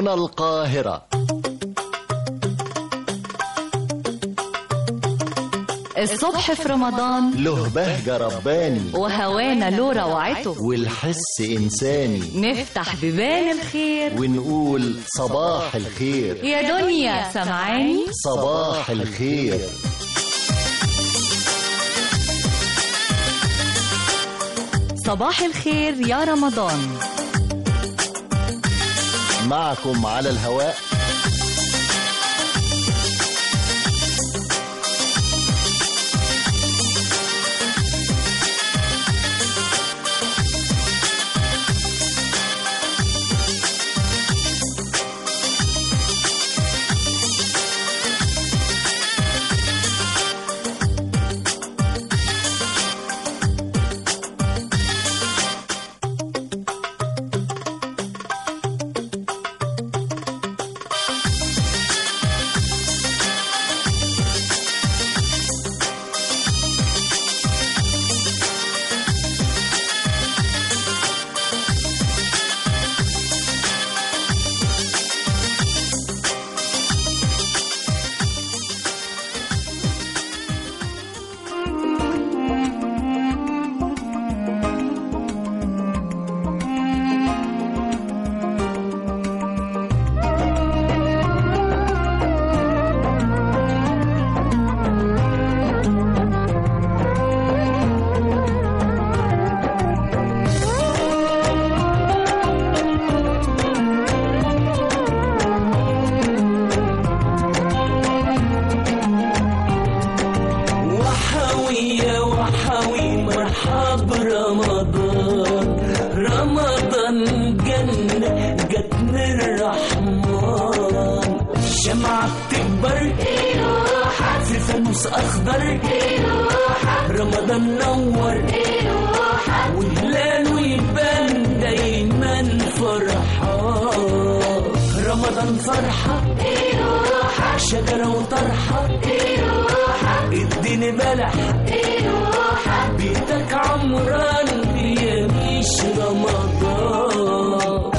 هنا القاهرة الصبح في رمضان له بهجة رباني وهوانا له روعته والحس إنساني نفتح بيبان الخير ونقول صباح الخير يا دنيا سمعاني صباح الخير صباح الخير يا رمضان معكم على الهواء وحوي يا وحوي مرحب رمضان رمضان جنة جت من الرحمن شمعة بتكبر في فانوس أخضر رمضان نور وهلاله يبان دايما فرحان رمضان فرحة شجرة وطرحة اديني بلح بيتك عمران بيميش رمضان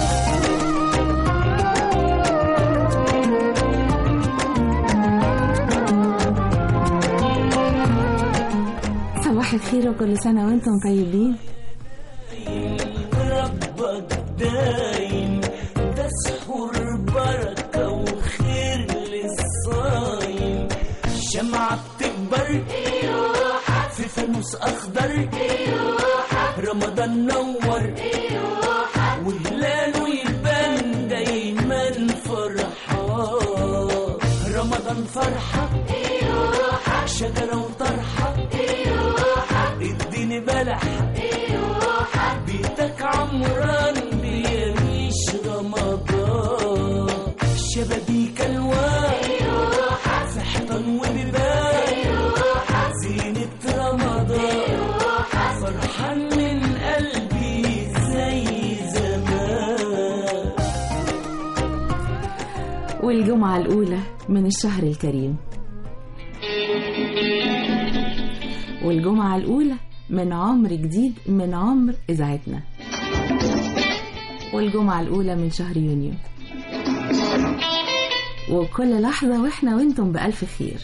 صباح الخير وكل سنة وانتم طيبين ربك دايم ده سحور بركة وخير للصايم شمعة بتكبر في فانوس أخضر رمضان نور وهلاله يبان دايما فرحان رمضان فرحة شجرة وطرحة اديني بلح بيتك عمران بيميش رمضان شبابيك الوان في حيطان وبيبان زينة رمضان فرحان من قلبي زي زمان والجمعة الأولى من الشهر الكريم والجمعة الأولى من عمر جديد من عمر إذاعتنا والجمعة الأولى من شهر يونيو وكل لحظة وإحنا وإنتم بألف خير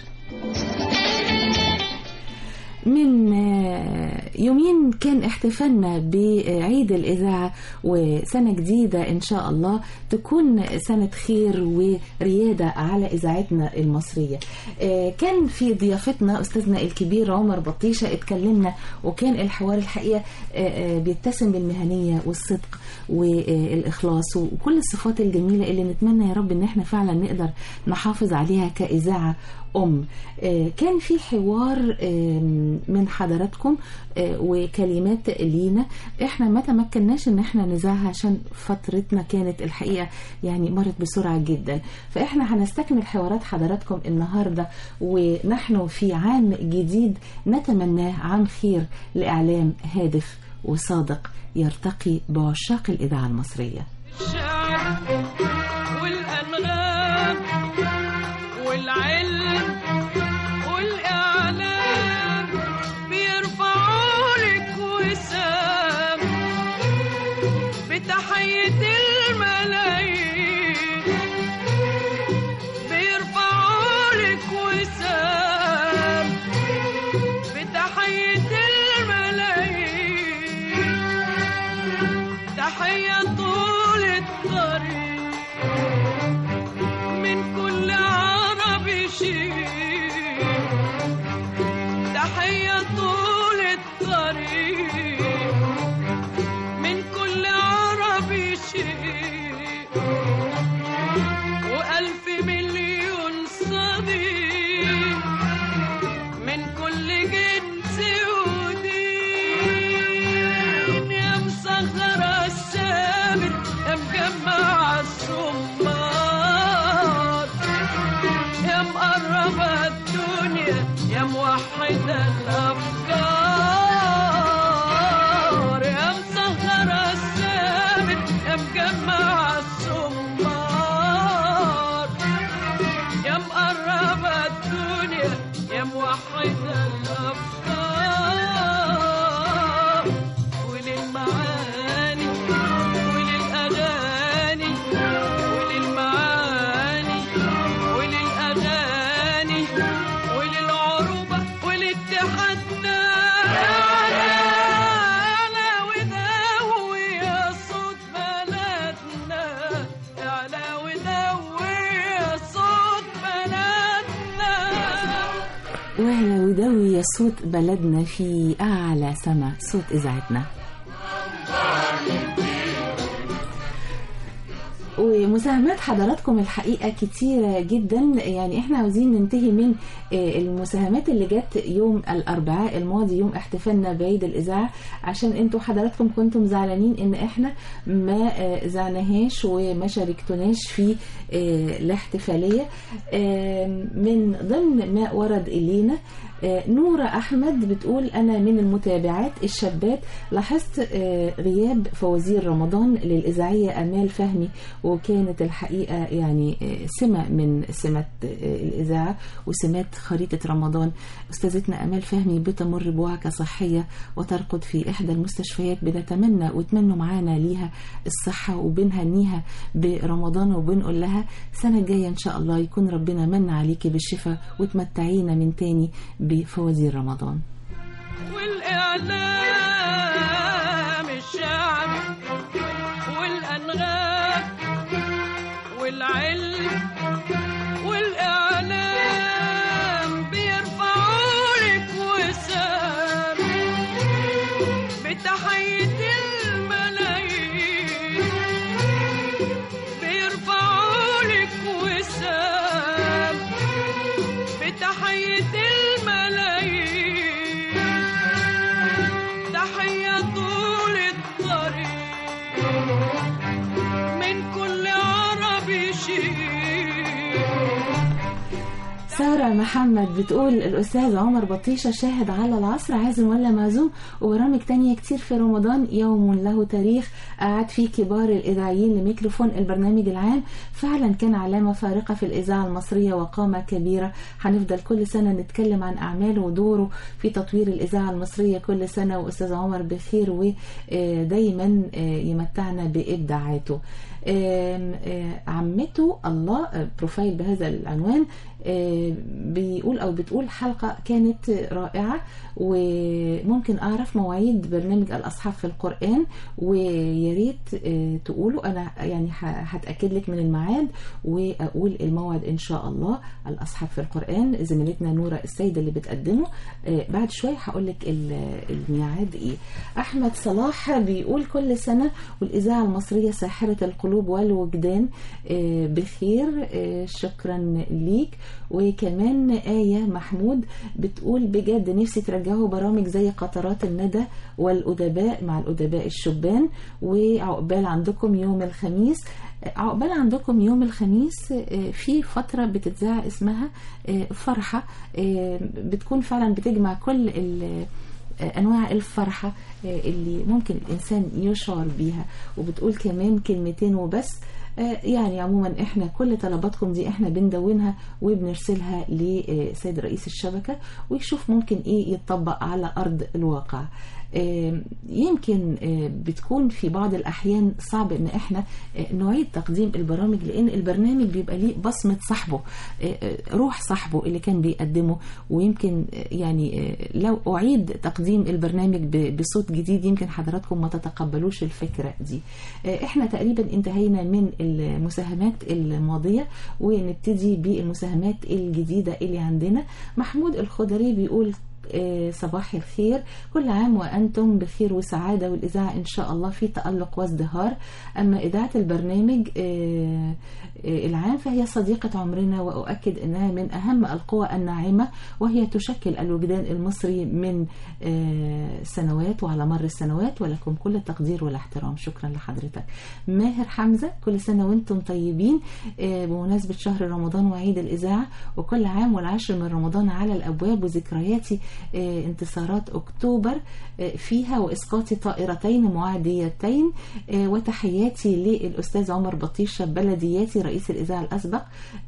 من آه، يومين كان احتفالنا بعيد الإذاعة وسنة جديدة إن شاء الله تكون سنة خير وريادة على إذاعتنا المصرية آه، كان في ضيافتنا أستاذنا الكبير عمر بطيشة اتكلمنا وكان الحوار الحقيقة آه، آه، بيتسم بالمهنية والصدق والإخلاص وكل الصفات الجميلة اللي نتمنى يا رب إن احنا فعلا نقدر نحافظ عليها كإذاعة أم آه، كان في حوار آم، من حضراتكم آه، وكلمات لينا احنا ما تمكناش ان احنا نذاعها عشان فترتنا كانت الحقيقة يعني مرت بسرعة جدا فاحنا هنستكمل حوارات حضراتكم النهاردة ونحن في عام جديد نتمناه عام خير لإعلام هادف وصادق يرتقي بعشاق الإذاعة المصرية الشعر والأنغام والعلم والإعلام بيرفعوا لك وسام بتحية الملايين من كل عربي شيء تحية طول الطريق من كل عربي شيء وألف مليون صديق من كل جنس ودين يا مسخر السامر يا مجمع الصمار يا مقرب الدنيا يا موحد الأفكار يا مسخر السامر يا مجمع الصمار يا مقرب الدنيا يا موحد الأفكار وللمعاني وللأغاني وللمعاني وللأغاني وللعروبة ولاتحادنا أعلى ودوي يا صوت بلدنا أعلى ودوي يا صوت بلدنا وهلا ودوي يا صوت بلدنا في أعلى سما صوت إذاعتنا ومساهمات حضراتكم الحقيقة كتيرة جدا يعني احنا عاوزين ننتهي من آه، المساهمات اللي جت يوم الأربعاء الماضي يوم احتفالنا بعيد الإذاعة عشان انتوا حضراتكم كنتم زعلانين ان احنا ما آه، زعناهاش وما شاركتوناش في آه، الاحتفالية آه، من ضمن ما ورد إلينا آه، نورة أحمد بتقول أنا من المتابعات الشابات لاحظت آه، غياب فوازير رمضان للإذاعية أمال فهمي وكانت الحقيقة يعني آه، سمة من سمات آه، الإذاعة وسمات خريطة رمضان أستاذتنا أمال فهمي بتمر بوعكة صحية وترقد في إحدى المستشفيات بنتمنى وتمنوا معانا ليها الصحة وبنهنيها برمضان وبنقول لها السنة الجاية إن شاء الله يكون ربنا من عليكي بالشفاء وتمتعينا من تاني بفوازير رمضان والإعلام الشعبي والأنغام والعلم والإعلام بيرفعوا لك وسام بتحية الملايين بيرفعوا لك وسام بتحية الملايين تحية طول الطريق من كل عربي شيء سارة محمد بتقول الأستاذ عمر بطيشة شاهد على العصر عازم ولا معزوم وبرامج تانية كتير في رمضان يوم له تاريخ قعد فيه كبار الإذاعيين لميكروفون البرنامج العام فعلا كان علامة فارقة في الإذاعة المصرية وقامة كبيرة هنفضل كل سنة نتكلم عن أعماله ودوره في تطوير الإذاعة المصرية كل سنة وأستاذ عمر بخير ودايما يمتعنا بإبداعاته آم، آه، عمته الله آه، بروفايل بهذا العنوان آه، بيقول او بتقول حلقه كانت رائعه وممكن اعرف مواعيد برنامج الاصحاب في القران ويا ريت آه، تقولوا انا يعني ه- هتاكد لك من الميعاد واقول الموعد ان شاء الله الاصحاب في القران زميلتنا نوره السيد اللي بتقدمه آه، بعد شويه هقول لك ال- الميعاد ايه احمد صلاح بيقول كل سنه والاذاعه المصريه ساحره القلوب والوجدان آه، بخير آه، شكرا ليك وكمان آية محمود بتقول بجد نفسي ترجعوا برامج زي قطرات الندى والأدباء مع الأدباء الشبان وعقبال عندكم يوم الخميس عقبال عندكم يوم الخميس آه، في فترة بتتذاع اسمها آه، فرحة آه، بتكون فعلا بتجمع كل ال- انواع الفرحه آه، اللي ممكن الانسان يشعر بيها وبتقول كمان كلمتين وبس آه، يعني عموما احنا كل طلباتكم دي احنا بندونها وبنرسلها لسيد رئيس الشبكه ويشوف ممكن ايه يتطبق على ارض الواقع آه، يمكن آه، بتكون في بعض الأحيان صعب إن إحنا آه، نعيد تقديم البرامج لأن البرنامج بيبقى ليه بصمة صاحبه آه، آه، روح صاحبه اللي كان بيقدمه ويمكن آه، يعني آه، لو أعيد تقديم البرنامج ب- بصوت جديد يمكن حضراتكم ما تتقبلوش الفكرة دي آه، إحنا تقريبا انتهينا من المساهمات الماضية ونبتدي بالمساهمات الجديدة اللي عندنا محمود الخضري بيقول آه، صباح الخير كل عام وأنتم بخير وسعادة والإذاعة إن شاء الله في تألق وازدهار أما إذاعة البرنامج آه، آه، العام فهي صديقة عمرنا وأؤكد أنها من أهم القوى الناعمة وهي تشكل الوجدان المصري من آه، سنوات وعلى مر السنوات ولكم كل التقدير والاحترام شكرا لحضرتك ماهر حمزة كل سنة وانتم طيبين آه، بمناسبة شهر رمضان وعيد الإذاعة وكل عام والعاشر من رمضان على الأبواب وذكرياتي آه، انتصارات أكتوبر آه، فيها وإسقاط طائرتين معاديتين آه، وتحياتي للأستاذ عمر بطيشة بلدياتي رئيس الإذاعة الأسبق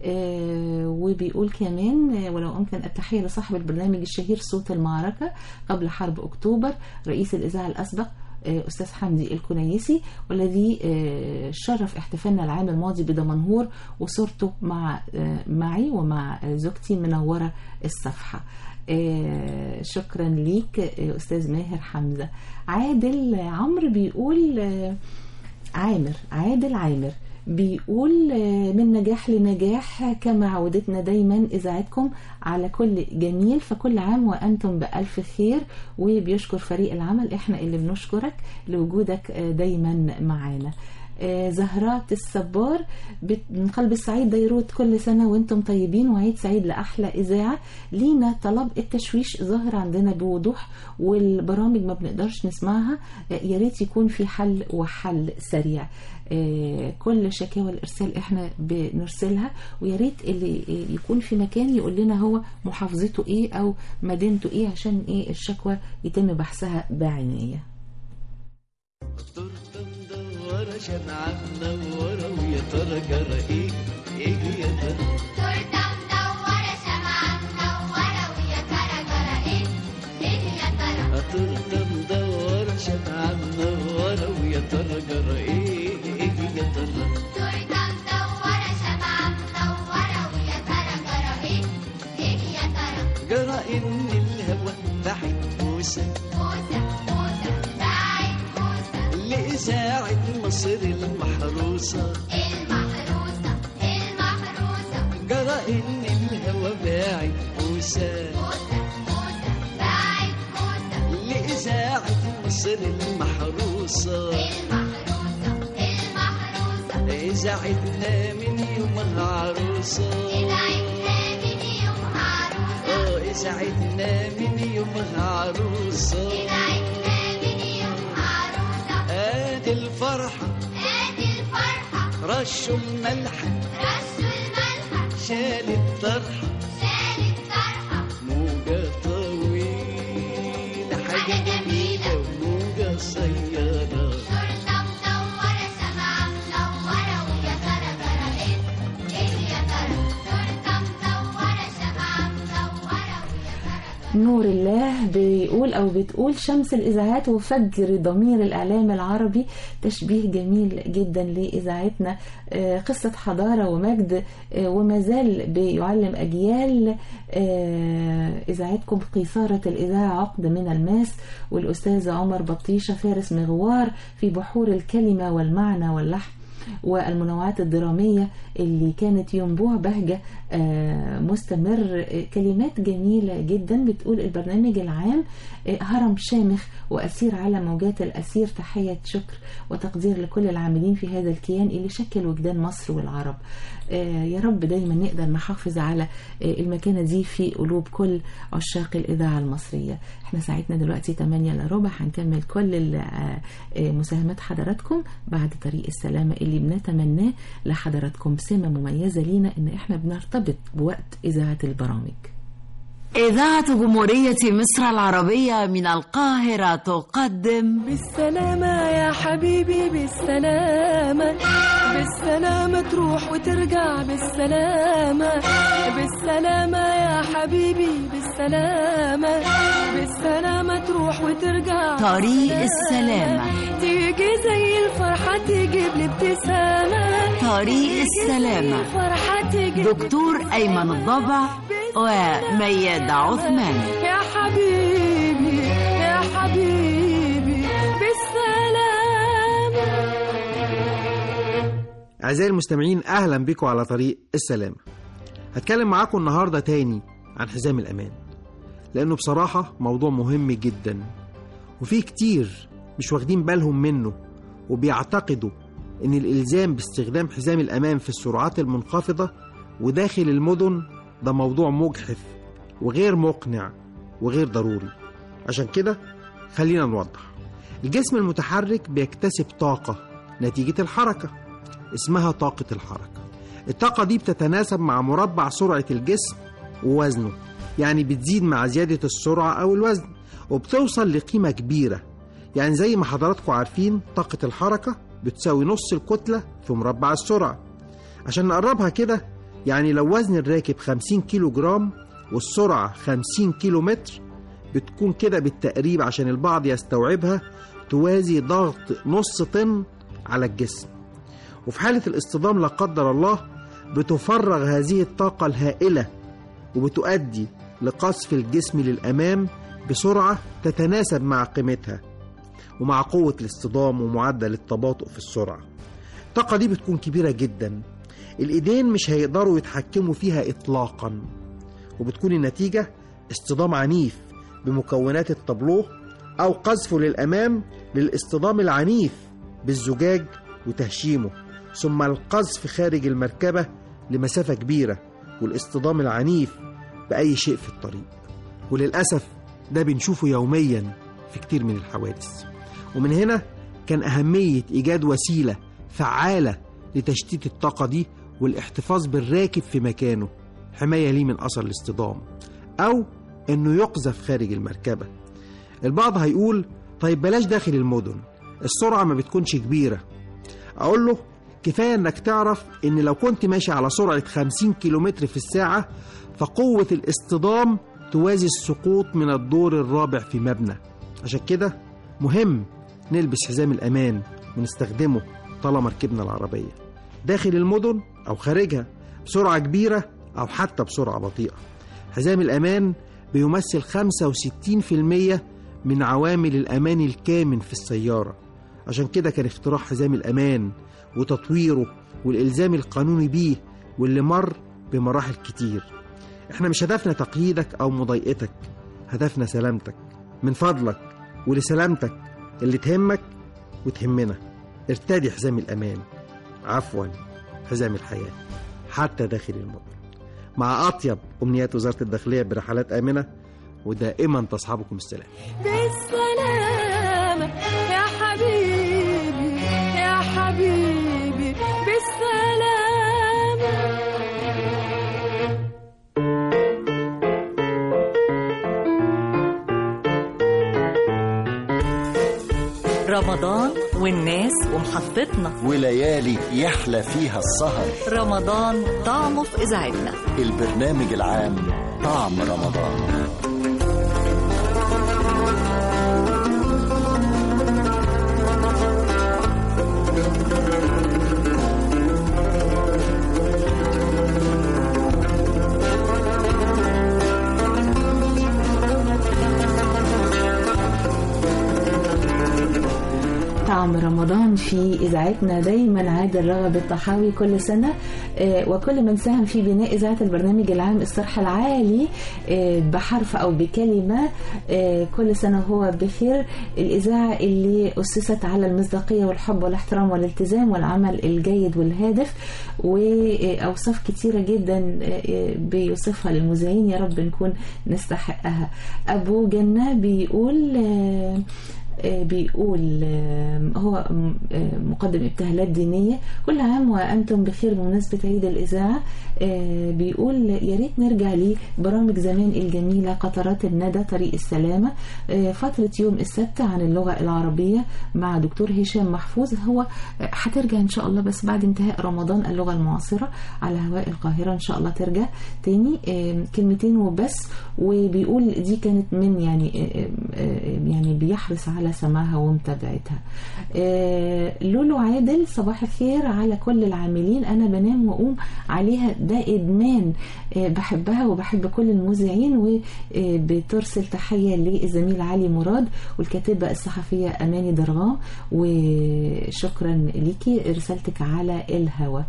آه، وبيقول كمان آه، ولو أمكن التحية لصاحب البرنامج الشهير صوت المعركة قبل حرب أكتوبر رئيس الإذاعة الأسبق آه، أستاذ حمدي الكنيسي والذي آه، شرف احتفالنا العام الماضي بدمنهور وصورته مع آه، معي ومع آه، زوجتي منورة الصفحة آه، شكرا ليك آه، أستاذ ماهر حمزة عادل عمرو بيقول آه، عامر عادل عامر بيقول آه، من نجاح لنجاح كما عودتنا دايما إذاعتكم على كل جميل فكل عام وأنتم بألف خير وبيشكر فريق العمل إحنا اللي بنشكرك لوجودك آه، دايما معانا آه، زهرات الصبار بت- من قلب السعيد ديروت كل سنة وانتم طيبين وعيد سعيد لأحلى إذاعة لينا طلب التشويش ظاهر عندنا بوضوح والبرامج ما بنقدرش نسمعها آه، يا ريت يكون في حل وحل سريع آه، كل شكاوى الارسال احنا بنرسلها ويا ريت اللي يكون في مكان يقول لنا هو محافظته ايه او مدينته ايه عشان ايه الشكوى يتم بحثها بعنايه تورته مدورة شمعة منورة ويا ترى جرى ايه ايه يا ترى تورته مدورة شمعة منورة ويا ترى جرى ايه ايه يا ترى تورته مدورة شمعة منورة ويا ترى جرى ايه ايه يا ترى تورته مدورة شمعة منورة ويا ترى جرى ايه ايه يا ترى جرى ان الهوى بعد بوسة موسى موسى بعد موسى لإذاعة مصر المحروسة المحروسة المحروسة جرى ان الهوى باعد بوسة موسى موسى بعد موسى لإذاعة مصر المحروسة المحروسة المحروسة إذاعتنا من يومها عروسة إذاعتنا من يومها عروسة اه إذاعتنا من يومها عروسة إذاعتنا من يومها عروسة آدي الفرحة ادي الفرحة رشوا الملح رشوا الملحة شال الطرحة شال الطرحة موجة طويلة حاجة حاجة جميلة وموجة قصيرة تورته مدورة شمعة منورة ويا ترى جرى ايه ايه يا ترى تورته مدورة شمعة منورة ويا ترى نور الله بيقول او بتقول شمس الاذاعات وفجر ضمير الاعلام العربي تشبيه جميل جدا لاذاعتنا آه، قصه حضاره ومجد آه، وما زال بيعلم اجيال آه، اذاعتكم قيثاره الاذاعه عقد من الماس والاستاذ عمر بطيشه فارس مغوار في بحور الكلمه والمعنى واللحن والمنوعات الدرامية اللي كانت ينبوع بهجة آه، مستمر آه، كلمات جميلة جدا بتقول البرنامج العام آه، هرم شامخ وأسير على موجات الأسير تحية شكر وتقدير لكل العاملين في هذا الكيان اللي شكل وجدان مصر والعرب آه، يا رب دايما نقدر نحافظ على آه، المكانة دي في قلوب كل عشاق الإذاعة المصرية احنا ساعتنا دلوقتي 8 الا ربع هنكمل كل ال- آه، آه، مساهمات حضراتكم بعد طريق السلامة اللي بنتمناه لحضراتكم سمة مميزة لينا ان احنا بنرتبط بوقت إذاعة البرامج إذاعة جمهورية مصر العربية من القاهرة تقدم بالسلامة يا حبيبي بالسلامة بالسلامة تروح وترجع بالسلامة بالسلامة يا حبيبي بالسلامة بالسلامة تروح وترجع طريق بالسلامة. السلامة. تيجي زي الفرحة تجيب لي ابتسامة طريق تيجي السلامة. زي الفرحة تجيب دكتور أيمن الضبع ومياد عثمان يا حبيبي يا حبيبي بالسلامة أعزائي المستمعين أهلا بكم على طريق السلامة هتكلم معاكم النهاردة تاني عن حزام الأمان لأنه بصراحة موضوع مهم جدا وفيه كتير مش واخدين بالهم منه وبيعتقدوا إن الإلزام باستخدام حزام الأمان في السرعات المنخفضة وداخل المدن ده موضوع مجحف وغير مقنع وغير ضروري عشان كده خلينا نوضح الجسم المتحرك بيكتسب طاقة نتيجة الحركة اسمها طاقة الحركة الطاقة دي بتتناسب مع مربع سرعة الجسم ووزنه يعني بتزيد مع زيادة السرعة أو الوزن وبتوصل لقيمة كبيرة يعني زي ما حضراتكم عارفين طاقة الحركة بتساوي نص الكتلة في مربع السرعة عشان نقربها كده يعني لو وزن الراكب 50 كيلو جرام والسرعة 50 كيلو متر بتكون كده بالتقريب عشان البعض يستوعبها توازي ضغط نص طن على الجسم وفي حالة الاصطدام لا قدر الله بتفرغ هذه الطاقة الهائلة وبتؤدي لقصف الجسم للأمام بسرعة تتناسب مع قيمتها ومع قوة الاصطدام ومعدل التباطؤ في السرعة الطاقة دي بتكون كبيرة جدا الإيدين مش هيقدروا يتحكموا فيها إطلاقا وبتكون النتيجة اصطدام عنيف بمكونات الطابلوه أو قذفه للأمام للاصطدام العنيف بالزجاج وتهشيمه ثم القذف خارج المركبة لمسافة كبيرة والاصطدام العنيف بأي شيء في الطريق وللأسف ده بنشوفه يوميا في كتير من الحوادث ومن هنا كان أهمية إيجاد وسيلة فعالة لتشتيت الطاقة دي والاحتفاظ بالراكب في مكانه حماية ليه من أثر الاصطدام أو إنه يقذف خارج المركبة البعض هيقول طيب بلاش داخل المدن السرعة ما بتكونش كبيرة أقول له كفاية إنك تعرف إن لو كنت ماشي على سرعة 50 كيلومتر في الساعة فقوة الاصطدام توازي السقوط من الدور الرابع في مبنى عشان كده مهم نلبس حزام الأمان ونستخدمه طالما ركبنا العربية داخل المدن أو خارجها بسرعة كبيرة أو حتى بسرعة بطيئة حزام الأمان بيمثل 65% من عوامل الأمان الكامن في السيارة عشان كده كان اختراع حزام الأمان وتطويره والإلزام القانوني بيه واللي مر بمراحل كتير احنا مش هدفنا تقييدك أو مضايقتك هدفنا سلامتك من فضلك ولسلامتك اللي تهمك وتهمنا ارتدي حزام الأمان عفوا حزام الحياة حتى داخل المدن مع أطيب أمنيات وزارة الداخلية برحلات آمنة ودائما تصحبكم السلام بالسلامة يا حبيبي يا حبيبي بالسلامة رمضان والناس ومحطتنا وليالي يحلى فيها السهر رمضان طعمه في إذاعتنا البرنامج العام طعم رمضان طعم رمضان في إذاعتنا دايما عادل رغب الطحاوي كل سنة آه، وكل من ساهم في بناء إذاعة البرنامج العام الصرح العالي آه، بحرف أو بكلمة آه، كل سنة هو بخير الإذاعة اللي أسست على المصداقية والحب والاحترام والالتزام والعمل الجيد والهادف وأوصاف كتيرة جدا آه، بيوصفها للمذيعين يا رب نكون نستحقها أبو جنة بيقول آه، آه، بيقول آه، هو م- آه، مقدم ابتهالات دينية كل عام وأنتم بخير بمناسبة عيد الإذاعة آه، بيقول يا ريت نرجع لبرامج زمان الجميلة قطرات الندى طريق السلامة آه، فترة يوم السبت عن اللغة العربية مع دكتور هشام محفوظ هو آه، هترجع إن شاء الله بس بعد انتهاء رمضان اللغة المعاصرة على هواء القاهرة إن شاء الله ترجع تاني آه، كلمتين وبس وبيقول دي كانت من يعني آه، آه، يعني بيحرص على سماعها ومتابعتها آه، لولو عادل صباح الخير على كل العاملين انا بنام واقوم عليها ده ادمان آه، بحبها وبحب كل المذيعين وبترسل تحيه للزميل علي مراد والكاتبه الصحفيه اماني درغام وشكرا ليكي رسالتك على الهوى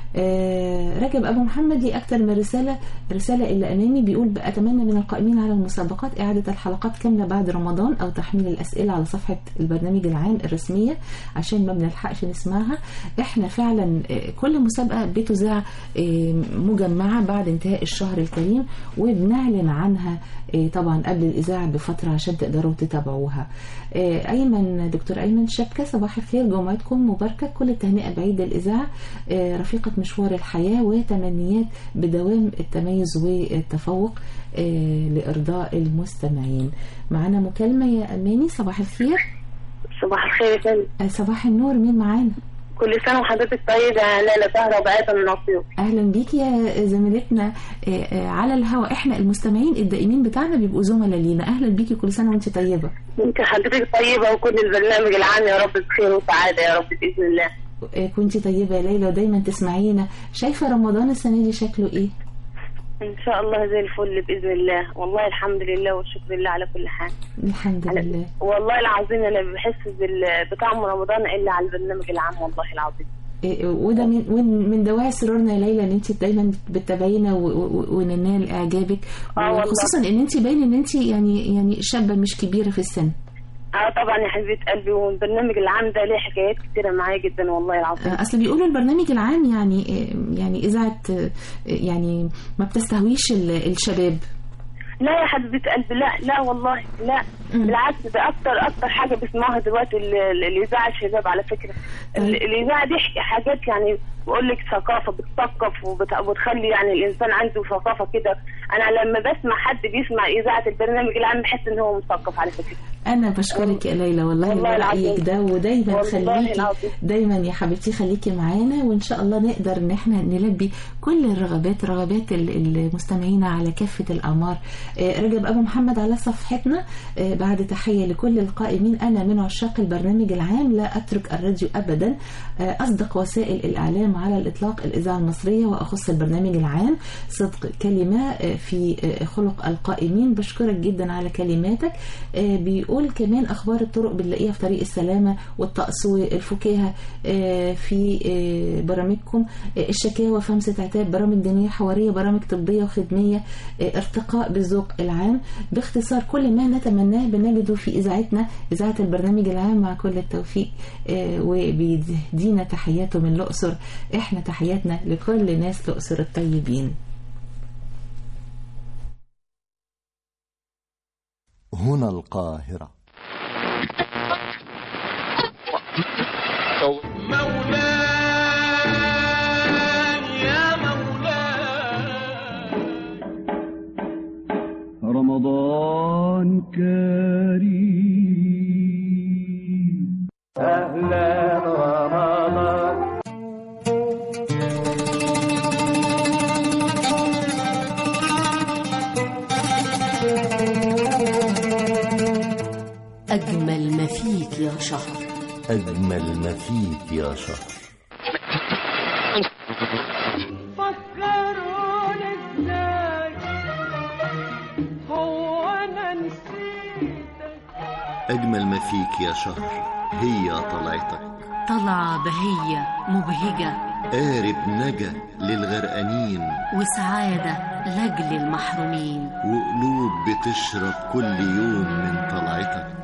آه، رجب ابو محمد لي اكتر من رساله رساله اللي امامي بيقول اتمنى من القائمين على المسابقات اعاده الحلقات كامله بعد رمضان او تحميل الاسئله على صفحه البرنامج العام الرسميه عشان ما بنلحقش نسمعها احنا فعلا آه، كل مسابقه بتذاع آه، مجمعه بعد انتهاء الشهر الكريم وبنعلن عنها آه، طبعا قبل الاذاعه بفتره عشان تقدروا تتابعوها آه، ايمن دكتور ايمن شبكه صباح الخير جمعتكم مباركه كل التهنئه بعيد الاذاعه آه، رفيقه مشوار الحياه وتمنيات بدوام التميز والتفوق آه، لارضاء المستمعين معانا مكالمه يا اماني صباح الخير صباح الخير يا فندم آه، صباح النور مين معانا كل سنة وحضرتك طيبة يا ليلى سهرة وبقيت من أسيوط اهلا بيكي يا زميلتنا آه، آه، على الهواء احنا المستمعين الدائمين بتاعنا بيبقوا زملاء لينا اهلا بيكي كل سنه وانت طيبه انت حضرتك طيبة وكل البرنامج العام يا رب بخير وسعادة يا رب بإذن الله آه، كنتي طيبه يا ليلى ودايما تسمعينا شايفه رمضان السنه دي شكله ايه إن شاء الله زي الفل بإذن الله والله الحمد لله والشكر لله على كل حال الحمد لله والله العظيم أنا ما بحس بال- بطعم رمضان إلا على البرنامج العام والله العظيم إيه، وده من ومن- من دواعي سرورنا يا ليلى ان انت دايما بتتابعينا و- و- وننال اعجابك آه والله. وخصوصا ان انت باين ان انت يعني يعني شابه مش كبيره في السن اه طبعا يا حبيبة قلبي والبرنامج العام ده ليه حكايات كتيرة معايا جدا والله العظيم آه، اصل بيقولوا البرنامج العام يعني آه، يعني اذاعه آه، يعني ما بتستهويش ال- الشباب لا يا حبيبة قلبي لا لا والله لا بالعكس ده اكتر اكتر حاجه بيسمعوها دلوقتي ال- ال- الاذاعه الشباب على فكره ال- الاذاعه دي ح- حاجات يعني بقول لك ثقافه بتثقف وبت- وبتخلي يعني الانسان عنده ثقافه كده انا لما بسمع حد بيسمع اذاعه البرنامج العام بحس ان هو مثقف على فكره انا بشكرك يا ليلى والله والله على العظيم. رايك ده ودايما والله خليكي العظيم. دايما يا حبيبتي خليكي معانا وان شاء الله نقدر ان احنا نلبي كل الرغبات رغبات ال- المستمعين على كافه الاعمار آه، رجب ابو محمد على صفحتنا آه، بعد تحيه لكل القائمين انا من عشاق البرنامج العام لا اترك الراديو ابدا آه، اصدق وسائل الاعلام على الاطلاق الاذاعه المصريه واخص البرنامج العام صدق كلمه آه، في آه، خلق القائمين بشكرك جدا على كلماتك آه، بيقول كمان اخبار الطرق بنلاقيها في طريق السلامه والطقس والفكاهه آه، في آه، برامجكم آه، الشكاوى في همسه عتاب برامج دينيه حواريه برامج طبيه وخدميه آه، ارتقاء بالذوق العام باختصار كل ما نتمناه بنجده في اذاعتنا اذاعه البرنامج العام مع كل التوفيق آه، وبيدينا تحياته من الاقصر احنا تحياتنا لكل ناس الاقصر الطيبين هنا القاهرة يا مولاي رمضان كريم أهلا رمضان أجمل ما فيك يا شهر أجمل ما فيك يا شهر فكروني ازاي هو انا نسيتك أجمل ما فيك يا شهر هي طلعتك طلعة بهية مبهجة قارب نجا للغرقانين وسعادة لأجل المحرومين وقلوب بتشرب كل يوم من طلعتك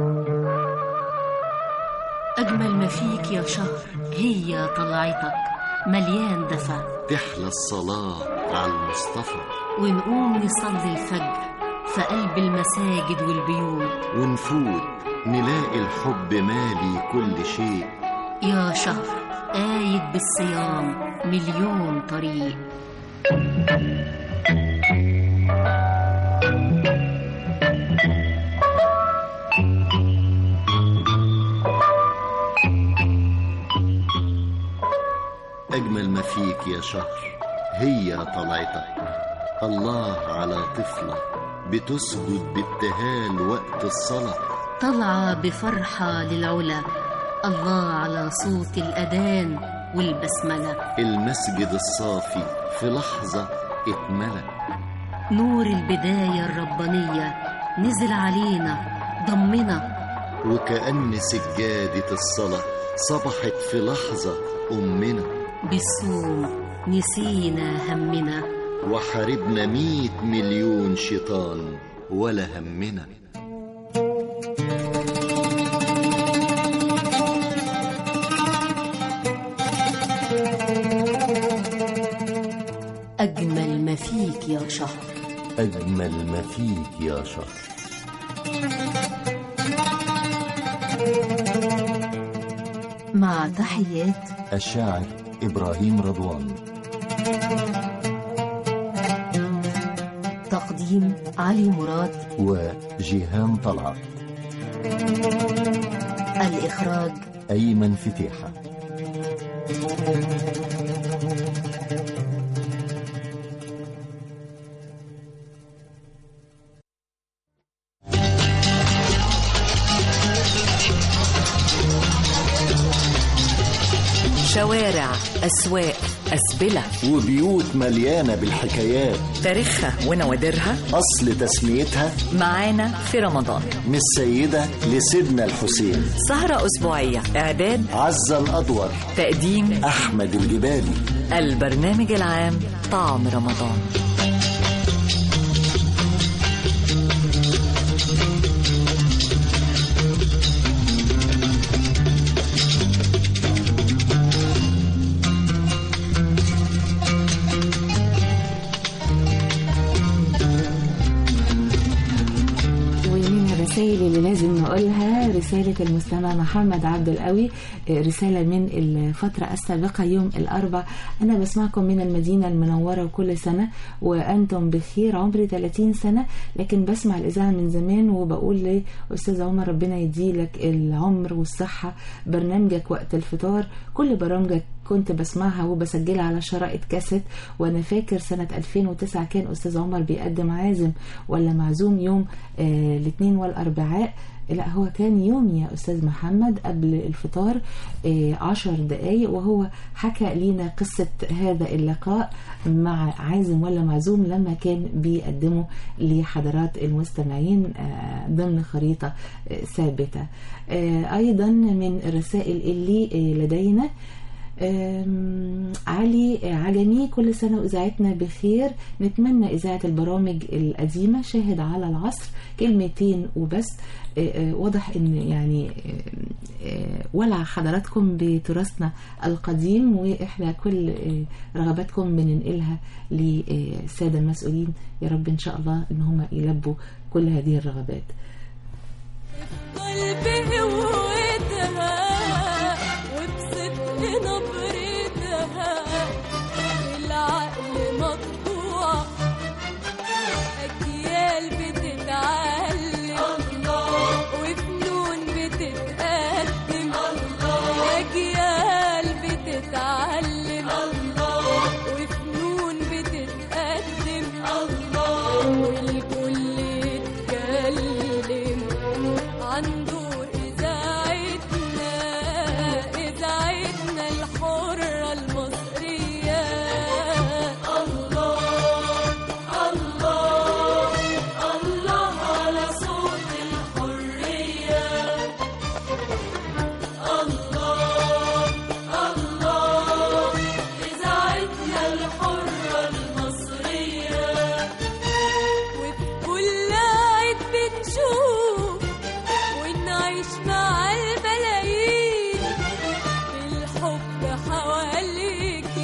أجمل ما فيك يا شهر هي طلعتك مليان دفى تحلى الصلاة على المصطفى ونقوم نصلي الفجر في قلب المساجد والبيوت ونفوت نلاقي الحب مالي كل شيء يا شهر قايد بالصيام مليون طريق أجمل ما فيك يا شهر هي طلعتك الله على طفلة بتسجد بابتهال وقت الصلاة طالعة بفرحة للعلا الله على صوت الأذان والبسملة المسجد الصافي في لحظة اتملى نور البداية الربانية نزل علينا ضمنا وكأن سجادة الصلاة صبحت في لحظة أمنا بالصوم نسينا همنا وحاربنا مية مليون شيطان ولا همنا أجمل ما فيك يا شهر أجمل ما فيك يا شهر مع تحيات الشاعر إبراهيم رضوان تقديم علي مراد وجيهان طلعت الإخراج أيمن فتيحة شوارع أسواق أسبلة وبيوت مليانة بالحكايات تاريخها ونوادرها أصل تسميتها معانا في رمضان من السيدة لسيدنا الحسين سهرة أسبوعية إعداد عزة الأدور تقديم أحمد الجبالي البرنامج العام طعم رمضان ومن الرسائل اللي لازم نقولها رسالة المستمع محمد عبد القوي رسالة من الفترة السابقة يوم الأربع أنا بسمعكم من المدينة المنورة وكل سنة وأنتم بخير عمري 30 سنة لكن بسمع الإذاعة من زمان وبقول لأستاذ عمر ربنا يديلك العمر والصحة برنامجك وقت الفطار كل برامجك كنت بسمعها وبسجلها على شرائط كاسيت وانا فاكر سنة 2009 كان استاذ عمر بيقدم عازم ولا معزوم يوم آه الاثنين والاربعاء لا هو كان يوم يا أستاذ محمد قبل الفطار آه، عشر دقايق وهو حكى لينا قصة هذا اللقاء مع عازم ولا معزوم لما كان بيقدمه لحضرات المستمعين آه، ضمن خريطة آه، ثابتة آه، أيضا من الرسائل اللي آه، لدينا أم، علي عجمي كل سنة وإذاعتنا بخير نتمنى إذاعة البرامج القديمة شاهد على العصر كلمتين وبس أه، أه، واضح ان يعني أه، أه، ولع حضراتكم بتراثنا القديم واحنا كل أه، رغباتكم بننقلها للسادة المسؤولين يا رب ان شاء الله ان هم يلبوا كل هذه الرغبات قلبي قوتها وبصدق نبرتها العقل مطبوع أجيال بتتعلم وفنون بتتقدم أجيال بتتعلم وفنون بتتقدم والكل يتكلم عن دور إذاعتنا إذاعتنا الحرة المصرية الله الله الله على صوت الحرية الله الله إذاعتنا الحرة المصرية وفي كل عيد بنشوف ونعيش مع الملايين بالحب حواليك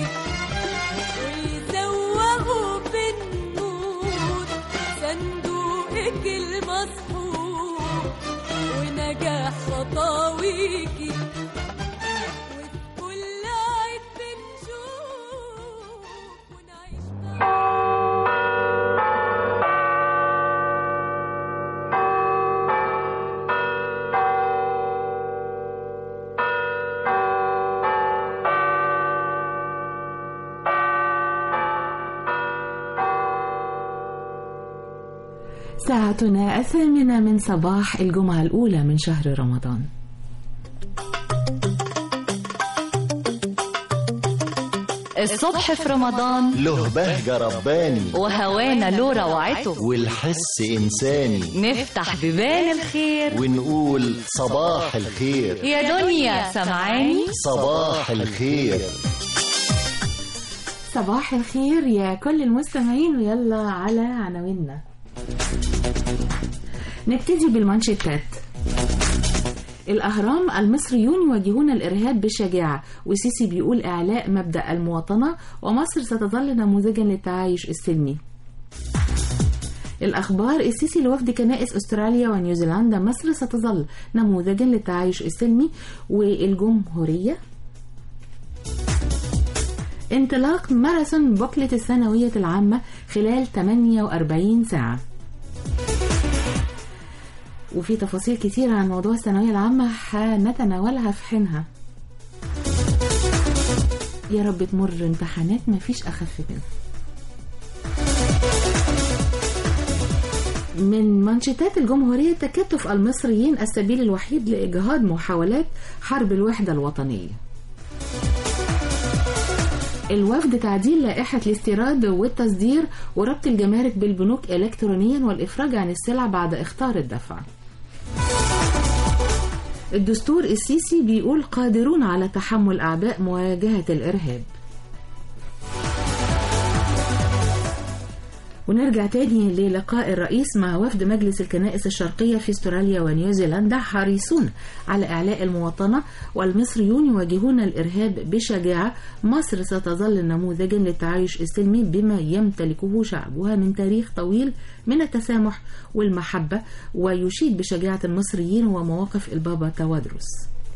ساعتنا الثامنة من صباح الجمعة الأولى من شهر رمضان الصبح في رمضان له بهجة رباني وهوانا له روعته والحس إنساني نفتح بيبان الخير ونقول صباح الخير يا دنيا سمعاني صباح الخير صباح الخير يا كل المستمعين ويلا على عناويننا نبتدي بالمانشيتات الأهرام المصريون يواجهون الإرهاب بشجاعة وسيسي بيقول إعلاء مبدأ المواطنة ومصر ستظل نموذجا للتعايش السلمي الأخبار السيسي لوفد كنائس أستراليا ونيوزيلندا مصر ستظل نموذجا للتعايش السلمي والجمهورية انطلاق ماراثون بوكلة الثانوية العامة خلال 48 ساعة وفي تفاصيل كتير عن موضوع الثانوية العامة هنتناولها في حينها يا رب تمر امتحانات مفيش أخف منها من منشطات الجمهورية تكاتف المصريين السبيل الوحيد لإجهاض محاولات حرب الوحدة الوطنية الوفد تعديل لائحة الاستيراد والتصدير وربط الجمارك بالبنوك إلكترونيا والإفراج عن السلع بعد إخطار الدفع الدستور السيسي بيقول قادرون على تحمل أعباء مواجهة الإرهاب ونرجع تاني للقاء الرئيس مع وفد مجلس الكنائس الشرقية في استراليا ونيوزيلندا حريصون على إعلاء المواطنة والمصريون يواجهون الإرهاب بشجاعة مصر ستظل نموذجا للتعايش السلمي بما يمتلكه شعبها من تاريخ طويل من التسامح والمحبة ويشيد بشجاعة المصريين ومواقف البابا توادرس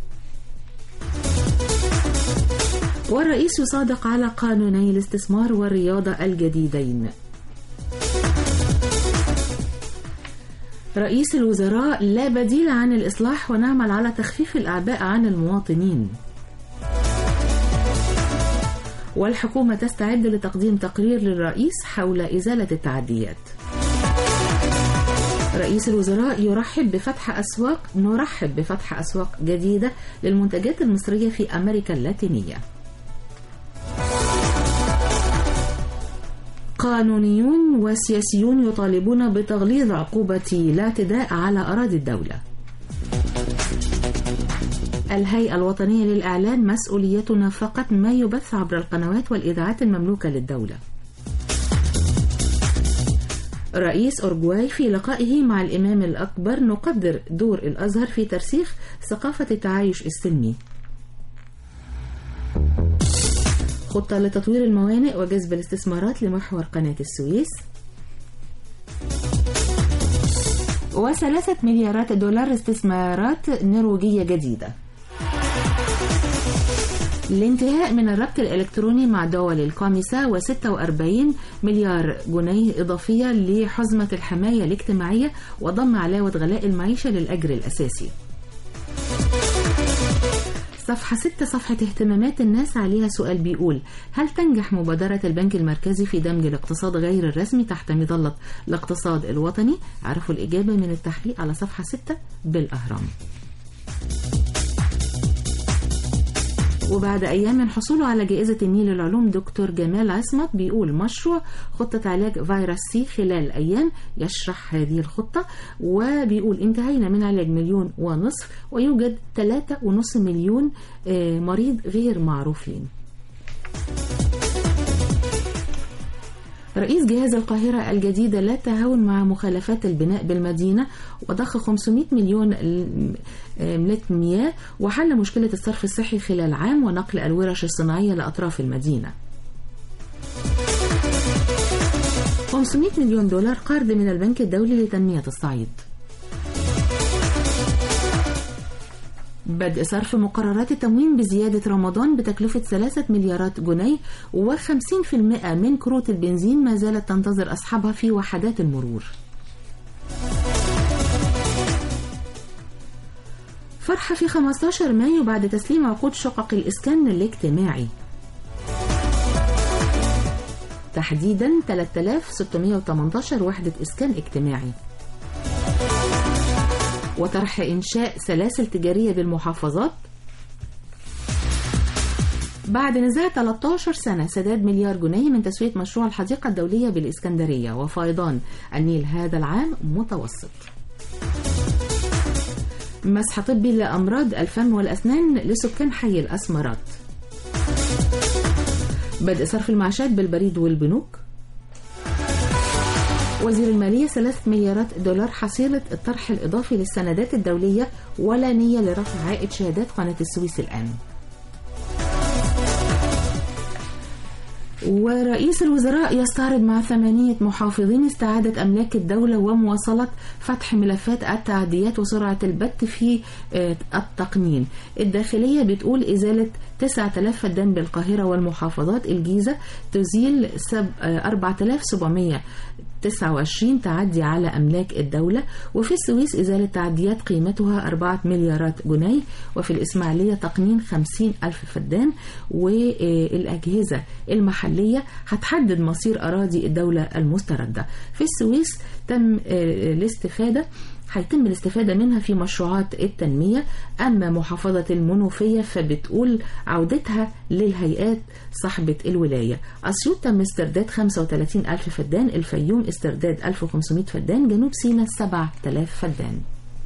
والرئيس يصادق على قانوني الاستثمار والرياضة الجديدين رئيس الوزراء لا بديل عن الإصلاح ونعمل على تخفيف الأعباء عن المواطنين والحكومة تستعد لتقديم تقرير للرئيس حول إزالة التعديات رئيس الوزراء يرحب بفتح أسواق نرحب بفتح أسواق جديدة للمنتجات المصرية في أمريكا اللاتينية قانونيون وسياسيون يطالبون بتغليظ عقوبة الاعتداء على أراضي الدولة الهيئة الوطنية للإعلان مسؤوليتنا فقط ما يبث عبر القنوات والإذاعات المملوكة للدولة رئيس أورجواي في لقائه مع الإمام الأكبر نقدر دور الأزهر في ترسيخ ثقافة التعايش السلمي خطة لتطوير الموانئ وجذب الاستثمارات لمحور قناة السويس وثلاثة مليارات دولار استثمارات نرويجية جديدة الانتهاء من الربط الإلكتروني مع دول الكوميسا و46 مليار جنيه إضافية لحزمة الحماية الاجتماعية وضم علاوة غلاء المعيشة للأجر الأساسي صفحة 6 صفحة اهتمامات الناس عليها سؤال بيقول هل تنجح مبادرة البنك المركزي في دمج الاقتصاد غير الرسمي تحت مظلة الاقتصاد الوطني؟ عرفوا الإجابة من التحقيق على صفحة 6 بالأهرام وبعد أيام من حصوله على جائزة النيل للعلوم دكتور جمال عصمت بيقول مشروع خطة علاج فيروس سي خلال أيام يشرح هذه الخطة وبيقول انتهينا من علاج مليون ونصف ويوجد ثلاثة ونصف مليون آه، مريض غير معروفين رئيس جهاز القاهرة الجديدة لا تهاون مع مخالفات البناء بالمدينة وضخ 500 مليون ملت مياه وحل مشكلة الصرف الصحي خلال عام ونقل الورش الصناعية لأطراف المدينة 500 مليون دولار قرض من البنك الدولي لتنمية الصعيد بدء صرف مقررات التموين بزيادة رمضان بتكلفة 3 مليارات جنيه و50% من كروت البنزين ما زالت تنتظر أصحابها في وحدات المرور فرحة في 15 مايو بعد تسليم عقود شقق الإسكان الاجتماعي تحديدا 3618 وحدة إسكان اجتماعي وطرح إنشاء سلاسل تجارية بالمحافظات بعد نزاع 13 سنة سداد مليار جنيه من تسوية مشروع الحديقة الدولية بالإسكندرية وفيضان النيل هذا العام متوسط مسح طبي لأمراض الفم والأسنان لسكان حي الأسمرات بدء صرف المعاشات بالبريد والبنوك وزير المالية ثلاث مليارات دولار حصيلة الطرح الإضافي للسندات الدولية ولا نية لرفع عائد شهادات قناة السويس الآن ورئيس الوزراء يستعرض مع ثمانية محافظين استعادة أملاك الدولة ومواصلة فتح ملفات التعديات وسرعة البت في آه، التقنين الداخلية بتقول إزالة 9000 فدان بالقاهرة والمحافظات الجيزة تزيل سب- آه، 4700 29 تعدي على أملاك الدولة وفي السويس إزالة تعديات قيمتها 4 مليارات جنيه وفي الإسماعيلية تقنين 50 ألف فدان والأجهزة المحلية هتحدد مصير أراضي الدولة المستردة في السويس تم آه، الاستفادة هيتم الاستفادة منها في مشروعات التنمية أما محافظة المنوفية فبتقول عودتها للهيئات صاحبة الولاية أسيوط تم استرداد 35 ألف فدان الفيوم استرداد 1500 فدان جنوب سيناء 7000 فدان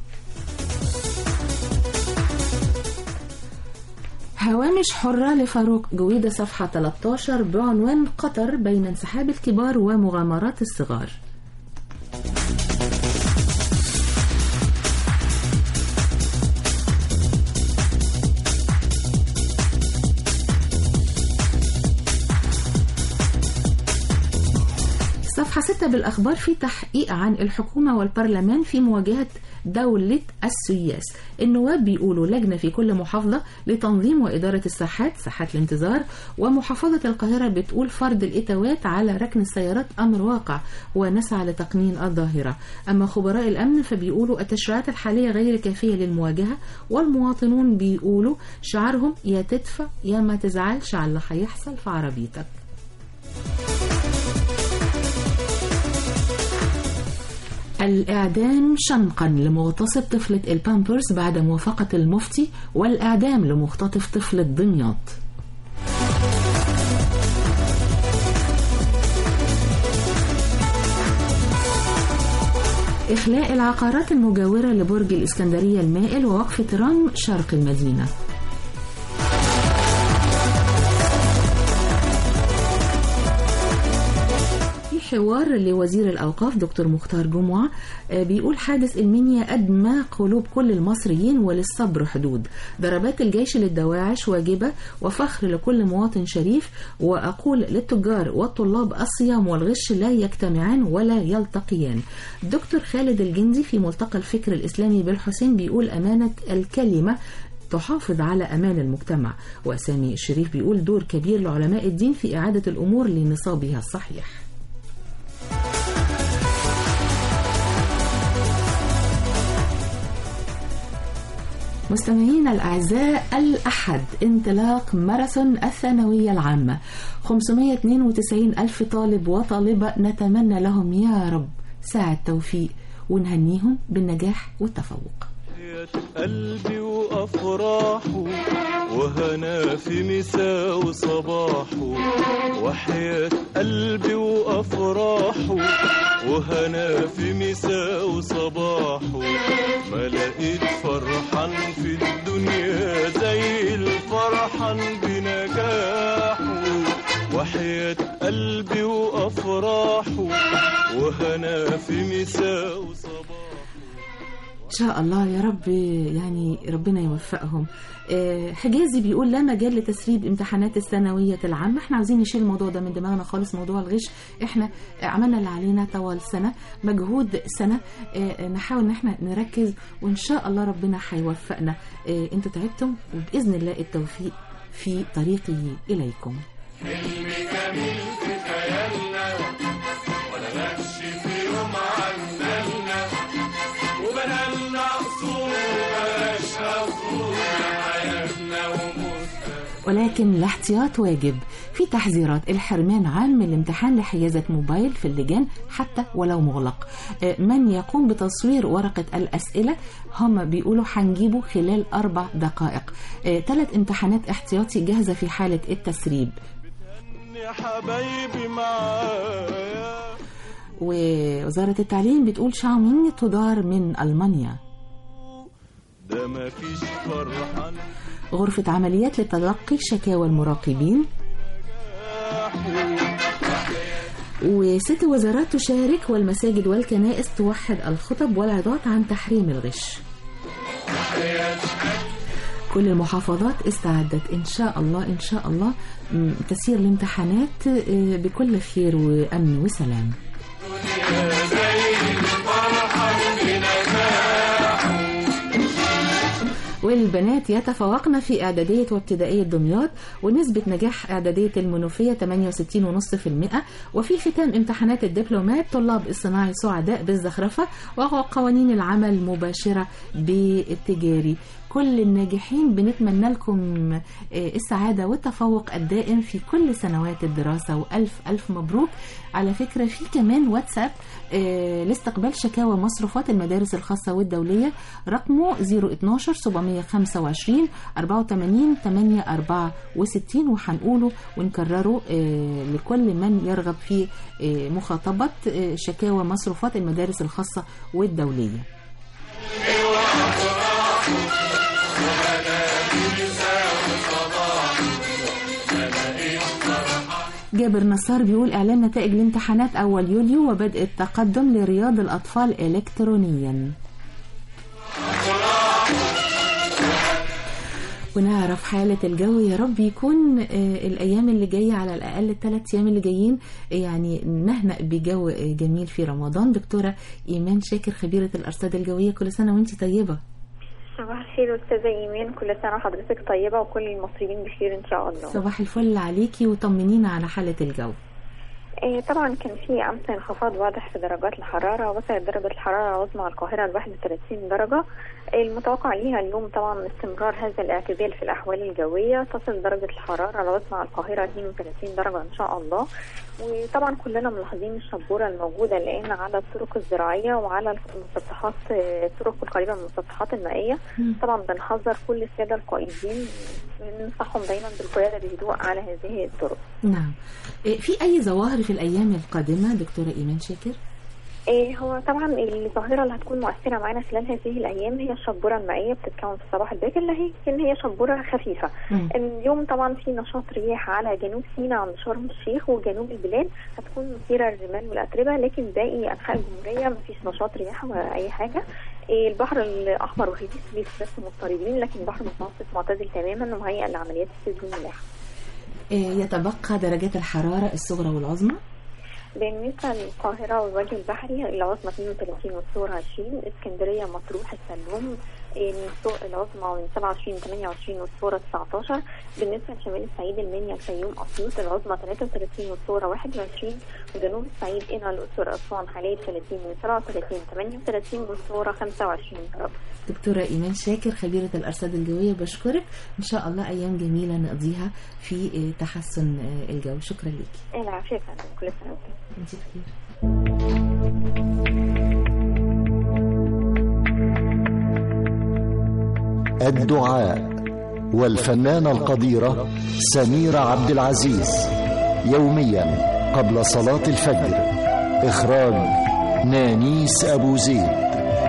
هوامش حرة لفاروق جويدة صفحة 13 بعنوان قطر بين انسحاب الكبار ومغامرات الصغار صفحة 6 بالأخبار في تحقيق عن الحكومة والبرلمان في مواجهة دولة السياس النواب بيقولوا لجنة في كل محافظة لتنظيم وإدارة الساحات ساحات الانتظار ومحافظة القاهرة بتقول فرض الإتاوات على ركن السيارات أمر واقع ونسعى لتقنين الظاهرة أما خبراء الأمن فبيقولوا التشريعات الحالية غير كافية للمواجهة والمواطنون بيقولوا شعارهم يا تدفع يا ما تزعلش على اللي هيحصل في عربيتك الإعدام شنقا لمغتصب طفلة البامبرز بعد موافقة المفتي والإعدام لمختطف طفلة دمياط إخلاء العقارات المجاورة لبرج الإسكندرية المائل ووقف ترام شرق المدينة في حوار لوزير الأوقاف دكتور مختار جمعة آه، بيقول حادث المنيا أدمى قلوب كل المصريين وللصبر حدود ضربات الجيش للدواعش واجبة وفخر لكل مواطن شريف وأقول للتجار والطلاب الصيام والغش لا يجتمعان ولا يلتقيان دكتور خالد الجندي في ملتقى الفكر الإسلامي بالحسين بيقول أمانة الكلمة تحافظ على أمان المجتمع وسامي الشريف بيقول دور كبير لعلماء الدين في إعادة الأمور لنصابها الصحيح مستمعينا الأعزاء الأحد انطلاق ماراثون الثانوية العامة 592 ألف طالب وطالبة نتمنى لهم يا رب ساعة توفيق ونهنيهم بالنجاح والتفوق قلبي وأفراحه وهنا في مساء وصباحه وحياة قلبي وأفراحه وهنا في مساء وصباحه ما لقيت فرحان في الدنيا زي الفرحان بنجاحه وحياة قلبي وأفراحه وهنا في مساء وصباحه إن شاء الله يا رب يعني ربنا يوفقهم آه، حجازي بيقول لا مجال لتسريب امتحانات الثانوية العامة احنا عاوزين نشيل الموضوع ده من دماغنا خالص موضوع الغش احنا عملنا اللي علينا طوال سنة مجهود سنة آه، نحاول ان احنا نركز وان شاء الله ربنا هيوفقنا آه، انتوا تعبتم وبإذن الله التوفيق في طريقي إليكم حلم جميل في خيالنا ولا غش في يوم عندنا وبنالنا قصور بلاش قصور حياتنا ومستقبلنا ولكن الاحتياط واجب في تحذيرات الحرمان عام من الامتحان لحيازة موبايل في اللجان حتى ولو مغلق آه، من يقوم بتصوير ورقة الأسئلة هم بيقولوا هنجيبه خلال أربع دقائق ثلاث امتحانات احتياطي جاهزة في حالة التسريب يا حبايبي معايا ووزارة التعليم بتقول شاومينج تدار من ألمانيا ده مفيش فرحان غرفة عمليات لتلقي شكاوى المراقبين وست وزارات تشارك والمساجد والكنائس توحد الخطب والعظات عن تحريم الغش كل المحافظات استعدت إن شاء الله إن شاء الله م، تسير الامتحانات آه، بكل خير وأمن وسلام والبنات يتفوقن في إعدادية وابتدائية دمياط ونسبة نجاح إعدادية المنوفية 68.5% وفي ختام امتحانات الدبلومات طلاب الصناعي سعداء بالزخرفة وقوانين العمل مباشرة بالتجاري كل الناجحين بنتمنى لكم آه، السعادة والتفوق الدائم في كل سنوات الدراسة وألف ألف مبروك على فكرة في كمان واتساب آه، لاستقبال شكاوى مصروفات المدارس الخاصة والدولية رقمه 012 725 84 864 وهنقوله ونكرره آه، لكل من يرغب في آه، مخاطبة آه، شكاوى مصروفات المدارس الخاصة والدولية جابر نصار بيقول إعلان نتائج الامتحانات أول يوليو وبدء التقدم لرياض الأطفال إلكترونيا ونعرف حالة الجو يا رب يكون آه، الأيام اللي جاية على الأقل الثلاث أيام اللي جايين يعني نهنأ بجو آه، جميل في رمضان دكتورة إيمان شاكر خبيرة الأرصاد الجوية كل سنة وأنت طيبة صباح الخير أستاذة إيمان كل سنة وحضرتك طيبة وكل المصريين بخير إن شاء الله صباح الفل عليكي وطمنينا على حالة الجو آه، طبعا كان في أمس انخفاض واضح في درجات الحرارة وصلت درجة الحرارة العظمى على القاهرة ل 31 درجة آه، المتوقع ليها اليوم طبعا استمرار هذا الاعتدال في الأحوال الجوية تصل درجة الحرارة العظمى على القاهرة 32 درجة إن شاء الله وطبعا كلنا ملاحظين الشبورة الموجودة الآن على الطرق الزراعية وعلى المسطحات آه، الطرق القريبة من المسطحات المائية طبعا بنحذر كل السادة القائدين ننصحهم دايما بالقيادة بهدوء على هذه الطرق نعم آه، في أي ظواهر في الأيام القادمة دكتورة إيمان شاكر؟ إيه هو طبعا الظاهرة اللي هتكون مؤثرة معانا خلال هذه الأيام هي الشبورة المائية بتتكون في الصباح الباكر اللي هي إن هي شبورة خفيفة مم. اليوم طبعا في نشاط رياح على جنوب سيناء عند شرم الشيخ وجنوب البلاد هتكون مثيرة للرمال والأتربة لكن باقي أنحاء الجمهورية مفيش نشاط رياح ولا أي حاجة إيه البحر الأحمر وخليج السويس بس مضطربين لكن البحر المتوسط معتدل تماما ومهيئ لعمليات السد والملاحة آه، يتبقى درجات الحرارة الصغرى والعظمى بالنسبة للقاهرة والوجه البحري العظمى 32 والصغرى 20 اسكندرية مطروح السلوم الصو- العظمى من 27 28 والصغرى 19 بالنسبة لشمال الصعيد المنيا الفيوم أسيوط العظمى 33 والصغرى 21 وجنوب الصعيد قنا الأقصر أسوان حلايب 30 من 37 38 والصغرى 25 درجة دكتورة إيمان شاكر خبيرة الأرصاد الجوية بشكرك إن شاء الله أيام جميلة نقضيها في آه، تحسن آه، الجو شكرا لك العافية يا فندم كل سنة وانتم أنت بخير الدعاء والفنانة القديرة سميرة عبد العزيز يوميا قبل صلاة الفجر إخراج نانيس أبو زيد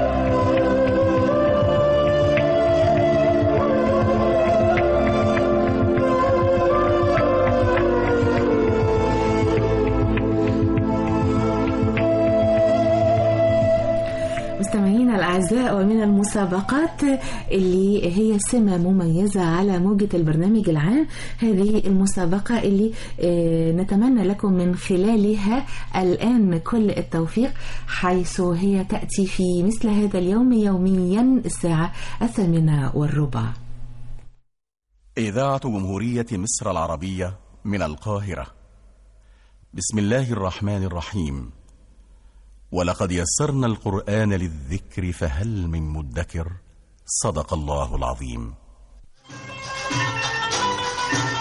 مستمعينا الأعزاء ومن المسابقات اللي هي سمة مميزة على موجة البرنامج العام هذه المسابقة اللي آه، نتمنى لكم من خلالها الآن كل التوفيق حيث هي تأتي في مثل هذا اليوم يوميا الساعة الثامنة والربع إذاعة جمهورية مصر العربية من القاهرة بسم الله الرحمن الرحيم ولقد يسرنا القرآن للذكر فهل من مدكر صدق الله العظيم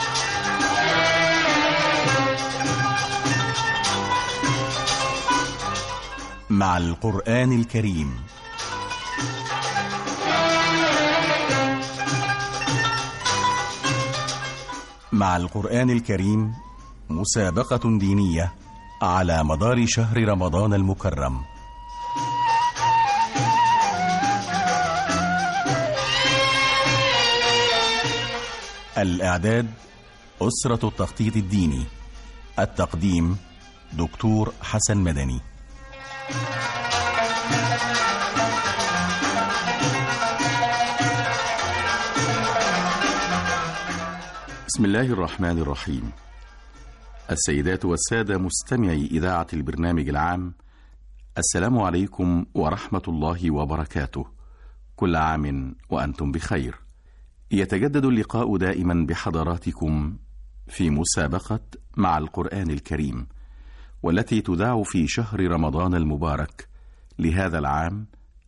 مع القرآن الكريم مع القرآن الكريم مسابقة دينية على مدار شهر رمضان المكرم الإعداد أسرة التخطيط الديني التقديم دكتور حسن مدني بسم الله الرحمن الرحيم السيدات والسادة مستمعي إذاعة البرنامج العام السلام عليكم ورحمة الله وبركاته كل عام وأنتم بخير يتجدد اللقاء دائما بحضراتكم في مسابقة مع القرآن الكريم والتي تذاع في شهر رمضان المبارك لهذا العام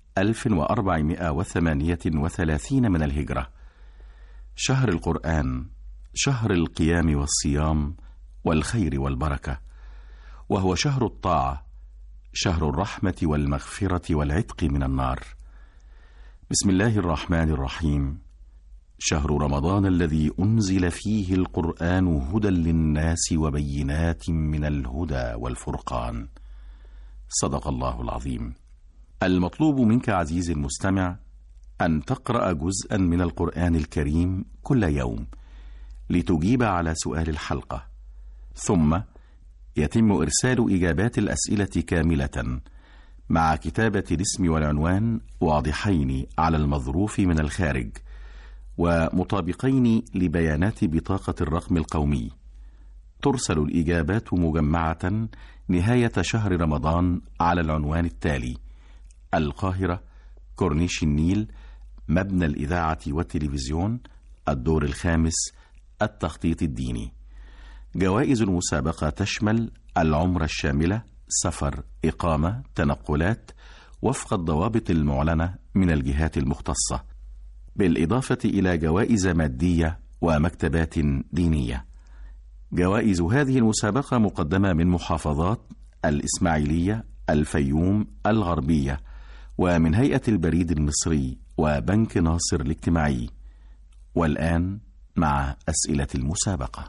1438 من الهجرة شهر القرآن شهر القيام والصيام والخير والبركة وهو شهر الطاعة شهر الرحمة والمغفرة والعتق من النار بسم الله الرحمن الرحيم شهر رمضان الذي أنزل فيه القرآن هدى للناس وبينات من الهدى والفرقان صدق الله العظيم المطلوب منك عزيزي المستمع أن تقرأ جزءا من القرآن الكريم كل يوم لتجيب على سؤال الحلقة ثم يتم إرسال إجابات الأسئلة كاملة مع كتابة الاسم والعنوان واضحين على المظروف من الخارج ومطابقين لبيانات بطاقة الرقم القومي ترسل الإجابات مجمعة نهاية شهر رمضان على العنوان التالي القاهرة كورنيش النيل مبنى الإذاعة والتلفزيون الدور الخامس التخطيط الديني جوائز المسابقة تشمل العمرة الشاملة سفر إقامة تنقلات وفق الضوابط المعلنة من الجهات المختصة بالإضافة إلى جوائز مادية ومكتبات دينية جوائز هذه المسابقة مقدمة من محافظات الإسماعيلية الفيوم الغربية ومن هيئة البريد المصري وبنك ناصر الاجتماعي والآن مع أسئلة المسابقة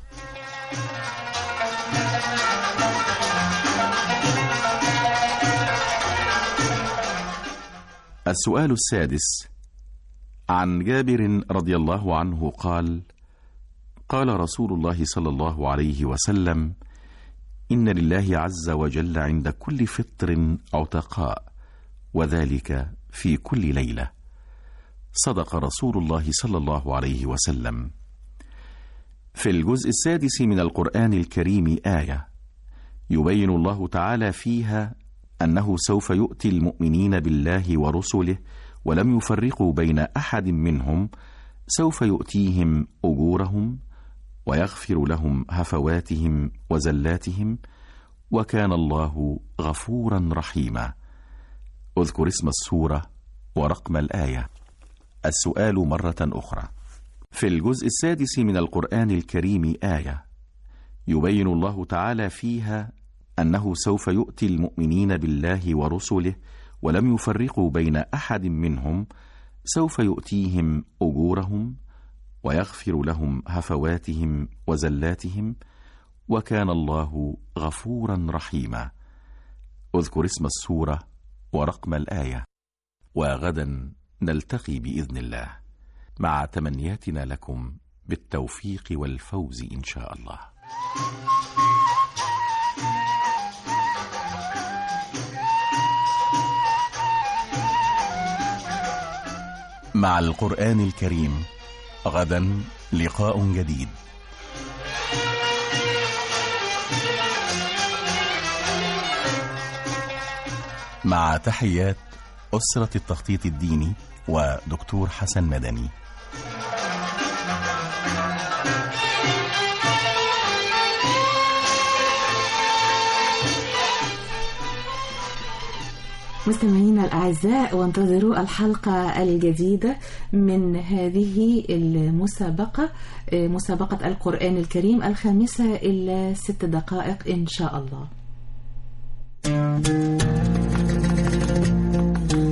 السؤال السادس عن جابر رضي الله عنه قال قال رسول الله صلى الله عليه وسلم إن لله عز وجل عند كل فطر عتقاء وذلك في كل ليلة صدق رسول الله صلى الله عليه وسلم في الجزء السادس من القرآن الكريم آية يبين الله تعالى فيها أنه سوف يؤتي المؤمنين بالله ورسله ولم يفرقوا بين أحد منهم سوف يؤتيهم أجورهم ويغفر لهم هفواتهم وزلاتهم وكان الله غفورا رحيما اذكر اسم السورة ورقم الآية السؤال مرة أخرى في الجزء السادس من القرآن الكريم آية يبين الله تعالى فيها أنه سوف يؤتي المؤمنين بالله ورسله ولم يفرقوا بين أحد منهم سوف يؤتيهم أجورهم ويغفر لهم هفواتهم وزلاتهم وكان الله غفورا رحيما اذكر اسم السورة ورقم الآية وغدا نلتقي بإذن الله مع تمنياتنا لكم بالتوفيق والفوز إن شاء الله مع القرآن الكريم غدا لقاء جديد مع تحيات أسرة التخطيط الديني ودكتور حسن مدني مستمعينا الأعزاء وانتظروا الحلقة الجديدة من هذه المسابقة مسابقة القرآن الكريم الخامسة إلا ست دقائق إن شاء الله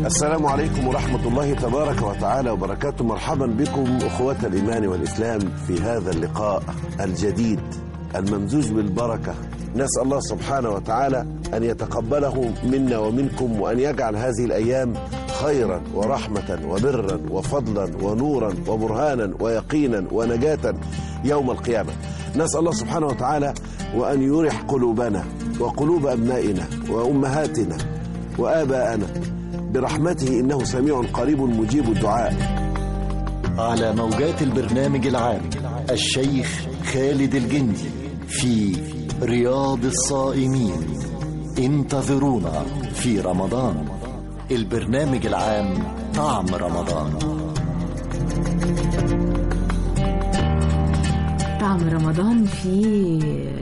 السلام عليكم ورحمة الله تبارك وتعالى وبركاته مرحبا بكم أخوة الإيمان والإسلام في هذا اللقاء الجديد الممزوج بالبركة نسأل الله سبحانه وتعالى أن يتقبله منا ومنكم وأن يجعل هذه الأيام خيرا ورحمة وبرا وفضلا ونورا وبرهانا ويقينا ونجاة يوم القيامة نسأل الله سبحانه وتعالى وأن يرح قلوبنا وقلوب أبنائنا وأمهاتنا وآباءنا برحمته إنه سميع قريب مجيب الدعاء على موجات البرنامج العام الشيخ خالد الجندي في رياض الصائمين انتظرونا في رمضان البرنامج العام طعم رمضان طعم رمضان في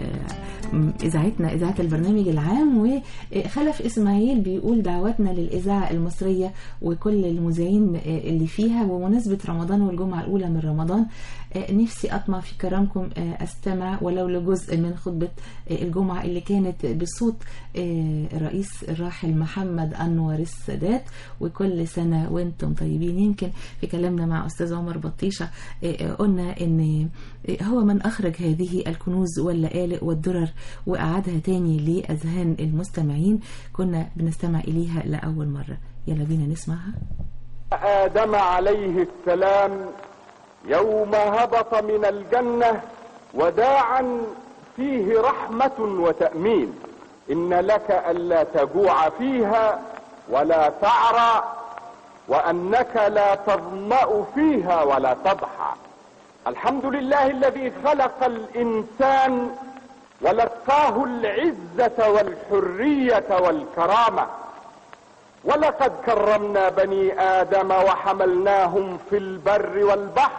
اذاعتنا اذاعه البرنامج العام وخلف اسماعيل بيقول دعواتنا للاذاعه المصريه وكل المذيعين اللي فيها بمناسبه رمضان والجمعه الاولى من رمضان نفسي اطمع في كرامكم استمع ولو لجزء من خطبه الجمعه اللي كانت بصوت الرئيس الراحل محمد انور السادات وكل سنه وانتم طيبين يمكن في كلامنا مع استاذ عمر بطيشه قلنا ان هو من اخرج هذه الكنوز واللآلئ والدرر وأعادها تاني لأذهان المستمعين كنا بنستمع إليها لأول مرة يلا بينا نسمعها آدم عليه السلام يوم هبط من الجنة وداعا فيه رحمة وتأمين إن لك ألا تجوع فيها ولا تعرى وأنك لا تظمأ فيها ولا تضحى الحمد لله الذي خلق الإنسان ولقاه العزة والحرية والكرامة ولقد كرمنا بني آدم وحملناهم في البر والبحر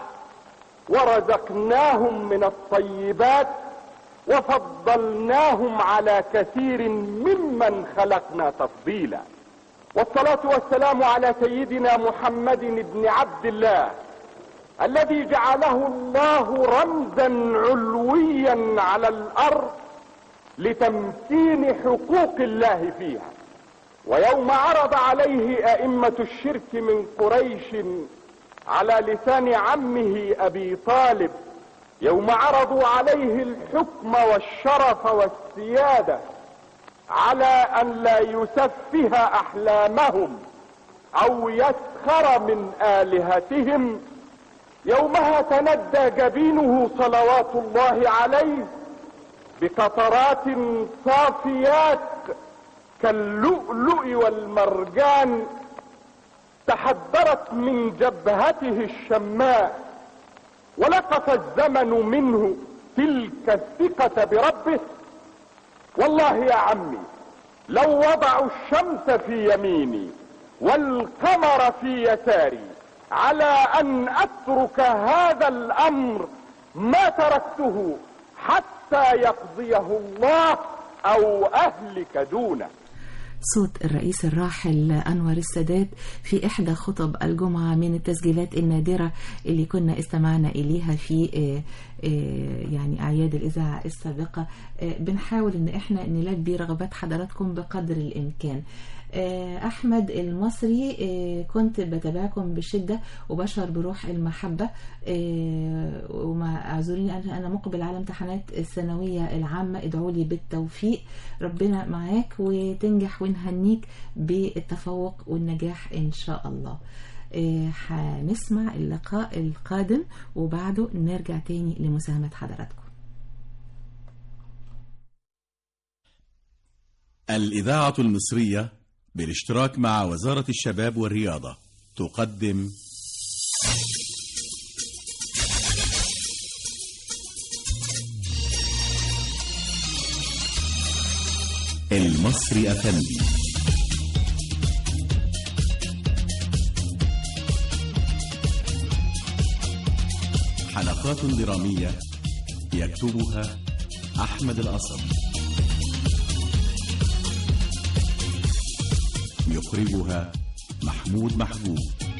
ورزقناهم من الطيبات وفضلناهم على كثير ممن خلقنا تفضيلا والصلاة والسلام على سيدنا محمد بن عبد الله الذي جعله الله رمزا علويا على الارض لتمكين حقوق الله فيها ويوم عرض عليه ائمه الشرك من قريش على لسان عمه ابي طالب يوم عرضوا عليه الحكم والشرف والسياده على ان لا يسفه احلامهم او يسخر من الهتهم يومها تندى جبينه صلوات الله عليه بقطرات صافيات كاللؤلؤ والمرجان تحدرت من جبهته الشماء ولقف الزمن منه تلك الثقة بربه والله يا عمي لو وضعوا الشمس في يميني والقمر في يساري على ان اترك هذا الامر ما تركته حتى يقضيه الله او اهلك دونه صوت الرئيس الراحل أنور السادات في إحدى خطب الجمعة من التسجيلات النادرة اللي كنا استمعنا إليها في يعني أعياد الإذاعة السابقة بنحاول إن إحنا نلبي رغبات حضراتكم بقدر الإمكان أحمد المصري كنت بتابعكم بشدة وبشعر بروح المحبة وما أعذريني أنا مقبل على امتحانات الثانوية العامة ادعوا لي بالتوفيق ربنا معاك وتنجح ونهنيك بالتفوق والنجاح إن شاء الله هنسمع اللقاء القادم وبعده نرجع تاني لمساهمة حضراتكم الإذاعة المصرية بالاشتراك مع وزارة الشباب والرياضة تقدم المصري أفندي حلقات درامية يكتبها أحمد الأصل يخرجها محمود محبوب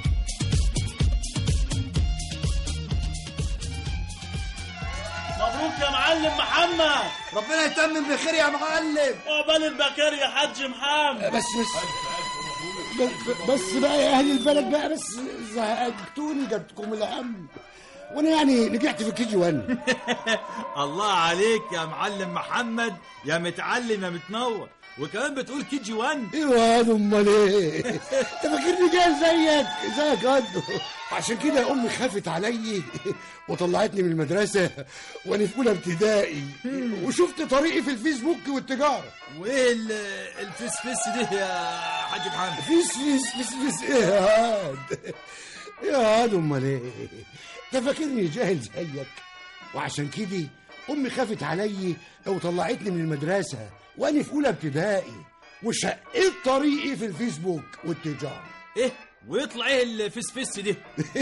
مبروك يا معلم محمد ربنا يتمم بخير يا معلم عقبال البكار يا حاج محمد بس بس بس, بس بقى يا اهل البلد بقى بس زهقتوني جبتكم الهم وانا يعني نجحت في كي جي 1 الله عليك يا معلم محمد يا متعلم يا متنور وكمان بتقول كي جي 1 ايوه يا امال ايه انت فاكرني جاي زيك زيك قده عشان كده امي خافت عليا وطلعتني من المدرسه وانا في اولى ابتدائي وشفت طريقي في الفيسبوك والتجاره وايه ال- الفيس فيس ده يا حاج محمد فيس فيس فيس فيس ايه يا هاد يا هاد امال ايه انت فاكرني جاهل زيك وعشان كده امي خافت عليا وطلعتني من المدرسه وانا في اولى ابتدائي وشقيت طريقي في الفيسبوك والتجاره ايه ويطلع ايه الفيس فيس ده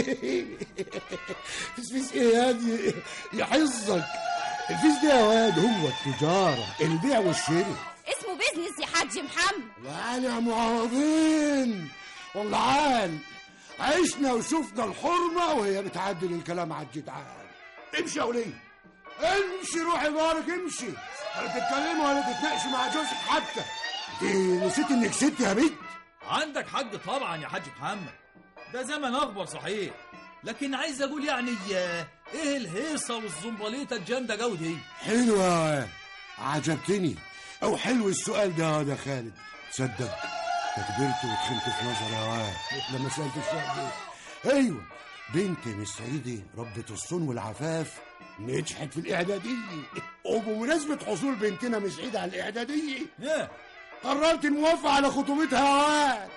فيس فيس ايه يا دي يا حظك الفيس ده يا واد هو التجاره البيع والشراء اسمه بيزنس يا حاج محمد وعلى يا معوضين والله عال عشنا وشفنا الحرمة وهي بتعدل الكلام على الجدعان امشي يا وليه امشي روحي بارك امشي ولا تتكلمي ولا تتناقشي مع جوزك حتى دي نسيت انك ست يا بنت عندك حق طبعا يا حاج محمد ده زمن اخبر صحيح لكن عايز اقول يعني آه، ايه الهيصه والزنبليطه الجامده جو دي حلوة عجبتني او حلو السؤال ده يا خالد تصدق انت كبرت وتخنت في نظري يا واد لما سالت السؤال ده ايوه بنت مش سعيدة ربة الصون والعفاف نجحت في الإعدادية وبمناسبة حصول بنتنا مش سعيدة على الإعدادية قررت الموافقة على خطوبتها يا واد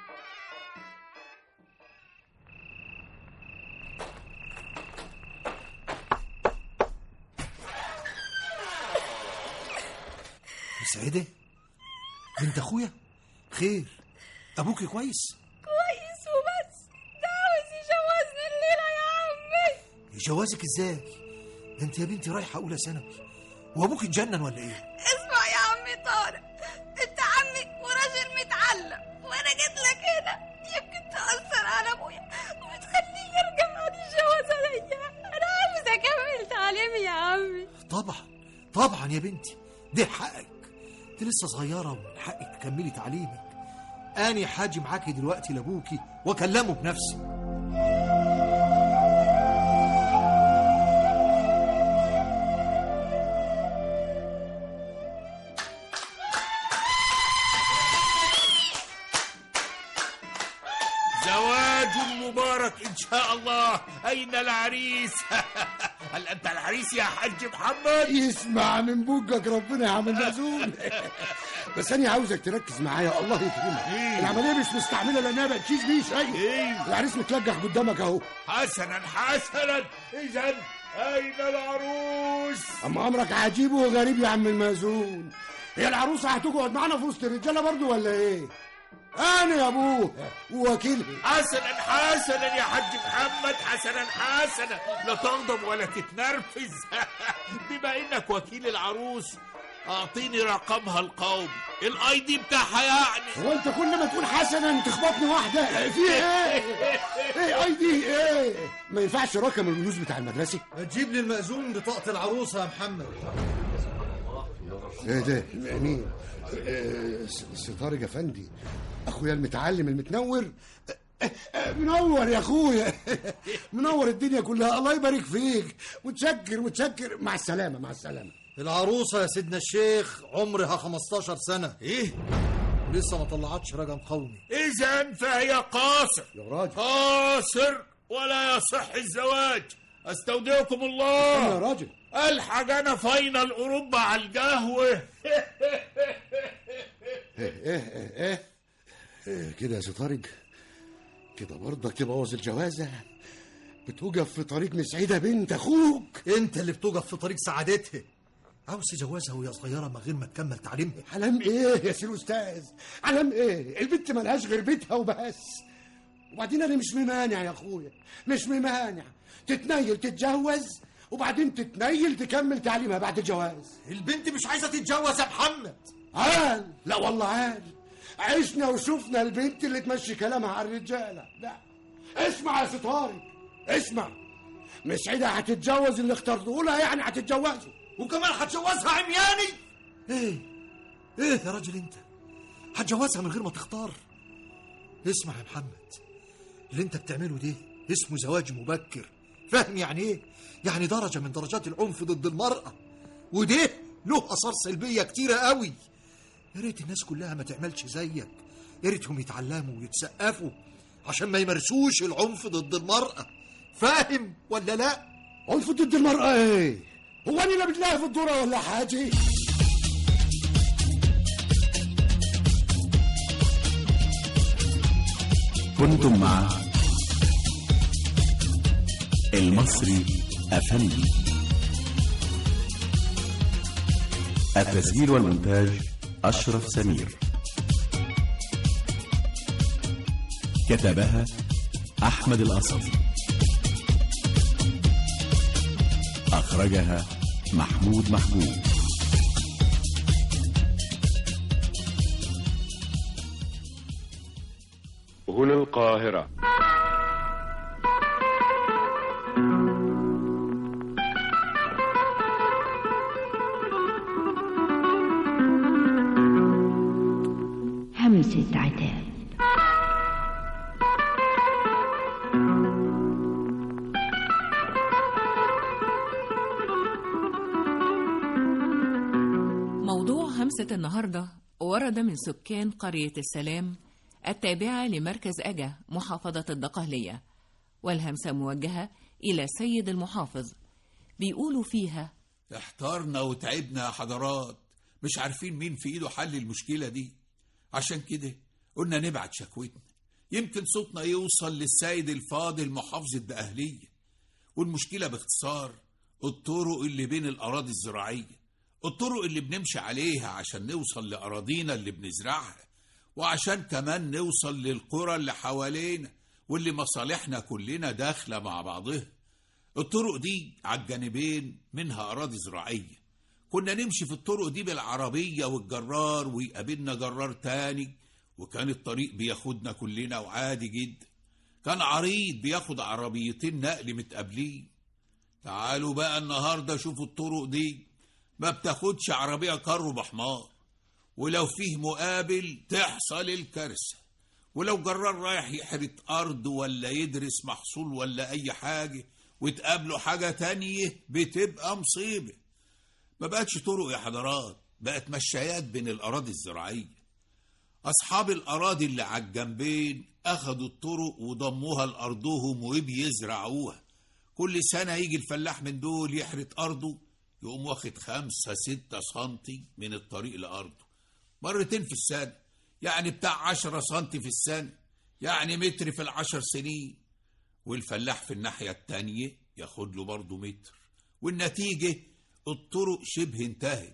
سعيدة بنت اخويا خير ابوكي كويس كويس وبس ده عاوز يجوزني الليلة يا عمي جوازك ازاي ده انت يا بنتي رايحه اولى ثانوي وابوك اتجنن ولا ايه اسمع يا عمي طارق انت عمي وراجل متعلم وانا جيت لك هنا يمكن تأثر على ابويا وتخليه يرجع بعد الجواز عليا انا عاوز اكمل تعليمي يا عمي طبعا طبعا يا بنتي ده حقك انت لسه صغيره ومن حقك تكملي تعليمك اني حاجي معاكي دلوقتي لابوكي واكلمه بنفسي زواج مبارك إن شاء الله أين العريس هل أنت العريس يا حاج محمد يسمع من بوجك ربنا يا عم المأذون بس انا عاوزك تركز معايا الله يكرمك العمليه مش مستعمله لانها بقت تشيش بيه شيء العريس متلجح قدامك اهو حسنا حسنا إذا أين العروس اما امرك عجيب وغريب يا عم المأذون هي العروسه هتقعد معانا في وسط الرجاله برضو ولا ايه انا يا ابوه ووكيلها حسنا حسنا يا حاج محمد حسنا حسنا لا تغضب ولا تتنرفز بما انك وكيل العروس اعطيني رقمها القومي الاي دي بتاعها يعني هو انت كل ما تقول حسنا تخبطني واحده في ايه ايه اي دي ايه ما ينفعش رقم الجلوس بتاع المدرسه تجيب لي المأذون بطاقة العروسة يا محمد ايه ده مين إيه، س- س- طارق افندي اخويا المتعلم المتنور إيه، إيه، منور يا اخويا منور الدنيا كلها الله يبارك فيك متشكر متشكر مع السلامه مع السلامه العروسة يا سيدنا الشيخ عمرها 15 سنة ايه لسه ما طلعتش رقم قومي اذا فهي قاصر يا راجل قاصر ولا يصح الزواج استودعكم الله يا راجل الحق انا فاينل اوروبا على القهوه ايه ايه ايه ايه, إيه كده يا سي طارق كده برضك تبوظ الجوازه بتوقف في طريق مسعيده بنت اخوك انت اللي بتوقف في طريق سعادتها عاوز تجوزها وهي صغيرة من غير ما تكمل تعليمها علام ايه يا سي الاستاذ علام ايه البنت ملهاش غير بيتها وبس وبعدين انا مش ممانع يا اخويا مش ممانع تتنيل تتجوز وبعدين تتنيل تكمل تعليمها بعد الجواز البنت مش عايزة تتجوز يا محمد عال لا والله عال عشنا وشفنا البنت اللي تمشي كلامها على الرجاله لا اسمع يا سي طارق اسمع مسعدة هتتجوز اللي اخترته لها يعني هتتجوزه وكمان هتجوزها عمياني ايه ايه يا راجل انت هتجوزها من غير ما تختار اسمع يا محمد اللي انت بتعمله ده اسمه زواج مبكر فاهم يعني ايه يعني درجة من درجات العنف ضد المرأة وده له آثار سلبية كتيرة قوي يا ريت الناس كلها ما تعملش زيك يا ريتهم يتعلموا ويتسقفوا عشان ما يمارسوش العنف ضد المرأة فاهم ولا لا عنف ضد المرأة ايه هو انا لا بتلاقي في الدورة ولا حاجة كنتم مع المصري أفندي التسجيل والمونتاج أشرف سمير كتبها أحمد الأصلي أخرجها محمود محبوب هنا القاهرة همسة عتاب موضوع همسة النهاردة ورد من سكان قرية السلام التابعة لمركز أجا محافظة الدقهلية والهمسة موجهة إلى سيد المحافظ بيقولوا فيها احتارنا وتعبنا يا حضرات مش عارفين مين في ايده حل المشكلة دي عشان كده قلنا نبعت شكوتنا يمكن صوتنا يوصل للسيد الفاضل محافظ الدقهلية والمشكلة باختصار الطرق اللي بين الأراضي الزراعية الطرق اللي بنمشي عليها عشان نوصل لأراضينا اللي بنزرعها وعشان كمان نوصل للقرى اللي حوالينا واللي مصالحنا كلنا داخلة مع بعضها الطرق دي على الجانبين منها أراضي زراعية كنا نمشي في الطرق دي بالعربية والجرار ويقابلنا جرار تاني وكان الطريق بياخدنا كلنا وعادي جدا كان عريض بياخد عربيتين نقل متقابلين تعالوا بقى النهاردة شوفوا الطرق دي ما بتاخدش عربية كر بحمار ولو فيه مقابل تحصل الكارثة ولو جرار رايح يحرث أرض ولا يدرس محصول ولا أي حاجة وتقابله حاجة تانية بتبقى مصيبة ما بقتش طرق يا حضرات بقت مشايات بين الأراضي الزراعية أصحاب الأراضي اللي على الجنبين أخدوا الطرق وضموها لأرضهم وبيزرعوها كل سنة يجي الفلاح من دول يحرث أرضه يقوم واخد خمسة ستة سنتي من الطريق لأرضه مرتين في السنة يعني بتاع عشرة سنتي في السنة يعني متر في العشر سنين والفلاح في الناحية التانية ياخد له برضه متر والنتيجة الطرق شبه انتهت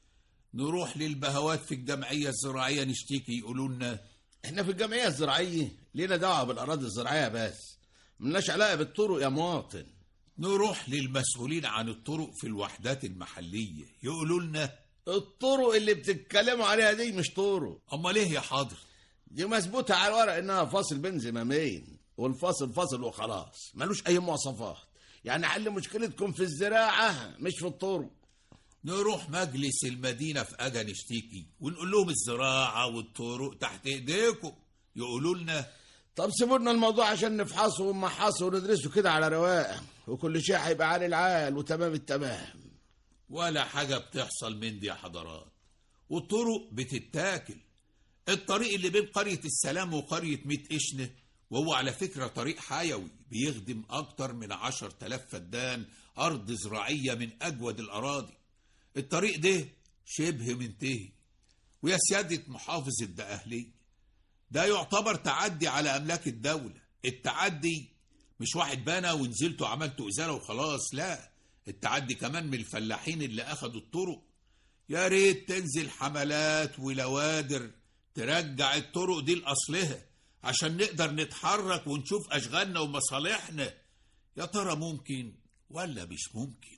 نروح للبهوات في الجمعية الزراعية نشتكي يقولوا لنا احنا في الجمعية الزراعية لينا دعوة بالأراضي الزراعية بس ملناش علاقة بالطرق يا مواطن نروح للمسؤولين عن الطرق في الوحدات المحلية يقولوا لنا الطرق اللي بتتكلموا عليها دي مش طرق امال ايه يا حاضر دي مثبوتة على الورق انها فاصل بين زمامين والفاصل فاصل وخلاص ملوش اي مواصفات يعني حل مشكلتكم في الزراعة مش في الطرق نروح مجلس المدينة في أجا نشتكي ونقول لهم الزراعة والطرق تحت إيديكم يقولوا لنا طب سيبوا لنا الموضوع عشان نفحصه ونمحصه وندرسه كده على رواق وكل شيء هيبقى عالي العال وتمام التمام ولا حاجة بتحصل من دي يا حضرات والطرق بتتاكل الطريق اللي بين قرية السلام وقرية ميت إشنة وهو على فكرة طريق حيوي بيخدم أكتر من عشر تلاف فدان أرض زراعية من أجود الأراضي الطريق ده شبه منتهي ويا سيادة محافظ الدقهلية ده يعتبر تعدي على أملاك الدولة التعدي مش واحد بنى ونزلت وعملت إزالة وخلاص لا التعدي كمان من الفلاحين اللي أخدوا الطرق يا ريت تنزل حملات ولوادر ترجع الطرق دي لأصلها عشان نقدر نتحرك ونشوف أشغالنا ومصالحنا يا ترى ممكن ولا مش ممكن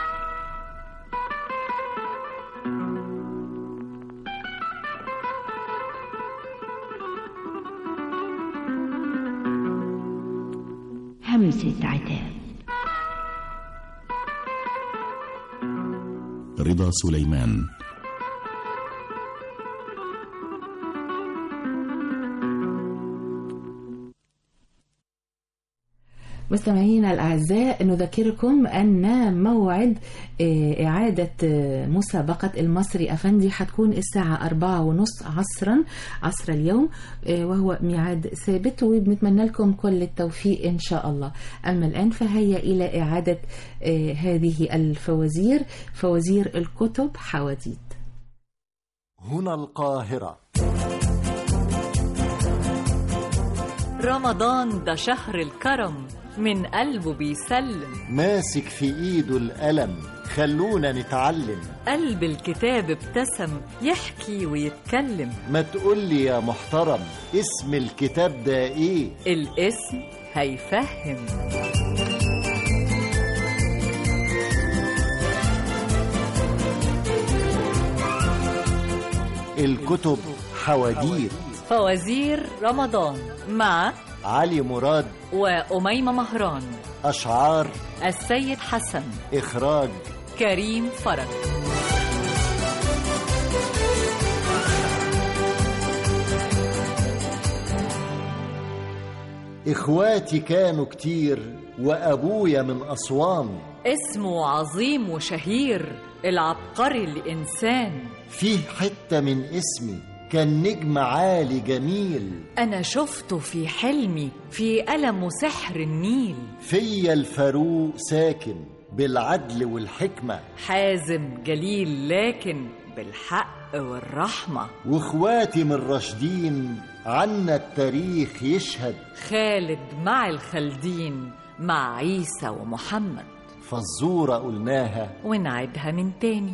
همسة عتاب رضا سليمان مستمعينا الأعزاء نذكركم أن موعد آه، إعادة آه، مسابقة المصري أفندي حتكون الساعة أربعة ونص عصرا عصر اليوم آه، وهو ميعاد ثابت وبنتمنى لكم كل التوفيق إن شاء الله أما الآن فهيا إلى إعادة آه، هذه الفوازير فوازير الكتب حواديت هنا القاهرة رمضان ده شهر الكرم من قلبه بيسلم ماسك في ايده القلم خلونا نتعلم قلب الكتاب ابتسم يحكي ويتكلم ما تقولي يا محترم اسم الكتاب ده ايه الاسم هيفهم الكتب حواديت فوازير رمضان مع علي مراد وأميمة مهران أشعار السيد حسن إخراج كريم فرج إخواتي كانوا كتير وأبويا من أسوان اسمه عظيم وشهير العبقري الإنسان فيه حتة من اسمي كان نجم عالي جميل أنا شفته في حلمي في ألم وسحر النيل فيا الفاروق ساكن بالعدل والحكمة حازم جليل لكن بالحق والرحمة واخواتي من راشدين عنا التاريخ يشهد خالد مع الخالدين مع عيسى ومحمد فالزورة قلناها ونعيدها من تاني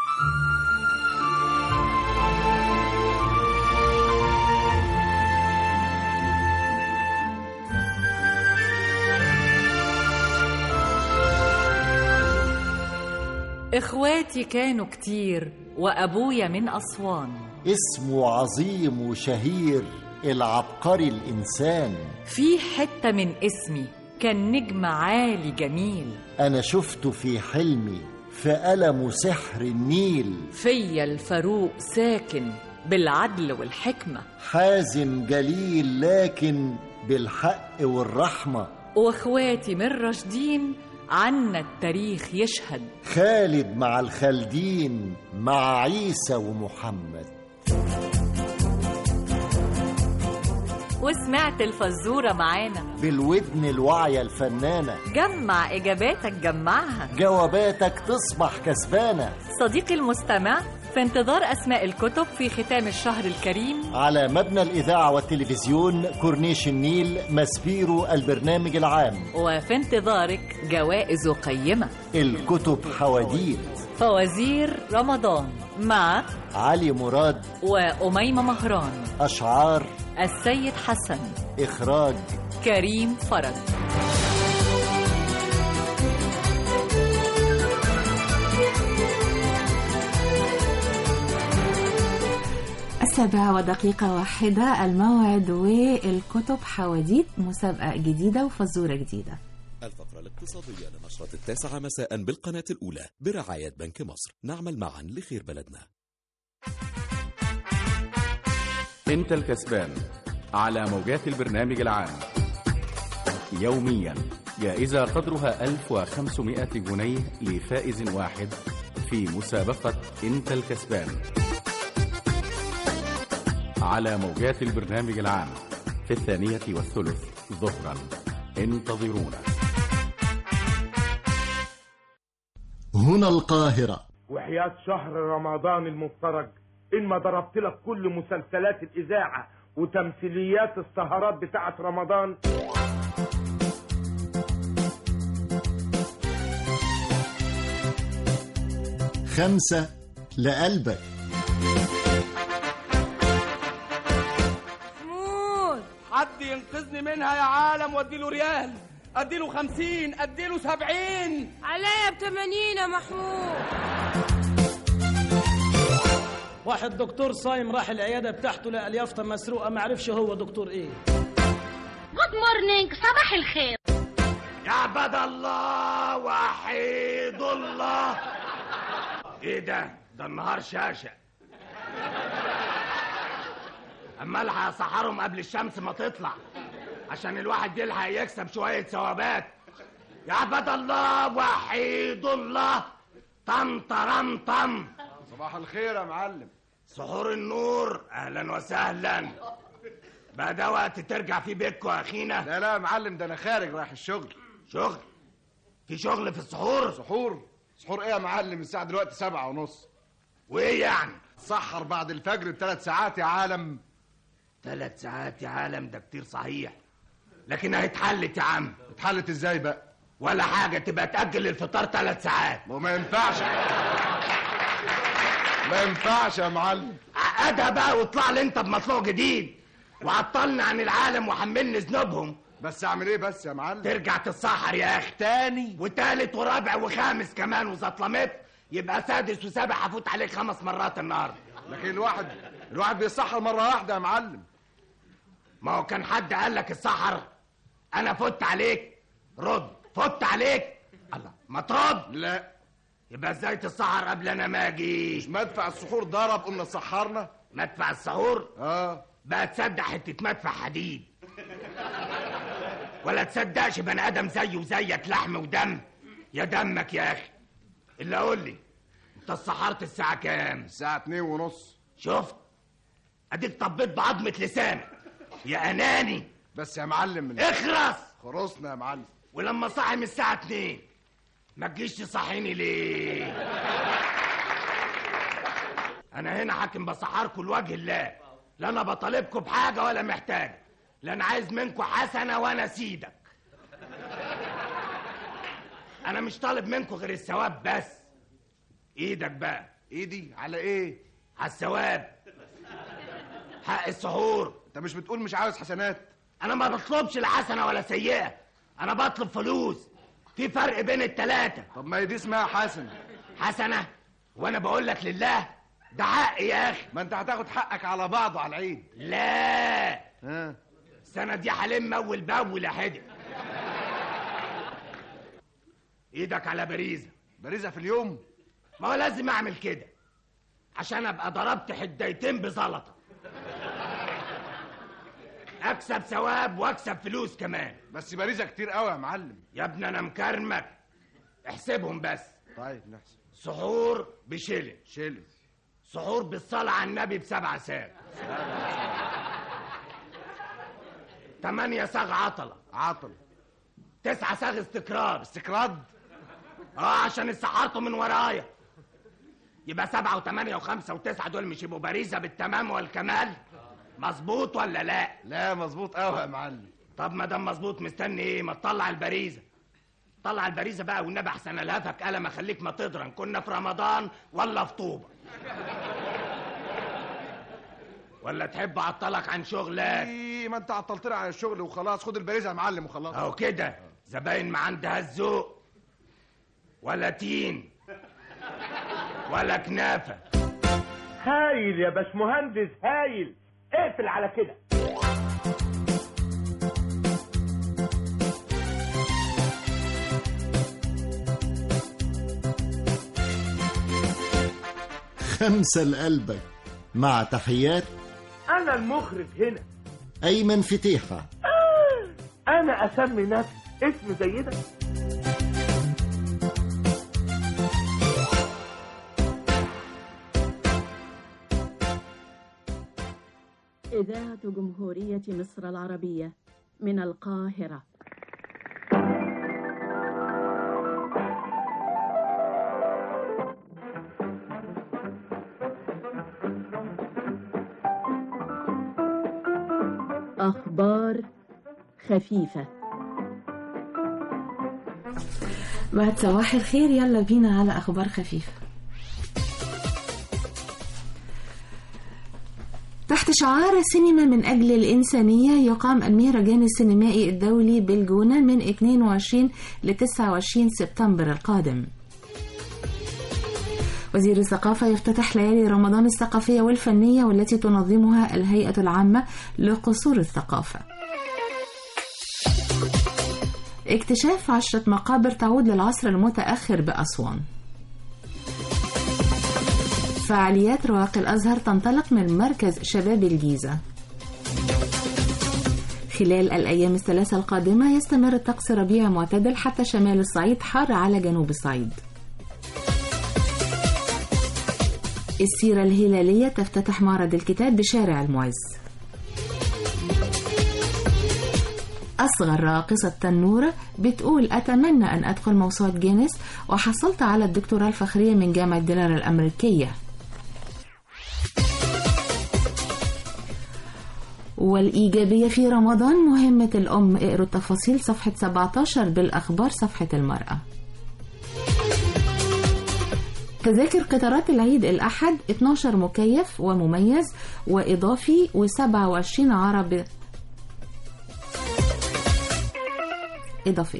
إخواتي كانوا كتير وأبويا من أسوان اسمه عظيم وشهير العبقري الإنسان في حتة من اسمي كان نجم عالي جميل أنا شفته في حلمي في ألم سحر النيل فيا الفاروق ساكن بالعدل والحكمة حازم جليل لكن بالحق والرحمة واخواتي من راشدين عنا التاريخ يشهد خالد مع الخالدين مع عيسى ومحمد وسمعت الفزورة معانا بالودن الواعية الفنانة جمع إجاباتك جمعها جواباتك تصبح كسبانة صديقي المستمع في انتظار أسماء الكتب في ختام الشهر الكريم على مبنى الإذاعة والتلفزيون كورنيش النيل مسبيرو البرنامج العام وفي انتظارك جوائز قيمة الكتب حواديت فوازير رمضان مع علي مراد وأميمة مهران أشعار السيد حسن إخراج كريم فرج السابعة ودقيقة واحدة الموعد والكتب حواديت مسابقة جديدة وفزورة جديدة الفقرة الاقتصادية لنشرة التاسعة مساء بالقناة الأولى برعاية بنك مصر نعمل معا لخير بلدنا انت الكسبان على موجات البرنامج العام يوميا جائزة قدرها 1500 جنيه لفائز واحد في مسابقة انت الكسبان على موجات البرنامج العام في الثانية والثلث ظهرا انتظرونا هنا القاهرة وحياة شهر رمضان المفترج إن ما ضربت لك كل مسلسلات الإذاعة وتمثيليات السهرات بتاعة رمضان خمسة لقلبك محمود حد ينقذني منها يا عالم واديله ريال اديله خمسين اديله سبعين عليا بتمانين يا محمود واحد دكتور صايم راح العياده بتاعته لقى اليافطه مسروقه ما عرفش هو دكتور ايه جود مورنينج صباح الخير يا عباد الله وحيد الله ايه ده ده النهار شاشة اما الحق اسحرهم قبل الشمس ما تطلع عشان الواحد يلحق يكسب شوية ثوابات يا عباد الله وحيد الله طم طرم طم صباح الخير يا معلم سحور النور اهلا وسهلا بقى ده وقت ترجع فيه بيتكم يا اخينا لا لا يا معلم ده انا خارج رايح الشغل شغل في شغل في السحور سحور سحور ايه يا معلم الساعه دلوقتي سبعة ونص وايه يعني سحر بعد الفجر بثلاث ساعات يا عالم ثلاث ساعات يا عالم ده كتير صحيح لكن اتحلت يا عم اتحلت ازاي بقى ولا حاجة تبقى تأجل الفطار ثلاث ساعات وما ينفعش ما ينفعش يا معلم عقدها بقى واطلع لي انت بمطلوع جديد وعطلنا عن العالم وحملني ذنوبهم بس اعمل ايه بس يا معلم ترجع تتسحر يا اخي تاني وتالت ورابع وخامس كمان وزطلمت يبقى سادس وسابع هفوت عليك خمس مرات النهارده لكن الواحد الواحد بيسحر مره واحده يا معلم ما هو كان حد قال لك السحر انا فت عليك رد فت عليك الله ما ترد لا يبقى ازاي تسحر قبل انا ما اجي مش مدفع السحور ضرب قمنا سحرنا مدفع السحور اه بقى تصدق حته مدفع حديد ولا تصدقش بني ادم زيه وزيك لحم ودم يا دمك يا اخي الا قول لي انت سحرت الساعه كام الساعه اتنين ونص شفت اديك طبيت بعظمه لسانك يا اناني بس يا معلم من... اخرس خرصنا يا معلم ولما صاحي من الساعه 2 ما تجيش تصحيني ليه انا هنا حاكم بسحركم لوجه الله لا انا بطالبكم بحاجه ولا محتاج لا انا عايز منكم حسنه وانا سيدك انا مش طالب منكم غير الثواب بس ايدك بقى ايدي على ايه على الثواب حق السحور انت مش بتقول مش عاوز حسنات انا ما بطلبش لا حسنه ولا سيئه انا بطلب فلوس في فرق بين التلاتة طب ما هي دي اسمها حسنه حسنه وانا بقول لك لله ده حق يا اخي ما انت هتاخد حقك على بعضه على العيد لا ها السنه دي هلم اول باول يا حدق ايدك على باريزه باريزه في اليوم ما هو لازم اعمل كده عشان ابقى ضربت حديتين بزلطه اكسب ثواب واكسب فلوس كمان بس باريزه كتير قوي يا معلم يا ابني انا مكرمك احسبهم بس طيب نحسب سحور بشلن شيل سحور بالصلاة على النبي بسبع ساغ تمانية ساغ عطلة عطل تسعة ساغ استكرار استكراد اه عشان اتسحرتوا من ورايا يبقى سبعة وثمانية وخمسة وتسعة دول مش يبقوا باريزة بالتمام والكمال مظبوط ولا لا لا مظبوط قوي يا معلم طب ما دام مظبوط مستني ايه ما تطلع البريزه طلع البريزه بقى والنبي احسن الهفك قلم اخليك ما تضرن كنا في رمضان ولا في طوبه ولا تحب اعطلك عن شغلك إيه ما انت عطلتنا على الشغل وخلاص خد الباريزه يا معلم وخلاص اهو كده زباين ما عندها الذوق ولا تين ولا كنافه هايل يا باشمهندس هايل اقفل على كده خمسة لقلبك مع تحيات انا المخرج هنا أيمن فتيحة انا اسمي نفسي اسم زي ده إذاعة جمهورية مصر العربية من القاهرة أخبار خفيفة بعد صباح الخير يلا بينا على أخبار خفيفة تحت شعار سينما من أجل الإنسانية يقام المهرجان السينمائي الدولي بالجونة من 22 ل 29 سبتمبر القادم وزير الثقافة يفتتح ليالي رمضان الثقافية والفنية والتي تنظمها الهيئة العامة لقصور الثقافة اكتشاف عشرة مقابر تعود للعصر المتأخر بأسوان فعاليات رواق الأزهر تنطلق من مركز شباب الجيزة خلال الأيام الثلاثة القادمة يستمر الطقس ربيع معتدل حتى شمال الصعيد حار على جنوب الصعيد السيرة الهلالية تفتتح معرض الكتاب بشارع المعز أصغر راقصة تنورة بتقول أتمنى أن أدخل موسوعة جينيس وحصلت على الدكتوراه الفخرية من جامعة ديلار الأمريكية والإيجابية في رمضان مهمة الأم اقروا التفاصيل صفحة 17 بالأخبار صفحة المرأة تذاكر قطارات العيد الأحد 12 مكيف ومميز وإضافي و27 عربي إضافي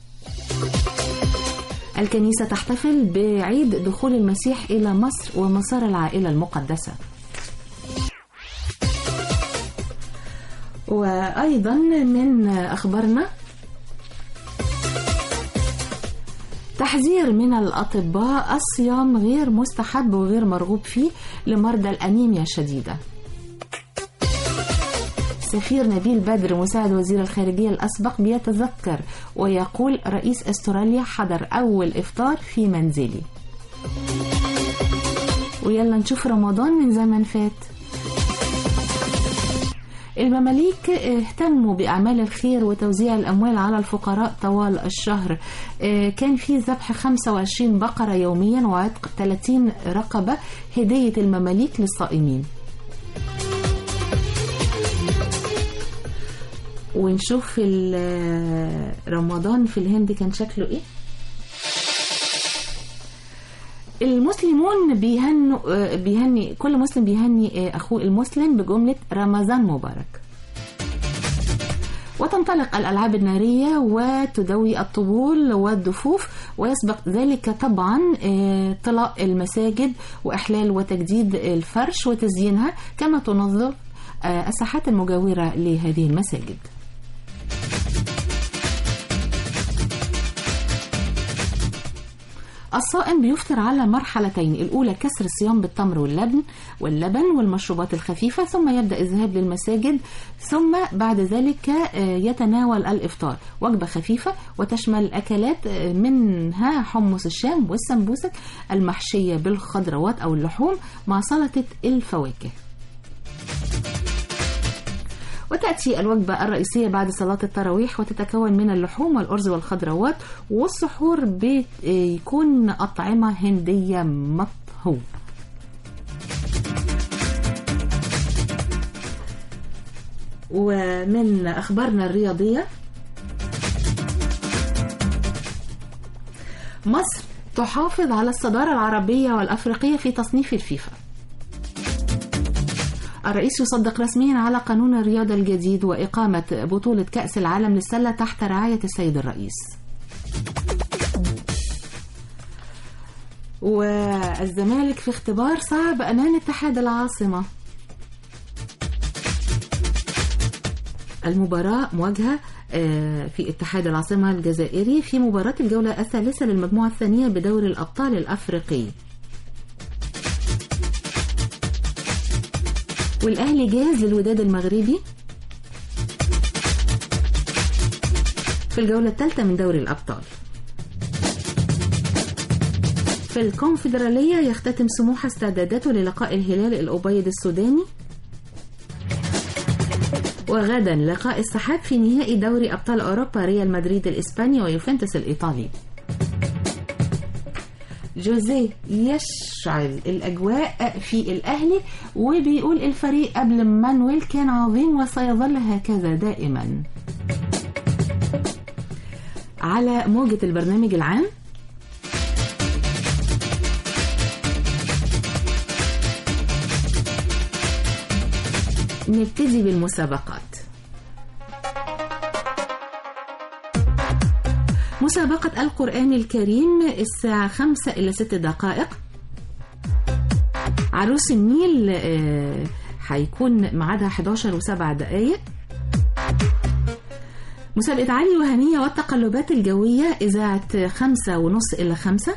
الكنيسة تحتفل بعيد دخول المسيح إلى مصر ومسار العائلة المقدسة وأيضا من أخبارنا تحذير من الأطباء الصيام غير مستحب وغير مرغوب فيه لمرضى الأنيميا الشديدة سفير نبيل بدر مساعد وزير الخارجية الأسبق بيتذكر ويقول رئيس استراليا حضر أول إفطار في منزلي ويلا نشوف رمضان من زمن فات المماليك اهتموا بأعمال الخير وتوزيع الأموال على الفقراء طوال الشهر كان في ذبح 25 بقرة يوميا وعتق 30 رقبة هدية المماليك للصائمين ونشوف رمضان في الهند كان شكله ايه المسلمون بيهنوا بيهني كل مسلم بيهني اخوه المسلم بجمله رمضان مبارك وتنطلق الالعاب الناريه وتدوي الطبول والدفوف ويسبق ذلك طبعا طلاء المساجد واحلال وتجديد الفرش وتزيينها كما تنظف الساحات المجاوره لهذه المساجد الصائم بيفطر على مرحلتين الأولى كسر الصيام بالتمر واللبن واللبن والمشروبات الخفيفة ثم يبدأ الذهاب للمساجد ثم بعد ذلك يتناول الإفطار وجبة خفيفة وتشمل أكلات منها حمص الشام والسمبوسك المحشية بالخضروات أو اللحوم مع سلطة الفواكه وتأتي الوجبة الرئيسية بعد صلاة التراويح وتتكون من اللحوم والأرز والخضروات والسحور بيكون أطعمة هندية مطهوة ومن أخبارنا الرياضية مصر تحافظ على الصدارة العربية والأفريقية في تصنيف الفيفا الرئيس يصدق رسميا على قانون الرياضة الجديد وإقامة بطولة كأس العالم للسلة تحت رعاية السيد الرئيس والزمالك في اختبار صعب أمام اتحاد العاصمة المباراة مواجهة في اتحاد العاصمة الجزائري في مباراة الجولة الثالثة للمجموعة الثانية بدور الأبطال الأفريقي والأهلي جاهز للوداد المغربي في الجولة الثالثة من دوري الأبطال في الكونفدرالية يختتم سموحة استعداداته للقاء الهلال الأبيض السوداني وغدا لقاء السحاب في نهائي دوري أبطال أوروبا ريال مدريد الإسباني ويوفنتوس الإيطالي جوزيه يشعل الأجواء في الأهلي وبيقول الفريق قبل مانويل كان عظيم وسيظل هكذا دائما على موجة البرنامج العام نبتدي بالمسابقات مسابقة القرآن الكريم الساعة خمسة إلى ست دقائق عروس النيل هيكون ميعادها 11 وسبع دقائق مسابقة علي وهنية والتقلبات الجوية إذاعة خمسة ونص إلى خمسة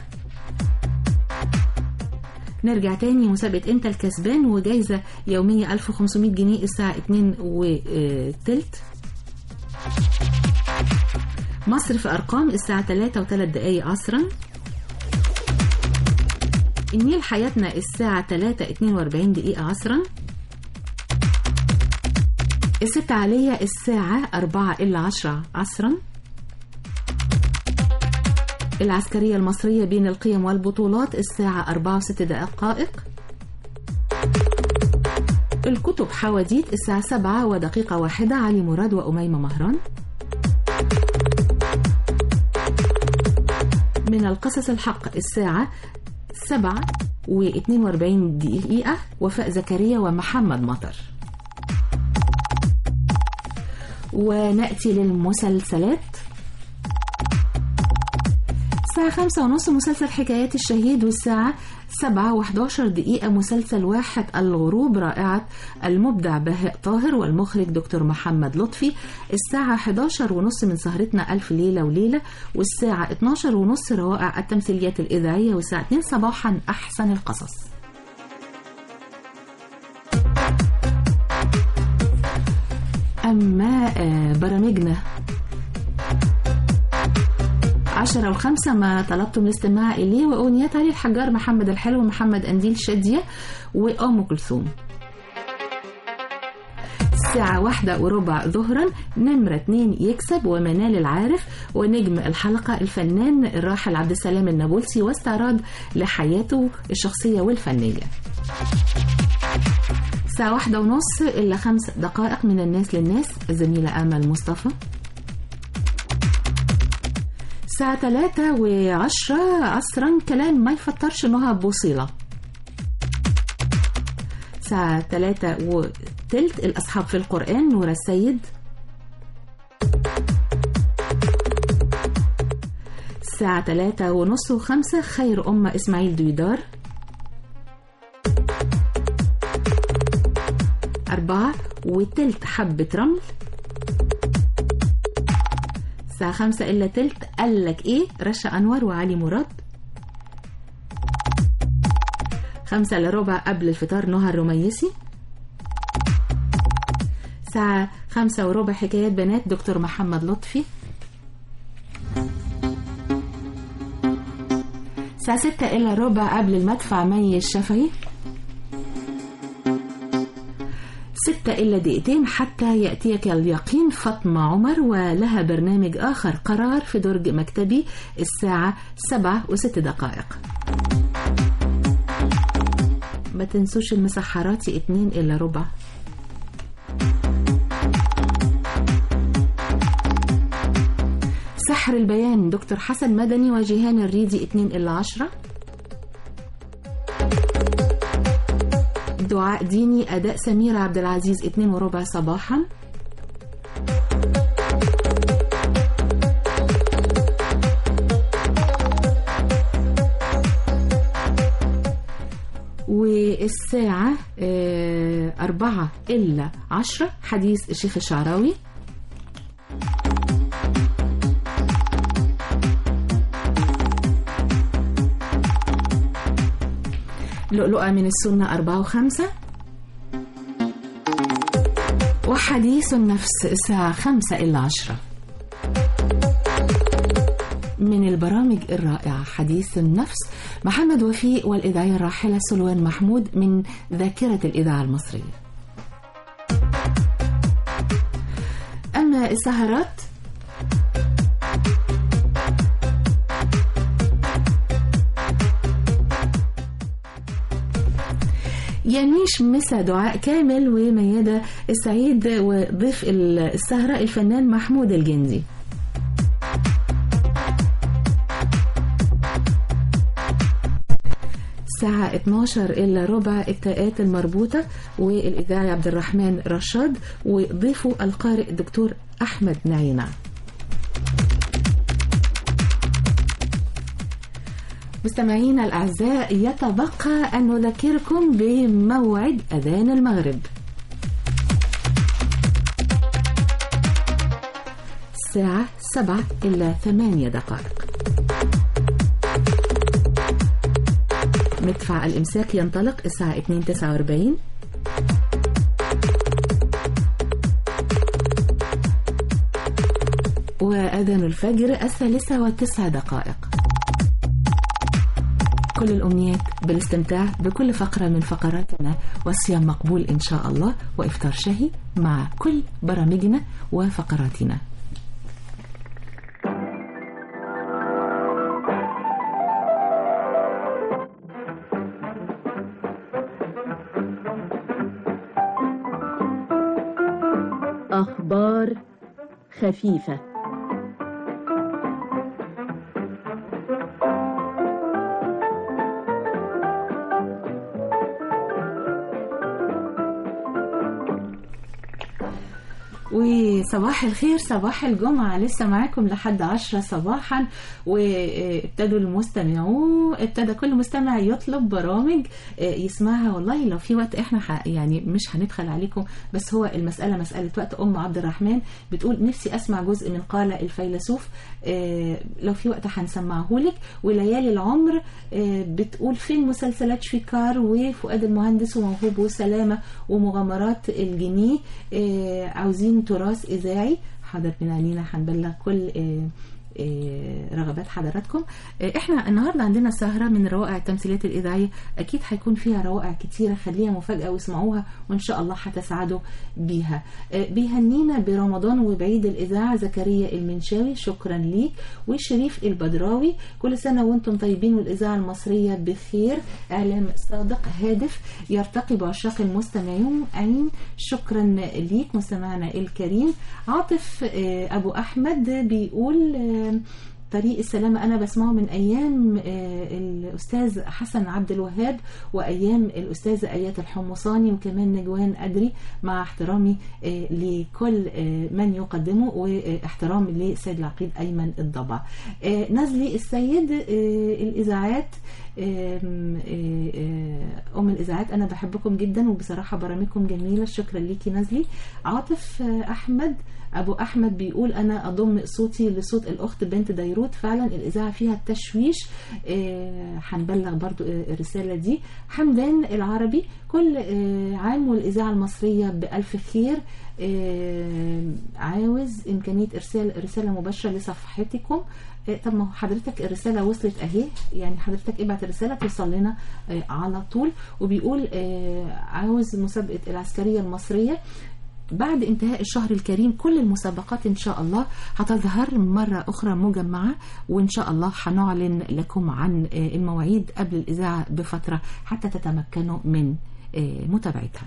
نرجع تاني مسابقة انت الكسبان وجايزة يومية 1500 جنيه الساعة 2 وتلت مصر في أرقام الساعة 3 و3 دقايق عصرا النيل حياتنا الساعة 3 42 دقيقة عصرا الست عالية الساعة 4 إلا 10 عصرا العسكرية المصرية بين القيم والبطولات الساعة 4 و6 دقائق الكتب حواديت الساعة 7 ودقيقة واحدة علي مراد وأميمة مهران من القصص الحق الساعة 7 و42 دقيقة وفاء زكريا ومحمد مطر ونأتي للمسلسلات الساعة خمسة ونص مسلسل حكايات الشهيد والساعة سبعة وحداشر دقيقة مسلسل واحد الغروب رائعة المبدع بهاء طاهر والمخرج دكتور محمد لطفي الساعة 11 ونص من سهرتنا ألف ليلة وليلة والساعة 12 ونص روائع التمثيليات الإذاعية والساعة 2 صباحا أحسن القصص أما آه، برامجنا عشرة وخمسة ما طلبتم الاستماع إليه وأغنيات علي الحجار محمد الحلو محمد أنديل شادية وأم كلثوم الساعة واحدة وربع ظهرا نمرة اتنين يكسب ومنال العارف ونجم الحلقة الفنان الراحل عبد السلام النابلسي واستعراض لحياته الشخصية والفنية الساعة واحدة ونص إلا خمس دقائق من الناس للناس الزميلة آمل مصطفى الساعة تلاتة وعشرة عصرا كلام ما يفطرش نهى بوصيلة الساعة تلاتة وتلت الأصحاب في القرآن نورة السيد الساعة تلاتة ونص وخمسة خير أمة إسماعيل دويدار أربعة وتلت حبة رمل الساعة خمسة إلا تلت قالك إيه رشا أنور وعلي مراد خمسة إلا ربع قبل الفطار نهى الرميسي الساعة خمسة وربع حكايات بنات دكتور محمد لطفي الساعة ستة إلا ربع قبل المدفع مي الشفهي ستة إلا دقيقتين حتى يأتيك اليقين فاطمة عمر ولها برنامج آخر قرار في درج مكتبي الساعة سبعة وست دقائق ما تنسوش المسحراتي اتنين إلا ربع سحر البيان دكتور حسن مدني وجيهان الريدي اتنين إلا عشرة دعاء ديني أداء سميرة عبد العزيز اتنين وربع صباحا والساعة آه، أربعة إلا عشرة حديث الشيخ الشعراوي لؤلؤة من السنة أربعة وخمسة وحديث النفس الساعة خمسة إلا عشرة من البرامج الرائعة حديث النفس محمد وفيق والإذاعية الراحلة سلوان محمود من ذاكرة الإذاعة المصرية أما السهرات يميش مسا دعاء كامل وميادة السعيد وضيف السهرة الفنان محمود الجندي الساعة 12 إلا ربع التاءات المربوطة والإذاعي عبد الرحمن رشاد وضيفه القارئ الدكتور أحمد نعيمة مستمعينا الأعزاء يتبقى أن نذكركم بموعد أذان المغرب الساعة سبعة إلا ثمانية دقائق مدفع الإمساك ينطلق الساعة 2:49 وأذان الفجر الثالثة وتسع دقائق كل الأمنيات بالاستمتاع بكل فقرة من فقراتنا والصيام مقبول إن شاء الله وإفطار شهي مع كل برامجنا وفقراتنا أخبار خفيفة وصباح الخير صباح الجمعة لسه معاكم لحد عشرة صباحا وابتدوا المستمعون ابتدى كل مستمع يطلب برامج يسمعها والله لو في وقت احنا ح... يعني مش هندخل عليكم بس هو المسألة مسألة وقت أم عبد الرحمن بتقول نفسي أسمع جزء من قال الفيلسوف لو في وقت هنسمعه لك وليالي العمر بتقول فين مسلسلات شيكار وفؤاد المهندس وموهوب وسلامة ومغامرات الجنيه عاوزين تراث إذاعي حاضر من علينا هنبلغ كل رغبات حضراتكم احنا النهارده عندنا سهره من روائع التمثيليات الاذاعيه اكيد هيكون فيها روائع كتيره خليها مفاجاه واسمعوها وان شاء الله هتسعدوا بيها بيهنينا برمضان وبعيد الاذاعه زكريا المنشاوي شكرا ليك وشريف البدراوي كل سنه وانتم طيبين والاذاعه المصريه بخير اعلام صادق هادف يرتقي بعشاق المستمعين عين شكرا ليك مستمعنا الكريم عاطف ابو احمد بيقول طريق السلامة أنا بسمعه من أيام الأستاذ حسن عبد الوهاب وأيام الأستاذة آيات الحمصاني وكمان نجوان أدري مع احترامي لكل من يقدمه واحترام لسيد العقيد أيمن الضبع نزلي السيد الإذاعات أم الإذاعات أنا بحبكم جدا وبصراحة برامجكم جميلة شكرا ليكي نزلي عاطف أحمد أبو أحمد بيقول أنا أضم صوتي لصوت الأخت بنت ديروت فعلا الإذاعة فيها التشويش هنبلغ برضو الرسالة دي حمدان العربي كل عام والإذاعة المصرية بألف خير عاوز إمكانية إرسال رسالة مباشرة لصفحتكم طب ما حضرتك الرسالة وصلت اهي يعني حضرتك ابعت الرسالة توصل لنا على طول وبيقول عاوز مسابقة العسكرية المصرية بعد انتهاء الشهر الكريم كل المسابقات ان شاء الله هتظهر مرة اخرى مجمعة وان شاء الله هنعلن لكم عن المواعيد قبل الاذاعة بفترة حتى تتمكنوا من متابعتها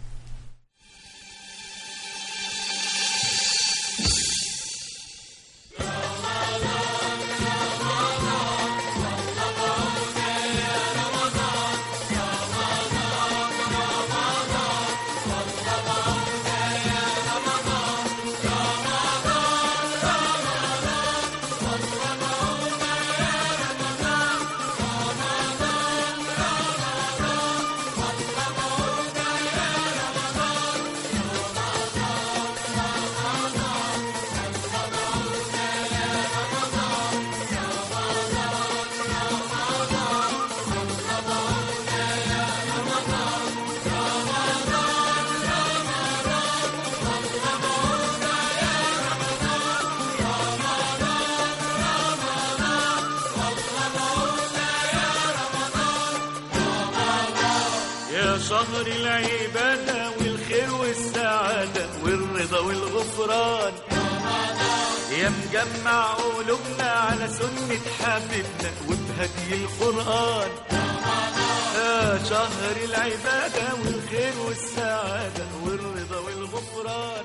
شهر العبادة والخير والسعادة والرضا والغفران يا مجمع قلوبنا على سنة حبيبنا وبهدي القرآن يا شهر العبادة والخير والسعادة والرضا والغفران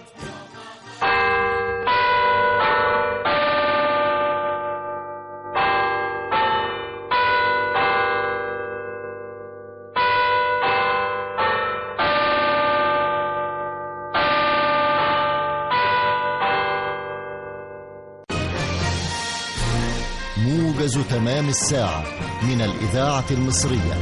موجز تمام الساعة من الإذاعة المصرية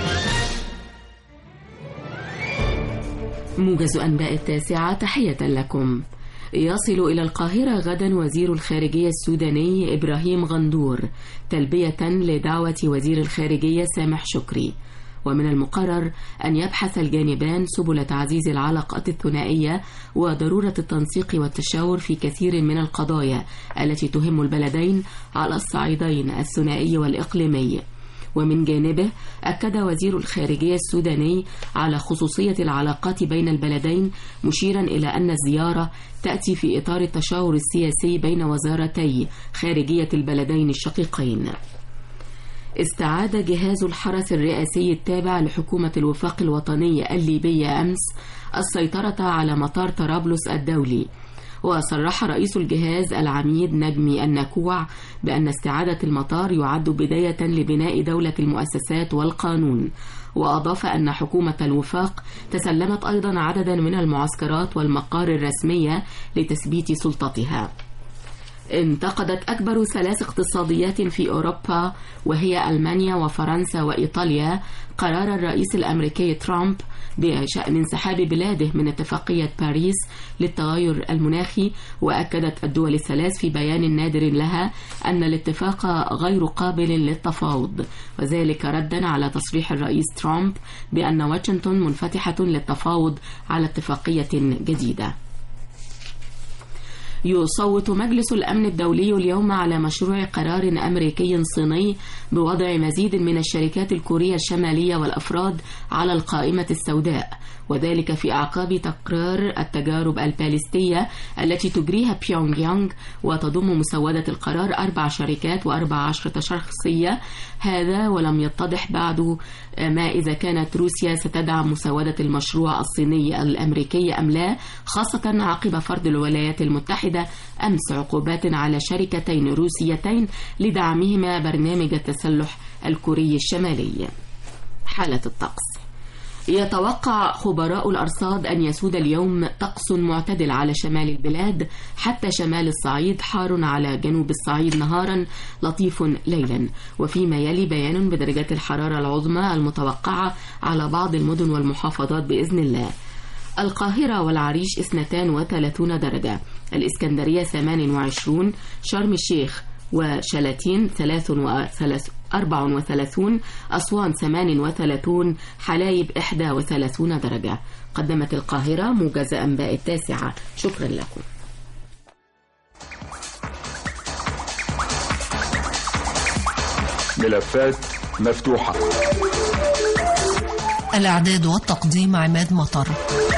موجز أنباء التاسعة تحية لكم يصل إلى القاهرة غدا وزير الخارجية السوداني إبراهيم غندور تلبية لدعوة وزير الخارجية سامح شكري ومن المقرر أن يبحث الجانبان سبل تعزيز العلاقات الثنائية وضرورة التنسيق والتشاور في كثير من القضايا التي تهم البلدين على الصعيدين الثنائي والإقليمي ومن جانبه أكد وزير الخارجية السوداني على خصوصية العلاقات بين البلدين مشيرا إلى أن الزيارة تأتي في إطار التشاور السياسي بين وزارتي خارجية البلدين الشقيقين استعاد جهاز الحرس الرئاسي التابع لحكومة الوفاق الوطني الليبية أمس السيطرة على مطار طرابلس الدولي وصرح رئيس الجهاز العميد نجمي النكوع بأن استعادة المطار يعد بداية لبناء دولة المؤسسات والقانون وأضاف أن حكومة الوفاق تسلمت أيضا عددا من المعسكرات والمقار الرسمية لتثبيت سلطتها انتقدت أكبر ثلاث اقتصاديات في أوروبا وهي ألمانيا وفرنسا وإيطاليا قرار الرئيس الأمريكي ترامب بشأن انسحاب بلاده من اتفاقية باريس للتغير المناخي وأكدت الدول الثلاث في بيان نادر لها أن الاتفاق غير قابل للتفاوض وذلك ردا على تصريح الرئيس ترامب بأن واشنطن منفتحة للتفاوض على اتفاقية جديدة يصوت مجلس الأمن الدولي اليوم على مشروع قرار أمريكي صيني بوضع مزيد من الشركات الكورية الشمالية والأفراد على القائمة السوداء وذلك في أعقاب تكرار التجارب البالستية التي تجريها بيونغ يانغ وتضم مسودة القرار أربع شركات وأربع عشرة شخصية هذا ولم يتضح بعد ما إذا كانت روسيا ستدعم مسودة المشروع الصيني الأمريكي أم لا خاصة عقب فرض الولايات المتحدة أمس عقوبات على شركتين روسيتين لدعمهما برنامج التسلح الكوري الشمالي حالة الطقس يتوقع خبراء الأرصاد أن يسود اليوم طقس معتدل على شمال البلاد حتى شمال الصعيد حار على جنوب الصعيد نهارا لطيف ليلا وفيما يلي بيان بدرجات الحرارة العظمى المتوقعة على بعض المدن والمحافظات بإذن الله القاهرة والعريش 32 درجة الإسكندرية 28 شرم الشيخ وشلاتين 34 أسوان 38 حلايب 31 درجة قدمت القاهرة موجز أنباء التاسعة شكرا لكم ملفات مفتوحة الإعداد والتقديم عماد مطر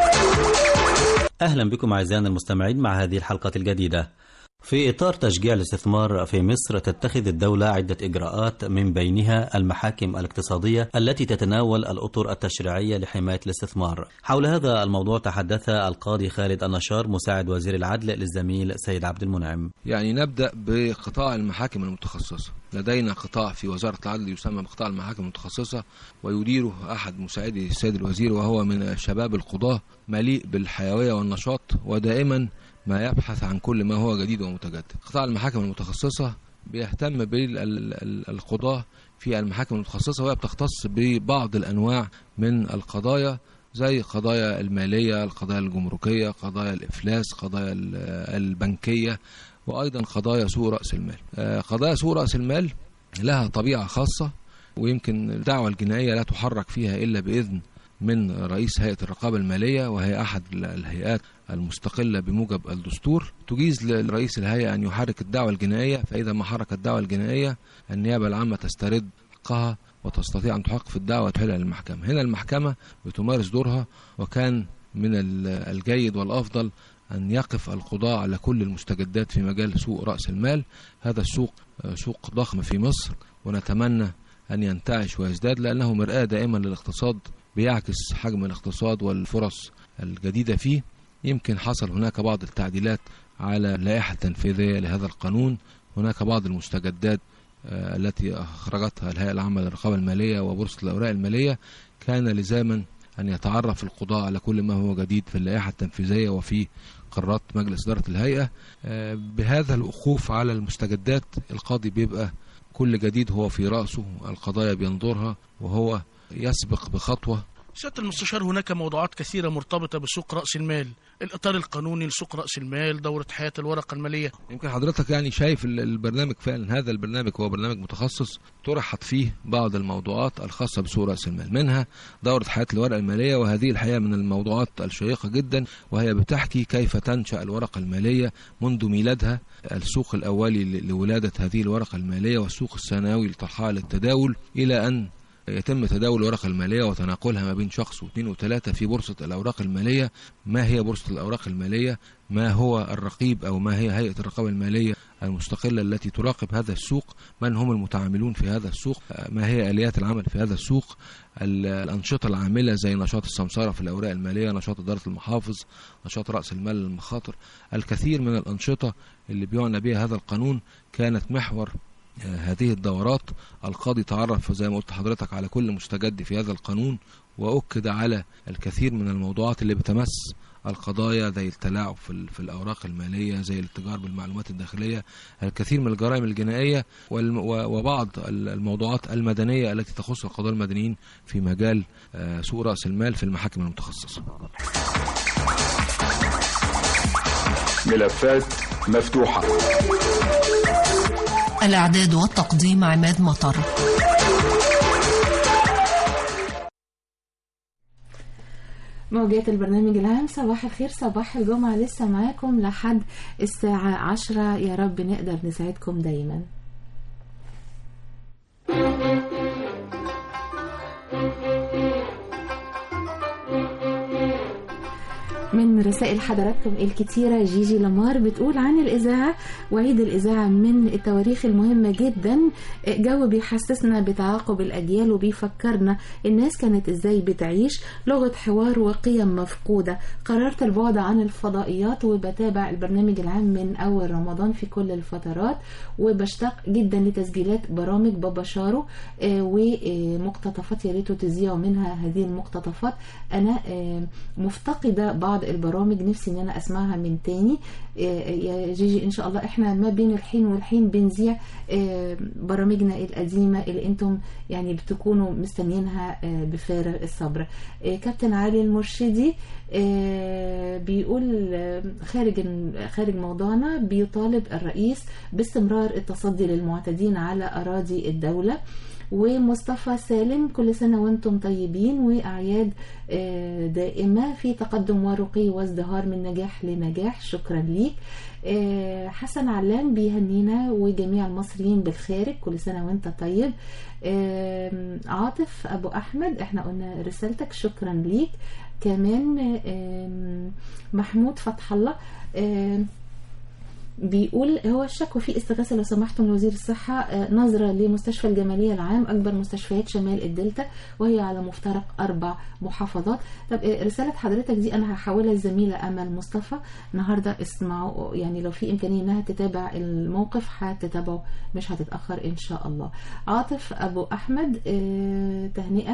أهلا بكم أعزائنا المستمعين مع هذه الحلقة الجديدة في إطار تشجيع الاستثمار في مصر تتخذ الدولة عدة إجراءات من بينها المحاكم الاقتصادية التي تتناول الأطر التشريعية لحماية الاستثمار حول هذا الموضوع تحدث القاضي خالد النشار مساعد وزير العدل للزميل سيد عبد المنعم يعني نبدأ بقطاع المحاكم المتخصصة لدينا قطاع في وزارة العدل يسمى بقطاع المحاكم المتخصصة ويديره أحد مساعدي السيد الوزير وهو من شباب القضاة مليء بالحيوية والنشاط ودائما ما يبحث عن كل ما هو جديد ومتجدد قطاع المحاكم المتخصصة بيهتم بالقضاة في المحاكم المتخصصة وهي بتختص ببعض الأنواع من القضايا زي قضايا المالية القضايا الجمركية قضايا الإفلاس قضايا البنكية وأيضا قضايا سوء رأس المال قضايا سوء رأس المال لها طبيعة خاصة ويمكن الدعوة الجنائية لا تحرك فيها إلا بإذن من رئيس هيئة الرقابة المالية وهي أحد الهيئات المستقلة بموجب الدستور تجيز لرئيس الهيئة أن يحرك الدعوة الجنائية فإذا ما حرك الدعوة الجنائية النيابة العامة تسترد حقها وتستطيع أن تحقق في الدعوة وتحيلها للمحكمة هنا المحكمة بتمارس دورها وكان من الجيد والأفضل أن يقف القضاء على كل المستجدات في مجال سوق رأس المال هذا السوق سوق ضخم في مصر ونتمنى أن ينتعش ويزداد لأنه مرآة دائما للاقتصاد بيعكس حجم الاقتصاد والفرص الجديدة فيه يمكن حصل هناك بعض التعديلات على اللائحة التنفيذية لهذا القانون هناك بعض المستجدات التي أخرجتها الهيئة العامة للرقابة المالية وبورصة الأوراق المالية كان لزاما أن يتعرف القضاء على كل ما هو جديد في اللائحة التنفيذية وفي قرارات مجلس إدارة الهيئة بهذا الوقوف على المستجدات القاضي بيبقى كل جديد هو في رأسه القضايا بينظرها وهو يسبق بخطوة سيادة المستشار هناك موضوعات كثيرة مرتبطة بسوق رأس المال الإطار القانوني لسوق رأس المال دورة حياة الورقة المالية يمكن حضرتك يعني شايف ال- البرنامج فعلا هذا البرنامج هو برنامج متخصص طرحت فيه بعض الموضوعات الخاصة بسوق رأس المال منها دورة حياة الورقة المالية وهذه الحقيقة من الموضوعات الشيقة جدا وهي بتحكي كيف تنشأ الورقة المالية منذ ميلادها السوق الأولي ل- لولادة هذه الورقة المالية والسوق الثانوي لطرحها للتداول إلى أن يتم تداول الورقة المالية وتناقلها ما بين شخص واثنين وثلاثة في بورصة الأوراق المالية ما هي بورصة الأوراق المالية ما هو الرقيب أو ما هي هيئة الرقابة المالية المستقلة التي تراقب هذا السوق من هم المتعاملون في هذا السوق ما هي آليات العمل في هذا السوق ال- الأنشطة العاملة زي نشاط السمسارة في الأوراق المالية نشاط إدارة المحافظ نشاط رأس المال للمخاطر الكثير من الأنشطة اللي بيعنى بها هذا القانون كانت محور آه، هذه الدورات القاضي تعرف زي ما قلت حضرتك على كل مستجد في هذا القانون وأكد على الكثير من الموضوعات اللي بتمس القضايا زي التلاعب في, ال- في الأوراق المالية زي الاتجار بالمعلومات الداخلية الكثير من الجرائم الجنائية والم- و- وبعض ال- الموضوعات المدنية التي تخص القضاء المدنيين في مجال آه، سوق رأس المال في المحاكم المتخصصة ملفات مفتوحة الإعداد والتقديم عماد مطر موجات البرنامج العام صباح الخير صباح الجمعة لسه معاكم لحد الساعة عشرة يا رب نقدر نساعدكم دايما من رسائل حضراتكم الكتيرة جيجي لمار بتقول عن الإذاعة وعيد الإذاعة من التواريخ المهمة جدا جو بيحسسنا بتعاقب الأجيال وبيفكرنا الناس كانت إزاي بتعيش لغة حوار وقيم مفقودة قررت البعد عن الفضائيات وبتابع البرنامج العام من أول رمضان في كل الفترات وبشتاق جدا لتسجيلات برامج بابا شارو آه، ومقتطفات يا ريتوا تذيعوا منها هذه المقتطفات أنا آه، مفتقدة بعض البرامج نفسي ان انا اسمعها من تاني آه، يا جيجي ان شاء الله احنا ما بين الحين والحين بنذيع آه، برامجنا القديمة اللي انتم يعني بتكونوا مستنيينها آه، بفارغ الصبر آه، كابتن علي المرشدي آه، بيقول آه، خارج خارج موضوعنا بيطالب الرئيس باستمرار التصدي للمعتدين على أراضي الدولة ومصطفى سالم كل سنة وانتم طيبين وأعياد آه، دائمة في تقدم ورقي وازدهار من نجاح لنجاح شكرا ليك آه، حسن علام بيهنينا وجميع المصريين بالخارج كل سنة وانت طيب آم، عاطف أبو أحمد احنا قلنا رسالتك شكرا ليك كمان آم، محمود فتح الله آم، بيقول هو الشكوى في استغاثة لو سمحتم لوزير الصحة آه، نظرة لمستشفى الجمالية العام أكبر مستشفيات شمال الدلتا وهي على مفترق أربع محافظات طب آه، رسالة حضرتك دي أنا هحولها للزميلة أمل مصطفى النهاردة اسمعوا يعني لو في إمكانية إنها تتابع الموقف هتتابعه مش هتتأخر إن شاء الله عاطف أبو أحمد آه، تهنئة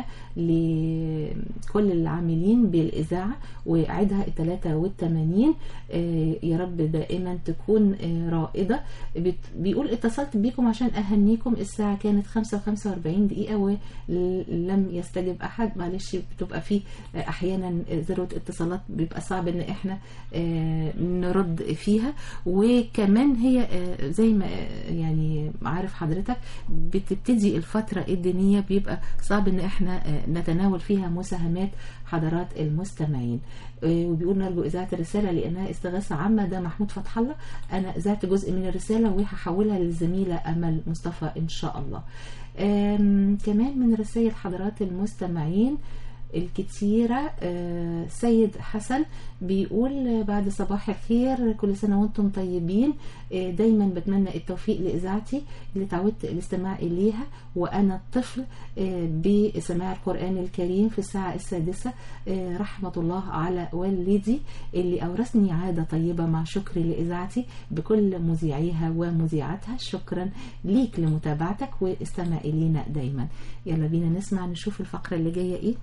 لكل العاملين بالإذاعة وعيدها الثلاثة والثمانين يا رب دائما تكون آه، رائدة بت- بيقول اتصلت بيكم عشان أهنيكم الساعة كانت خمسة وخمسة وأربعين دقيقة ولم يستجب أحد معلش بتبقى فيه آه، أحيانا ذروة اتصالات بيبقى صعب إن إحنا آه، نرد فيها وكمان هي آه، زي ما آه، يعني عارف حضرتك بتبتدي الفترة الدينية بيبقى صعب إن إحنا آه، نتناول فيها مساهمات حضرات المستمعين آه، وبيقول نرجو إذاعة الرسالة لأنها استغاثة عامة ده محمود فتح الله أنا إذاعت جزء من الرسالة وهحولها للزميلة أمل مصطفى إن شاء الله آم، كمان من رسائل حضرات المستمعين الكتيرة آه، سيد حسن بيقول آه، بعد صباح الخير كل سنة وانتم طيبين آه، دايما بتمنى التوفيق لإذاعتي اللي تعودت الاستماع إليها وأنا طفل آه، بسماع القرآن الكريم في الساعة السادسة آه، رحمة الله على والدي اللي أورثني عادة طيبة مع شكري لإذاعتي بكل مذيعيها ومذيعاتها شكرا ليك لمتابعتك واستمع إلينا دايما يلا بينا نسمع نشوف الفقرة اللي جاية إيه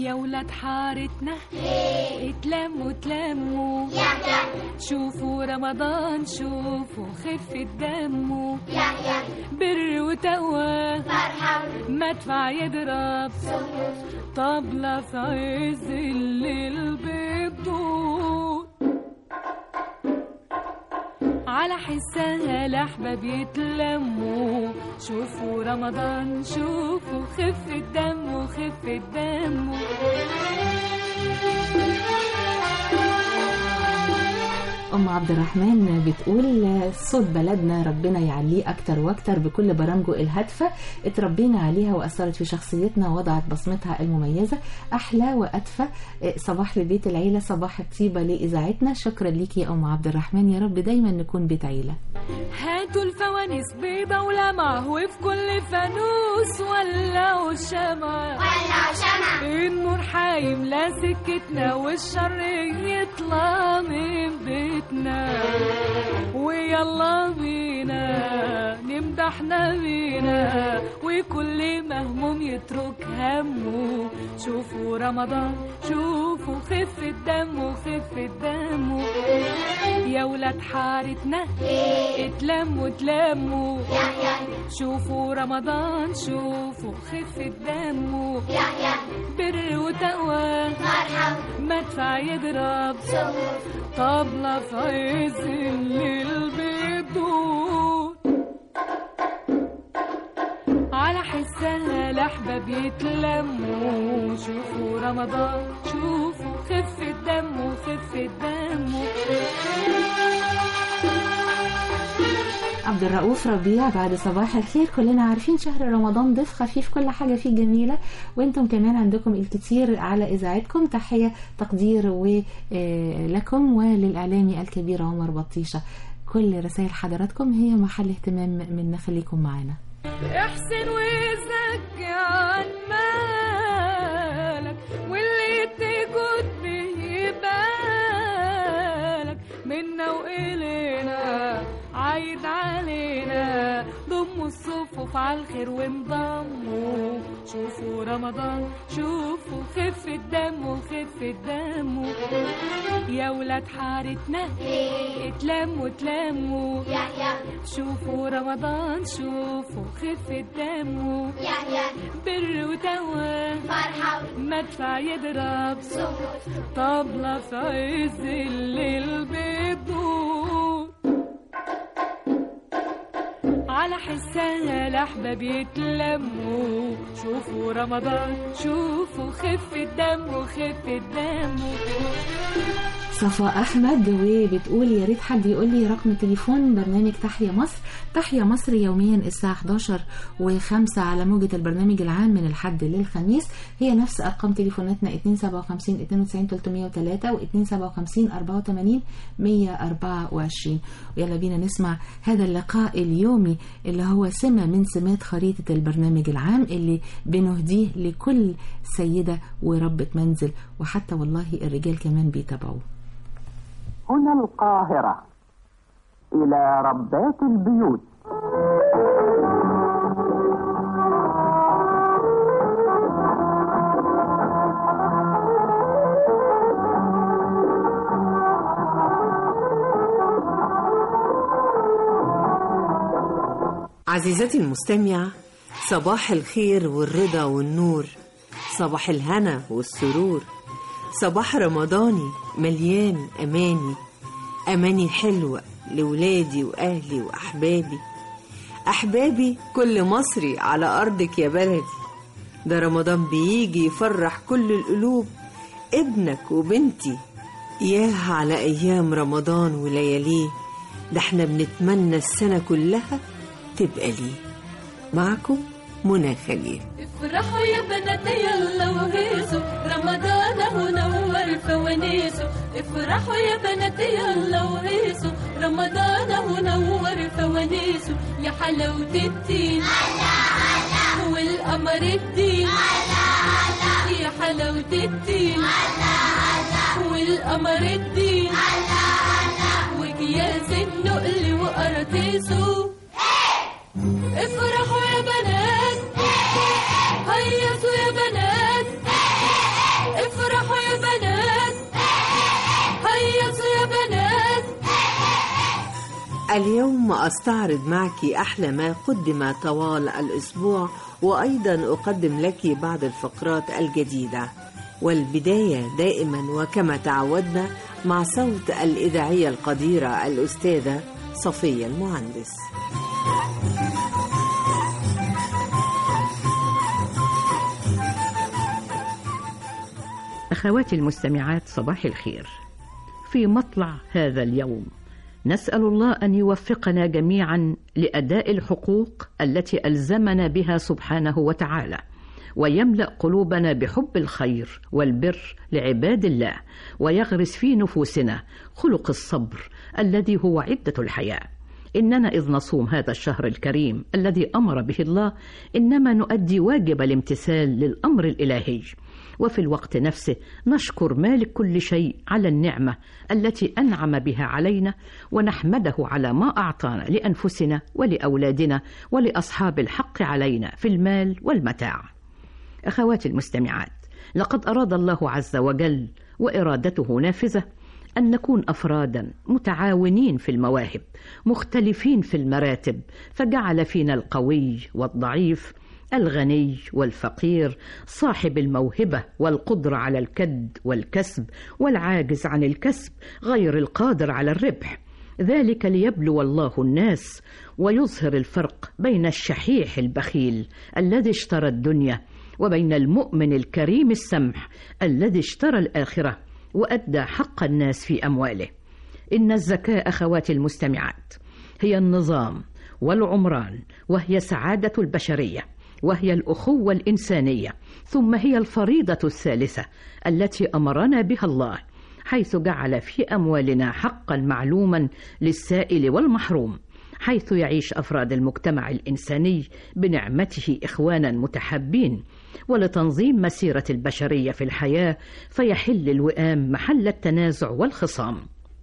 يا ولاد حارتنا اتلموا اتلموا شوفوا رمضان شوفوا خفة دمه بر وتقوى مدفع يضرب طبلة في عز الليل بتدور على حسها الأحباب يتلموا شوفوا رمضان شوفوا خفة دمه خفة دمه أم عبد الرحمن بتقول صوت بلدنا ربنا يعليه أكتر وأكتر بكل برامجه الهادفة اتربينا عليها وأثرت في شخصيتنا ووضعت بصمتها المميزة أحلى وأدفى صباح لبيت العيلة صباح الطيبة لإذاعتنا شكرا ليك يا أم عبد الرحمن يا رب دايما نكون بيت عيلة هاتوا الفوانيس بيضة ولمعة وفي كل فانوس ولعوا الشمعة ولعوا شمعة. النور حيملى سكتنا والشر يطلع من بيتنا ويلا بينا نمدح نبينا وكل مهموم يترك همه شوفوا رمضان شوفوا خفة دمه خفة دمه يا ولاد حارتنا اتلموا اتلموا شوفوا رمضان شوفوا خفة دمه بر وتقوى مدفع يضرب طبلة في عز الليل بتدور على حسها الأحباب يتلموا شوفوا رمضان شوفوا خفة دمه خفة دمه عبد الرؤوف ربيع بعد صباح الخير كلنا عارفين شهر رمضان ضيف خفيف كل حاجة فيه جميلة وانتم كمان عندكم الكثير على إذاعتكم تحية تقدير ولكم وللإعلامي الكبير عمر بطيشة كل رسائل حضراتكم هي محل اهتمام منا خليكم معنا احسن وزكي عن مالك واللي تجود به بالك منا وإلينا عايد علينا ضموا الصفوف على الخير وانضموا شوفوا رمضان شوفوا خفة دمه خفة دمه يا ولاد حارتنا اتلموا اتلموا شوفوا رمضان شوفوا خفة دمه بر وتقوى مدفع يضرب طبلة في عز الليل بتدور على حسها الأحباب يتلموا شوفوا رمضان شوفوا خفة دمه خفة دمه صفاء احمد وبتقول يا ريت حد يقول لي رقم تليفون برنامج تحيا مصر تحيا مصر يوميا الساعه 11 و5 على موجه البرنامج العام من الحد للخميس هي نفس ارقام تليفوناتنا 257 92 303 و 257 84 124 ويلا بينا نسمع هذا اللقاء اليومي اللي هو سمه من سمات خريطه البرنامج العام اللي بنهديه لكل سيده وربة منزل وحتى والله الرجال كمان بيتابعوه هنا القاهرة إلى ربات البيوت عزيزتي المستمعة صباح الخير والرضا والنور صباح الهنا والسرور صباح رمضاني مليان أماني أماني حلوة لولادي وأهلي وأحبابي أحبابي كل مصري على أرضك يا بلدي ده رمضان بيجي يفرح كل القلوب ابنك وبنتي ياه على أيام رمضان ولياليه ده احنا بنتمنى السنة كلها تبقى ليه معكم منى خليل افرحوا يا بنات يلا وهيصوا رمضان اهو نور فوانيسه افرحوا يا بنات يلا وهيصوا رمضان اهو نور فوانيسه يا حلاوة الدين والقمر الدين يا حلاوة الدين والقمر الدين وجياز النقل وقراطيسه افرحوا يا بنات هيصوا يا بنات اليوم أستعرض معك أحلى ما قدم طوال الأسبوع وأيضا أقدم لك بعض الفقرات الجديدة والبداية دائما وكما تعودنا مع صوت الإذاعية القديرة الأستاذة صفية المهندس أخواتي المستمعات صباح الخير في مطلع هذا اليوم نسأل الله أن يوفقنا جميعا لأداء الحقوق التي ألزمنا بها سبحانه وتعالى ويملأ قلوبنا بحب الخير والبر لعباد الله ويغرس في نفوسنا خلق الصبر الذي هو عدة الحياة إننا إذ نصوم هذا الشهر الكريم الذي أمر به الله إنما نؤدي واجب الامتثال للأمر الإلهي وفي الوقت نفسه نشكر مالك كل شيء على النعمة التي أنعم بها علينا ونحمده على ما أعطانا لأنفسنا ولأولادنا ولأصحاب الحق علينا في المال والمتاع أخواتي المستمعات لقد أراد الله عز وجل وإرادته نافذة أن نكون أفرادا متعاونين في المواهب مختلفين في المراتب فجعل فينا القوي والضعيف الغني والفقير صاحب الموهبة والقدرة على الكد والكسب والعاجز عن الكسب غير القادر على الربح ذلك ليبلو الله الناس ويظهر الفرق بين الشحيح البخيل الذي اشترى الدنيا وبين المؤمن الكريم السمح الذي اشترى الآخرة وأدى حق الناس في أمواله إن الزكاة أخواتي المستمعات هي النظام والعمران وهي سعادة البشرية وهي الأخوة الإنسانية ثم هي الفريضة الثالثة التي أمرنا بها الله حيث جعل في أموالنا حقا معلوما للسائل والمحروم حيث يعيش أفراد المجتمع الإنساني بنعمته إخوانا متحابين ولتنظيم مسيرة البشرية في الحياة فيحل الوئام محل التنازع والخصام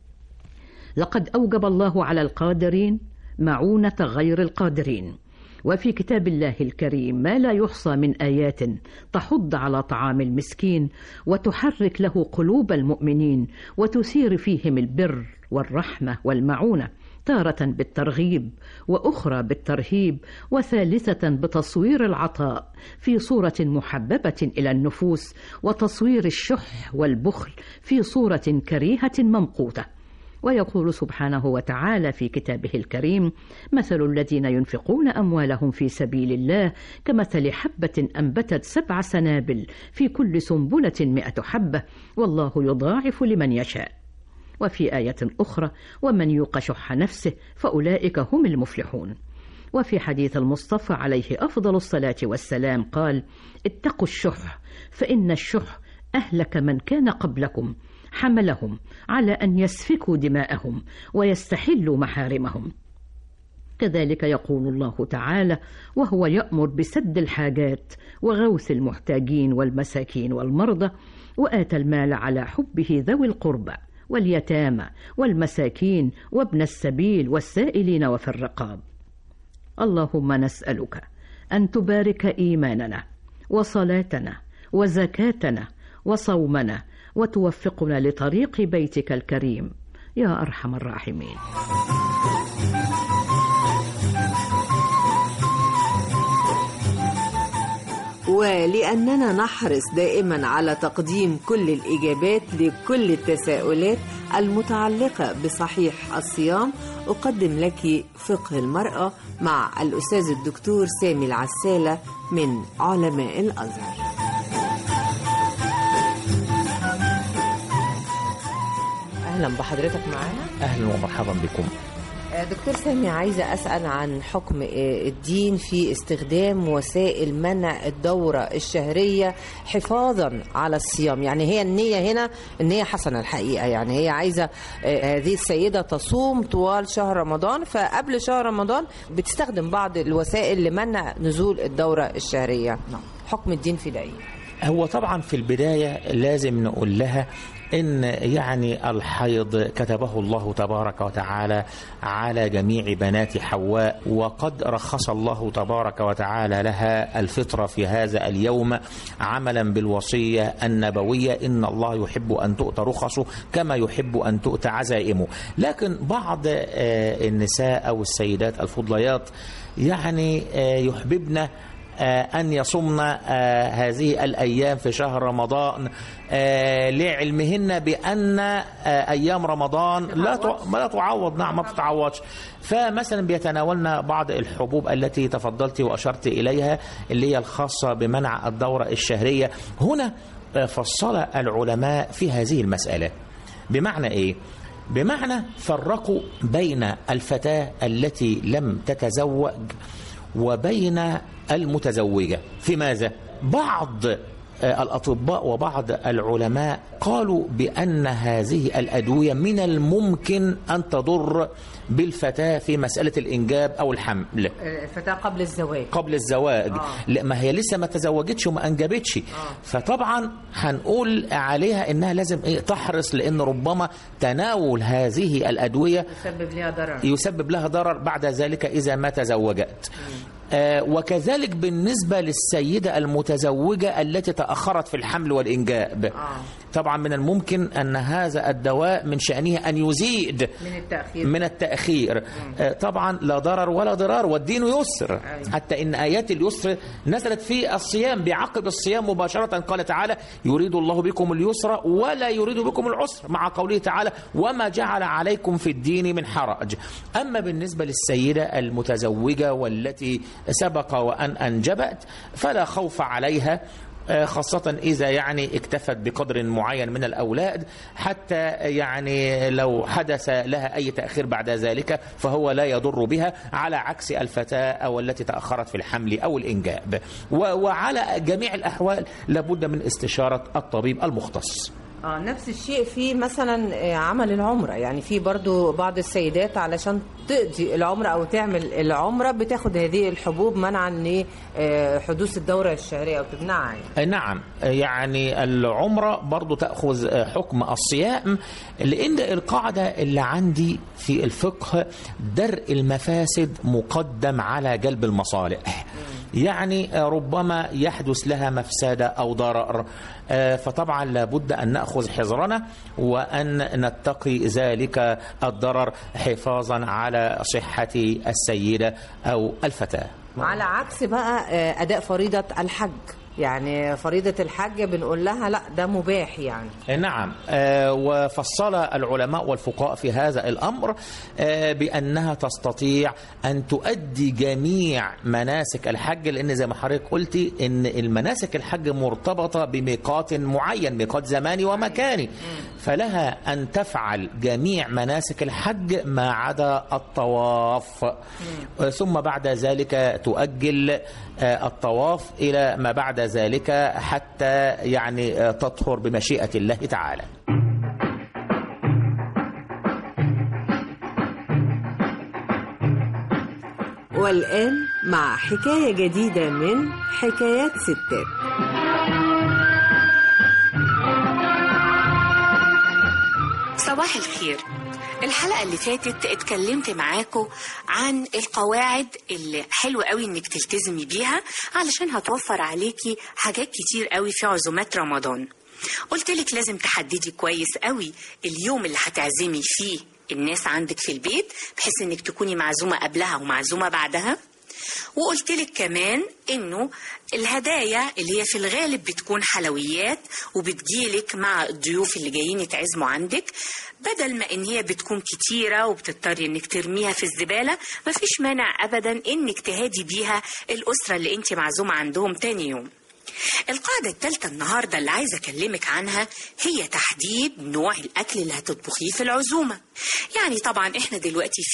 لقد أوجب الله على القادرين معونة غير القادرين وفي كتاب الله الكريم ما لا يحصى من آيات تحض على طعام المسكين وتحرك له قلوب المؤمنين وتثير فيهم البر والرحمة والمعونة تارة بالترغيب وأخرى بالترهيب وثالثة بتصوير العطاء في صورة محببة إلى النفوس وتصوير الشح والبخل في صورة كريهة ممقوتة ويقول سبحانه وتعالى في كتابه الكريم مثل الذين ينفقون أموالهم في سبيل الله كمثل حبة أنبتت سبع سنابل في كل سنبلة مئة حبة والله يضاعف لمن يشاء وفي آية أخرى ومن يوق شح نفسه فأولئك هم المفلحون وفي حديث المصطفى عليه أفضل الصلاة والسلام قال اتقوا الشح فإن الشح أهلك من كان قبلكم حملهم على أن يسفكوا دماءهم ويستحلوا محارمهم كذلك يقول الله تعالى وهو يأمر بسد الحاجات وغوث المحتاجين والمساكين والمرضى وآتى المال على حبه ذوي القربى واليتامى والمساكين وابن السبيل والسائلين وفي الرقاب اللهم نسألك أن تبارك إيماننا وصلاتنا وزكاتنا وصومنا وتوفقنا لطريق بيتك الكريم يا أرحم الراحمين ولأننا نحرص دائما على تقديم كل الإجابات لكل التساؤلات المتعلقة بصحيح الصيام أقدم لك فقه المرأة مع الأستاذ الدكتور سامي العسالة من علماء الأزهر أهلا بحضرتك معانا اهلا ومرحبا بكم دكتور سامي عايزة أسأل عن حكم الدين في استخدام وسائل منع الدورة الشهرية حفاظا على الصيام يعني هي النية هنا النية حسنة الحقيقة يعني هي عايزة هذه السيدة تصوم طوال شهر رمضان فقبل شهر رمضان بتستخدم بعض الوسائل لمنع نزول الدورة الشهرية حكم الدين في ده إيه؟ هو طبعا في البداية لازم نقول لها إن يعني الحيض كتبه الله تبارك وتعالى على جميع بنات حواء وقد رخص الله تبارك وتعالى لها الفطرة في هذا اليوم عملا بالوصية النبوية إن الله يحب أن تؤتى رخصه كما يحب أن تؤتى عزائمه لكن بعض آه، النساء أو السيدات الفضليات يعني آه، يحببن آه، أن يصمن آه، هذه الأيام في شهر رمضان آه، لعلمهن بأن آه، أيام رمضان لا تع- لا تعوض نعم ما بتتعوضش فمثلا بيتناولن بعض الحبوب التي تفضلت وأشرت إليها اللي هي الخاصة بمنع الدورة الشهرية هنا آه، فصل العلماء في هذه المسألة بمعنى إيه؟ بمعنى فرقوا بين الفتاة التي لم تتزوج وبين المتزوجة في ماذا؟ بعض آه، الأطباء وبعض العلماء قالوا بأن هذه الأدوية من الممكن أن تضر بالفتاة في مسألة الإنجاب أو الحمل الفتاة قبل الزواج قبل الزواج آه. لا ما هي لسه ما تزوجتش وما انجبتش فطبعا هنقول عليها انها لازم ايه تحرص لان ربما تناول هذه الادويه يسبب لها ضرر يسبب لها ضرر بعد ذلك اذا ما تزوجت آه وكذلك بالنسبه للسيده المتزوجه التي تاخرت في الحمل والانجاب طبعا من الممكن ان هذا الدواء من شانه ان يزيد من التأخير من التأخير آه، طبعا لا ضرر ولا ضرار والدين يسر حتى إن آيات اليسر نزلت في الصيام بعقب الصيام مباشرة قال تعالى يريد الله بكم اليسر ولا يريد بكم العسر مع قوله تعالى وما جعل عليكم في الدين من حرج أما بالنسبة للسيدة المتزوجة والتي سبق وأن أنجبت فلا خوف عليها آه، خاصة إذا يعني اكتفت بقدر معين من الأولاد حتى يعني لو حدث لها أي تأخير بعد ذلك فهو لا يضر بها على عكس الفتاة أو التي تأخرت في الحمل أو الإنجاب و- وعلى جميع الأحوال لابد من استشارة الطبيب المختص اه نفس الشيء في مثلا آه، عمل العمرة يعني في برضو بعض السيدات علشان تقضي العمرة او تعمل العمرة بتاخد هذه الحبوب منعا لحدوث الدورة الشهرية او تمنعها يعني. نعم يعني العمرة برضو تأخذ حكم الصيام لأن القاعدة اللي عندي في الفقه درء المفاسد مقدم على جلب المصالح يعني ربما يحدث لها مفسدة أو ضرر آه، فطبعا لابد أن نأخذ حذرنا وأن نتقي ذلك الضرر حفاظا على صحة السيدة أو الفتاة على عكس بقى آه، اداء فريضة الحج يعني فريضة الحج بنقول لها لا ده مباح يعني نعم آه، وفصل العلماء والفقهاء في هذا الأمر آه، بأنها تستطيع أن تؤدي جميع مناسك الحج لأن زي ما حضرتك قلتي أن المناسك الحج مرتبطة بميقات معين ميقات زماني ومكاني فلها أن تفعل جميع مناسك الحج ما عدا الطواف آه، ثم بعد ذلك تؤجل آه، الطواف إلى ما بعد ذلك حتى يعني آه، تطهر بمشيئة الله تعالى والآن مع حكاية جديدة من حكايات ستات صباح الخير الحلقة اللي فاتت اتكلمت معاكم عن القواعد اللي حلوة قوي انك تلتزمي بيها علشان هتوفر عليكي حاجات كتير قوي في عزومات رمضان قلت لك لازم تحددي كويس قوي اليوم اللي هتعزمي فيه الناس عندك في البيت بحيث انك تكوني معزومة قبلها ومعزومة بعدها وقلت لك كمان انه الهدايا اللي هي في الغالب بتكون حلويات وبتجيلك مع الضيوف اللي جايين يتعزموا عندك بدل ما ان هي بتكون كتيره وبتضطري انك ترميها في الزباله مفيش مانع ابدا انك تهادي بيها الاسره اللي انت معزومه عندهم تاني يوم القاعدة الثالثة النهاردة اللي عايزة أكلمك عنها هي تحديد نوع الأكل اللي هتطبخيه في العزومة يعني طبعا إحنا دلوقتي في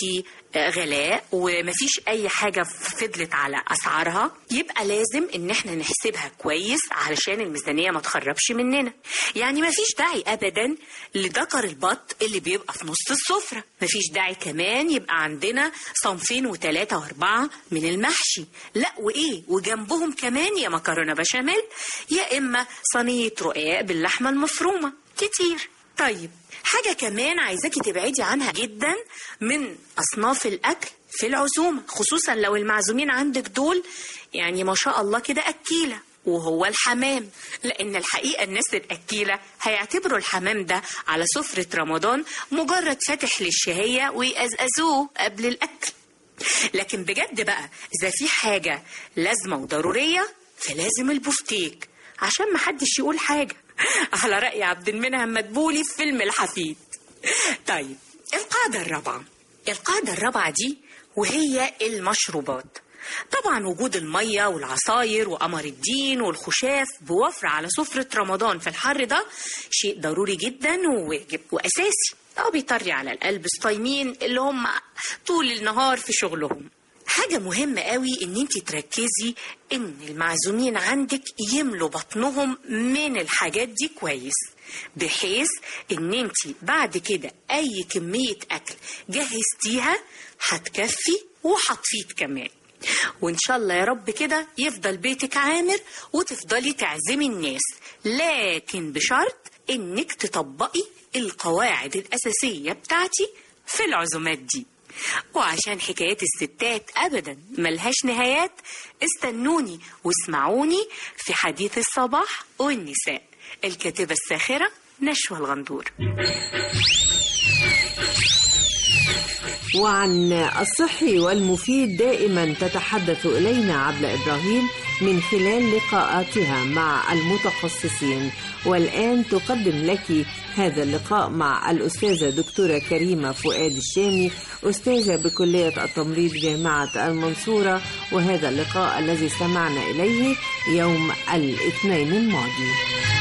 آه، غلاء ومفيش اي حاجة فضلت على اسعارها يبقى لازم ان احنا نحسبها كويس علشان الميزانية ما تخربش مننا يعني مفيش داعي ابدا لدكر البط اللي بيبقى في نص السفرة مفيش داعي كمان يبقى عندنا صنفين وثلاثة واربعة من المحشي لا وايه وجنبهم كمان يا مكرونة بشاميل يا اما صينية رقاق باللحمة المفرومة كتير طيب حاجة كمان عايزاكي تبعدي عنها جدا من أصناف الأكل في العزومة خصوصا لو المعزومين عندك دول يعني ما شاء الله كده أكيلة وهو الحمام لأن الحقيقة الناس الأكيلة هيعتبروا الحمام ده على سفرة رمضان مجرد فاتح للشهية ويقزقزوه قبل الأكل لكن بجد بقى إذا في حاجة لازمة وضرورية فلازم البفتيك عشان محدش يقول حاجة على رأي عبد المنعم مدبولي في فيلم الحفيد طيب القاعدة الرابعة القاعدة الرابعة دي وهي المشروبات طبعا وجود المية والعصاير وقمر الدين والخشاف بوفر على سفرة رمضان في الحر ده شيء ضروري جدا وواجب وأساسي أو بيطري على القلب الصايمين اللي هم طول النهار في شغلهم حاجة مهمة قوي ان انت تركزي ان المعزومين عندك يملوا بطنهم من الحاجات دي كويس بحيث ان انت بعد كده اي كمية اكل جهزتيها هتكفي وهتفيض كمان وان شاء الله يا رب كده يفضل بيتك عامر وتفضلي تعزمي الناس لكن بشرط انك تطبقي القواعد الاساسية بتاعتي في العزومات دي وعشان حكايات الستات ابدا ملهاش نهايات استنوني واسمعوني في حديث الصباح والنساء الكاتبة الساخرة نشوى الغندور وعن الصحي والمفيد دائما تتحدث إلينا عبلة إبراهيم من خلال لقاءاتها مع المتخصصين والآن تقدم لك هذا اللقاء مع الأستاذة دكتورة كريمة فؤاد الشامي أستاذة بكلية التمريض جامعة المنصورة وهذا اللقاء الذي استمعنا إليه يوم الاثنين الماضي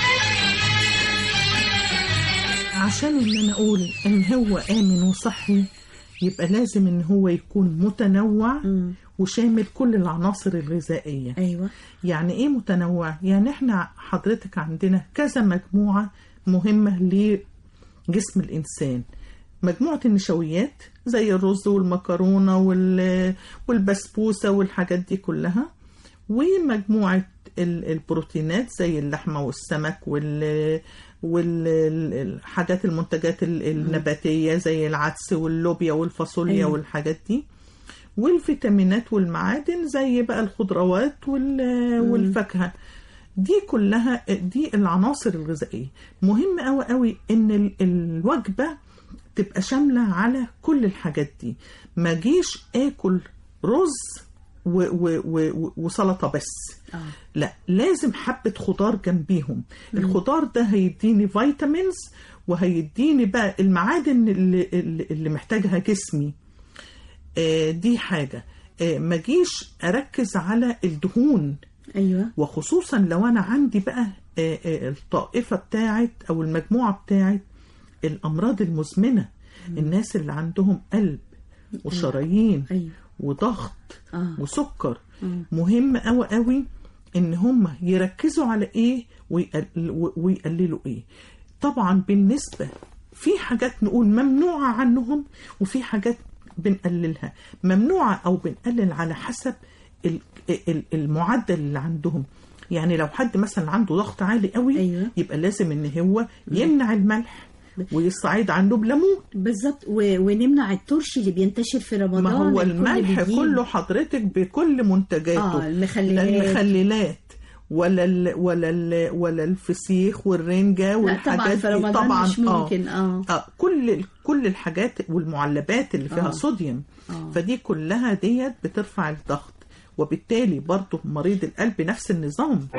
عشان ان انا اقول ان هو امن وصحي يبقى لازم ان هو يكون متنوع وشامل كل العناصر الغذائيه ايوه يعني ايه متنوع يعني احنا حضرتك عندنا كذا مجموعه مهمه لجسم الانسان مجموعه النشويات زي الرز والمكرونه وال- والبسبوسه والحاجات دي كلها ومجموعه ال- البروتينات زي اللحمه والسمك وال والحاجات المنتجات ال- النباتيه زي العدس واللوبيا والفاصوليا أيوة. والحاجات دي والفيتامينات والمعادن زي بقى الخضروات وال- والفاكهه دي كلها دي العناصر الغذائيه مهم قوي قوي ان ال- الوجبه تبقى شامله على كل الحاجات دي ما جيش اكل رز و و و وسلطه بس آه. لا لازم حبه خضار جنبيهم مم. الخضار ده هيديني فيتامينز وهيديني بقى المعادن اللي, اللي اللي محتاجها جسمي آه، دي حاجة آه، ما جيش أركز على الدهون ايوه وخصوصا لو أنا عندي بقى آه، آه، الطائفة بتاعت أو المجموعة بتاعت الأمراض المزمنة الناس اللي عندهم قلب وشرايين أيوة. وضغط آه. وسكر مم. مهم قوي قوي ان هم يركزوا على ايه ويقل- ويقللوا ايه طبعا بالنسبه في حاجات نقول ممنوعه عنهم وفي حاجات بنقللها ممنوعه او بنقلل على حسب ال- ال- المعدل اللي عندهم يعني لو حد مثلا عنده ضغط عالي قوي أيوة. يبقى لازم ان هو يمنع الملح ويستعيد عنه بليمون بالظبط و... ونمنع الترش اللي بينتشر في رمضان ما هو الكل الملح بيجيب. كله حضرتك بكل منتجاته آه، المخللات. لا المخللات ولا ال ولا ال ولا الفسيخ والرنجة والحاجات طبعاً في دي رمضان طبعا مش ممكن، آه. آه كل ال- كل الحاجات والمعلبات اللي فيها آه. صوديوم آه. فدي كلها ديت بترفع الضغط وبالتالي برضه مريض القلب نفس النظام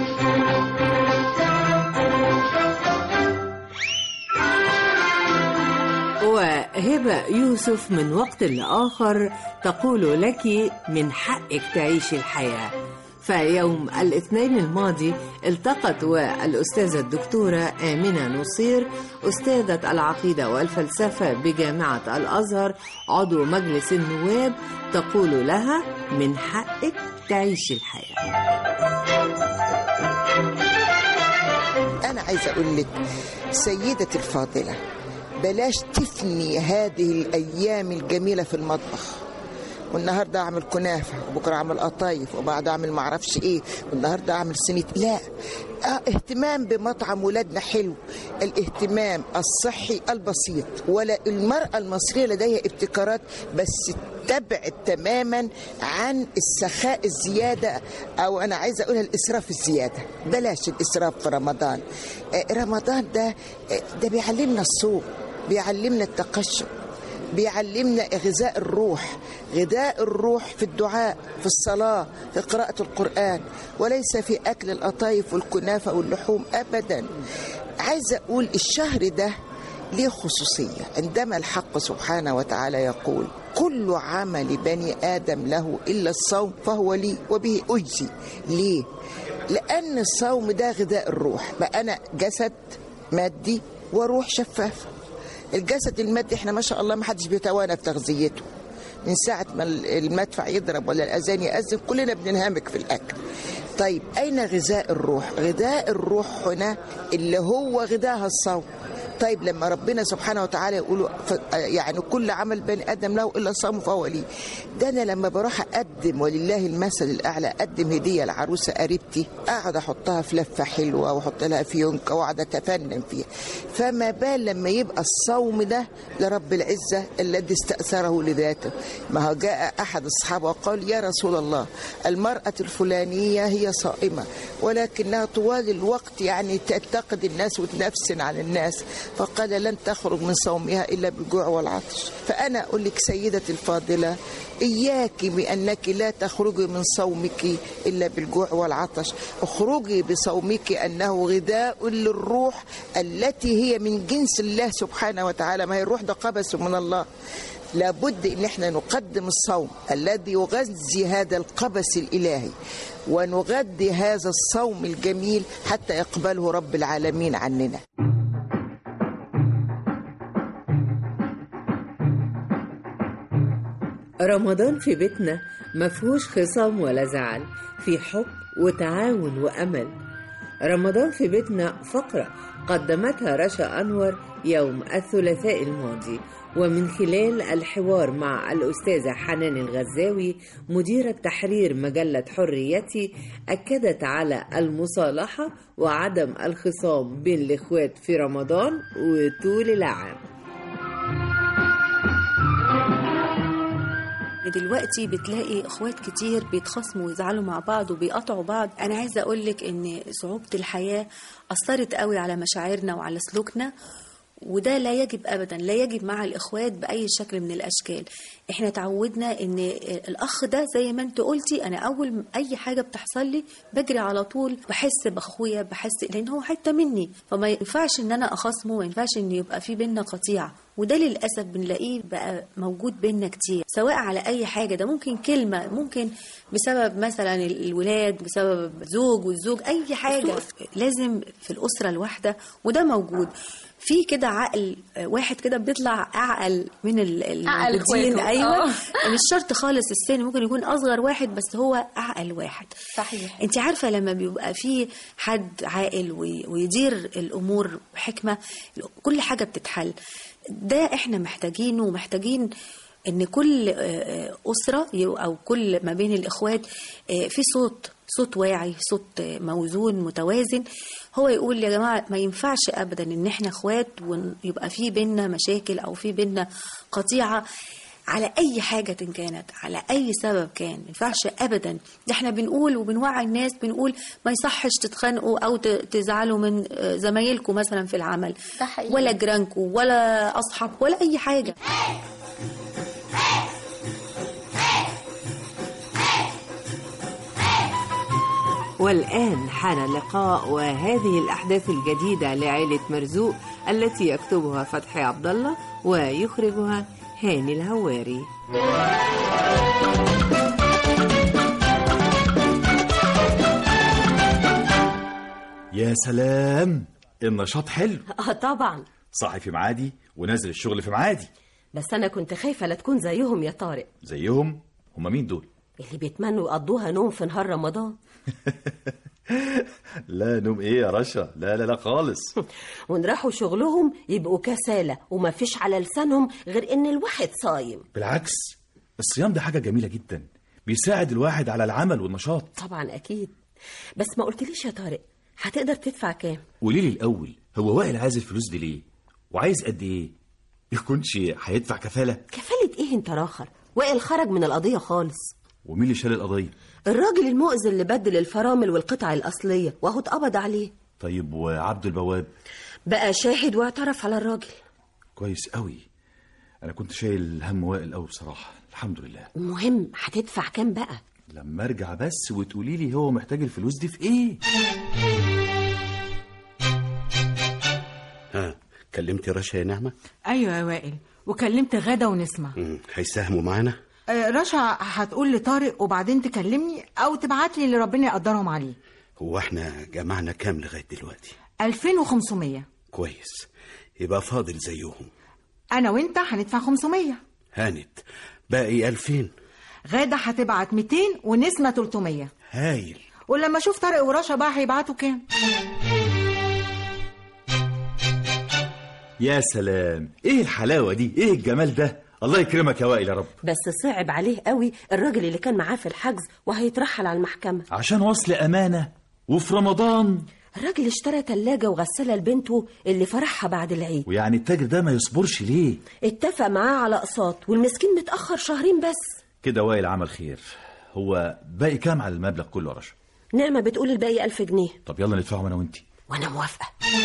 وهبة يوسف من وقت لآخر تقول لك من حقك تعيشي الحياة فيوم الاثنين الماضي التقت والأستاذة الدكتورة آمنة نصير أستاذة العقيدة والفلسفة بجامعة الأزهر عضو مجلس النواب تقول لها من حقك تعيشي الحياة أنا عايزة أقول لك سيدتي الفاضلة بلاش تفني هذه الأيام الجميلة في المطبخ والنهارده اعمل كنافه وبكره اعمل قطايف وبعد اعمل معرفش ايه والنهارده اعمل صينيه لا آه اهتمام بمطعم ولادنا حلو الاهتمام الصحي البسيط ولا المراه المصريه لديها ابتكارات بس تبعد تماما عن السخاء الزياده او انا عايزه اقولها الاسراف الزياده بلاش الاسراف في رمضان آه رمضان ده آه ده بيعلمنا الصوم بيعلمنا التقشف بيعلمنا غذاء الروح غذاء الروح في الدعاء في الصلاة في قراءة القرآن وليس في أكل القطايف والكنافة واللحوم أبدا عايزة أقول الشهر ده ليه خصوصية عندما الحق سبحانه وتعالى يقول كل عمل بني آدم له إلا الصوم فهو لي وبه أجزي ليه؟ لأن الصوم ده غذاء الروح بقى أنا جسد مادي وروح شفافه الجسد المادي احنا ما شاء الله ما حدش بيتوانى في تغذيته من ساعة ما المدفع يضرب ولا الأذان يأذن كلنا بننهمك في الأكل طيب أين غذاء الروح غذاء الروح هنا اللي هو غذاها الصوم طيب لما ربنا سبحانه وتعالى يقول يعني كل عمل بني ادم له الا الصوم فهو لي ده انا لما بروح اقدم ولله المثل الاعلى اقدم هديه لعروسه قريبتي اقعد احطها في لفه حلوه واحط لها فيونكه واقعد اتفنن فيها فما بال لما يبقى الصوم ده لرب العزه الذي استاثره لذاته ما هو جاء احد الصحابه وقال يا رسول الله المراه الفلانيه هي صائمه ولكنها طوال الوقت يعني تعتقد الناس وتنفسن على الناس فقال لن تخرج من صومها إلا بالجوع والعطش فأنا أقول لك سيدتي الفاضلة إياك بأنك لا تخرجي من صومك إلا بالجوع والعطش اخرجي بصومك أنه غذاء للروح التي هي من جنس الله سبحانه وتعالى ما هي الروح ده قبس من الله لابد ان احنا نقدم الصوم الذي يغذي هذا القبس الالهي ونغذي هذا الصوم الجميل حتى يقبله رب العالمين عننا رمضان في بيتنا مفهوش خصام ولا زعل في حب وتعاون وأمل رمضان في بيتنا فقرة قدمتها رشا أنور يوم الثلاثاء الماضي ومن خلال الحوار مع الأستاذة حنان الغزاوي مديرة تحرير مجلة حريتي أكدت على المصالحة وعدم الخصام بين الإخوات في رمضان وطول العام دلوقتي بتلاقي اخوات كتير بيتخاصموا ويزعلوا مع بعض وبيقطعوا بعض انا عايزه اقول لك ان صعوبه الحياه اثرت قوي على مشاعرنا وعلى سلوكنا وده لا يجب ابدا لا يجب مع الاخوات باي شكل من الاشكال احنا تعودنا ان الاخ ده زي ما انت قلتي انا اول اي حاجه بتحصل لي بجري على طول بحس باخويا بحس لان هو حته مني فما ينفعش ان انا اخاصمه ما ينفعش ان يبقى في بينا قطيعه وده للاسف بنلاقيه بقى موجود بينا كتير سواء على اي حاجه ده ممكن كلمه ممكن بسبب مثلا الولاد بسبب زوج والزوج اي حاجه لازم في الاسره الواحده وده موجود في كده عقل واحد كده بيطلع اعقل من الموجودين ايوه مش شرط خالص السن ممكن يكون اصغر واحد بس هو اعقل واحد صحيح انت عارفه لما بيبقى في حد عاقل ويدير الامور بحكمه كل حاجه بتتحل ده احنا محتاجينه ومحتاجين ان كل اسره او كل ما بين الاخوات في صوت صوت واعي صوت موزون متوازن هو يقول يا جماعه ما ينفعش ابدا ان احنا اخوات ويبقى في بينا مشاكل او في بينا قطيعه على اي حاجة كانت على اي سبب كان ما ينفعش ابدا ده احنا بنقول وبنوعي الناس بنقول ما يصحش تتخانقوا او تزعلوا من زمايلكم مثلا في العمل ولا جيرانكم ولا اصحاب ولا اي حاجة والآن حان اللقاء وهذه الأحداث الجديدة لعائلة مرزوق التي يكتبها فتحي عبد الله ويخرجها هاني الهواري يا سلام النشاط حلو اه طبعا صاحي في معادي ونازل الشغل في معادي بس انا كنت خايفه لا تكون زيهم يا طارق زيهم هما مين دول اللي بيتمنوا يقضوها نوم في نهار رمضان لا نوم ايه يا رشا لا لا لا خالص وان راحوا شغلهم يبقوا كسالى ومفيش على لسانهم غير ان الواحد صايم بالعكس الصيام ده حاجة جميلة جدا بيساعد الواحد على العمل والنشاط طبعا اكيد بس ما قلتليش يا طارق هتقدر تدفع كام قولي لي الأول هو وائل عايز الفلوس دي ليه وعايز قد ايه يكونش هيدفع كفالة كفالة ايه انت راخر وائل خرج من القضية خالص ومين اللي شال القضية الراجل المؤذي اللي بدل الفرامل والقطع الأصلية وهو اتقبض عليه طيب وعبد البواب بقى شاهد واعترف على الراجل كويس قوي انا كنت شايل هم وائل قوي بصراحة الحمد لله المهم هتدفع كام بقى لما ارجع بس وتقولي لي هو محتاج الفلوس دي في ايه ها كلمت رشا يا نعمة ايوه يا وائل وكلمت غدا ونسمة مم، هيساهموا معانا آه، رشا هتقول لطارق وبعدين تكلمني او تبعت لي اللي ربنا يقدرهم عليه هو احنا جمعنا كام لغاية دلوقتي 2500 كويس يبقى فاضل زيهم انا وانت هندفع 500 هانت باقي ألفين غادة هتبعت 200 ونسمة 300 هايل ولما اشوف طارق ورشا بقى هيبعتوا كام يا سلام ايه الحلاوة دي ايه الجمال ده الله يكرمك يا وائل يا رب بس صعب عليه قوي الراجل اللي كان معاه في الحجز وهيترحل على المحكمة عشان وصل امانة وفي رمضان الراجل اشترى تلاجة وغسالة لبنته اللي فرحها بعد العيد ويعني التاجر ده ما يصبرش ليه اتفق معاه على اقساط والمسكين متأخر شهرين بس كده وائل عمل خير هو باقي كام على المبلغ كله يا رشا نعمة بتقول الباقي ألف جنيه طب يلا ندفعهم انا وانتي وأنا موافقة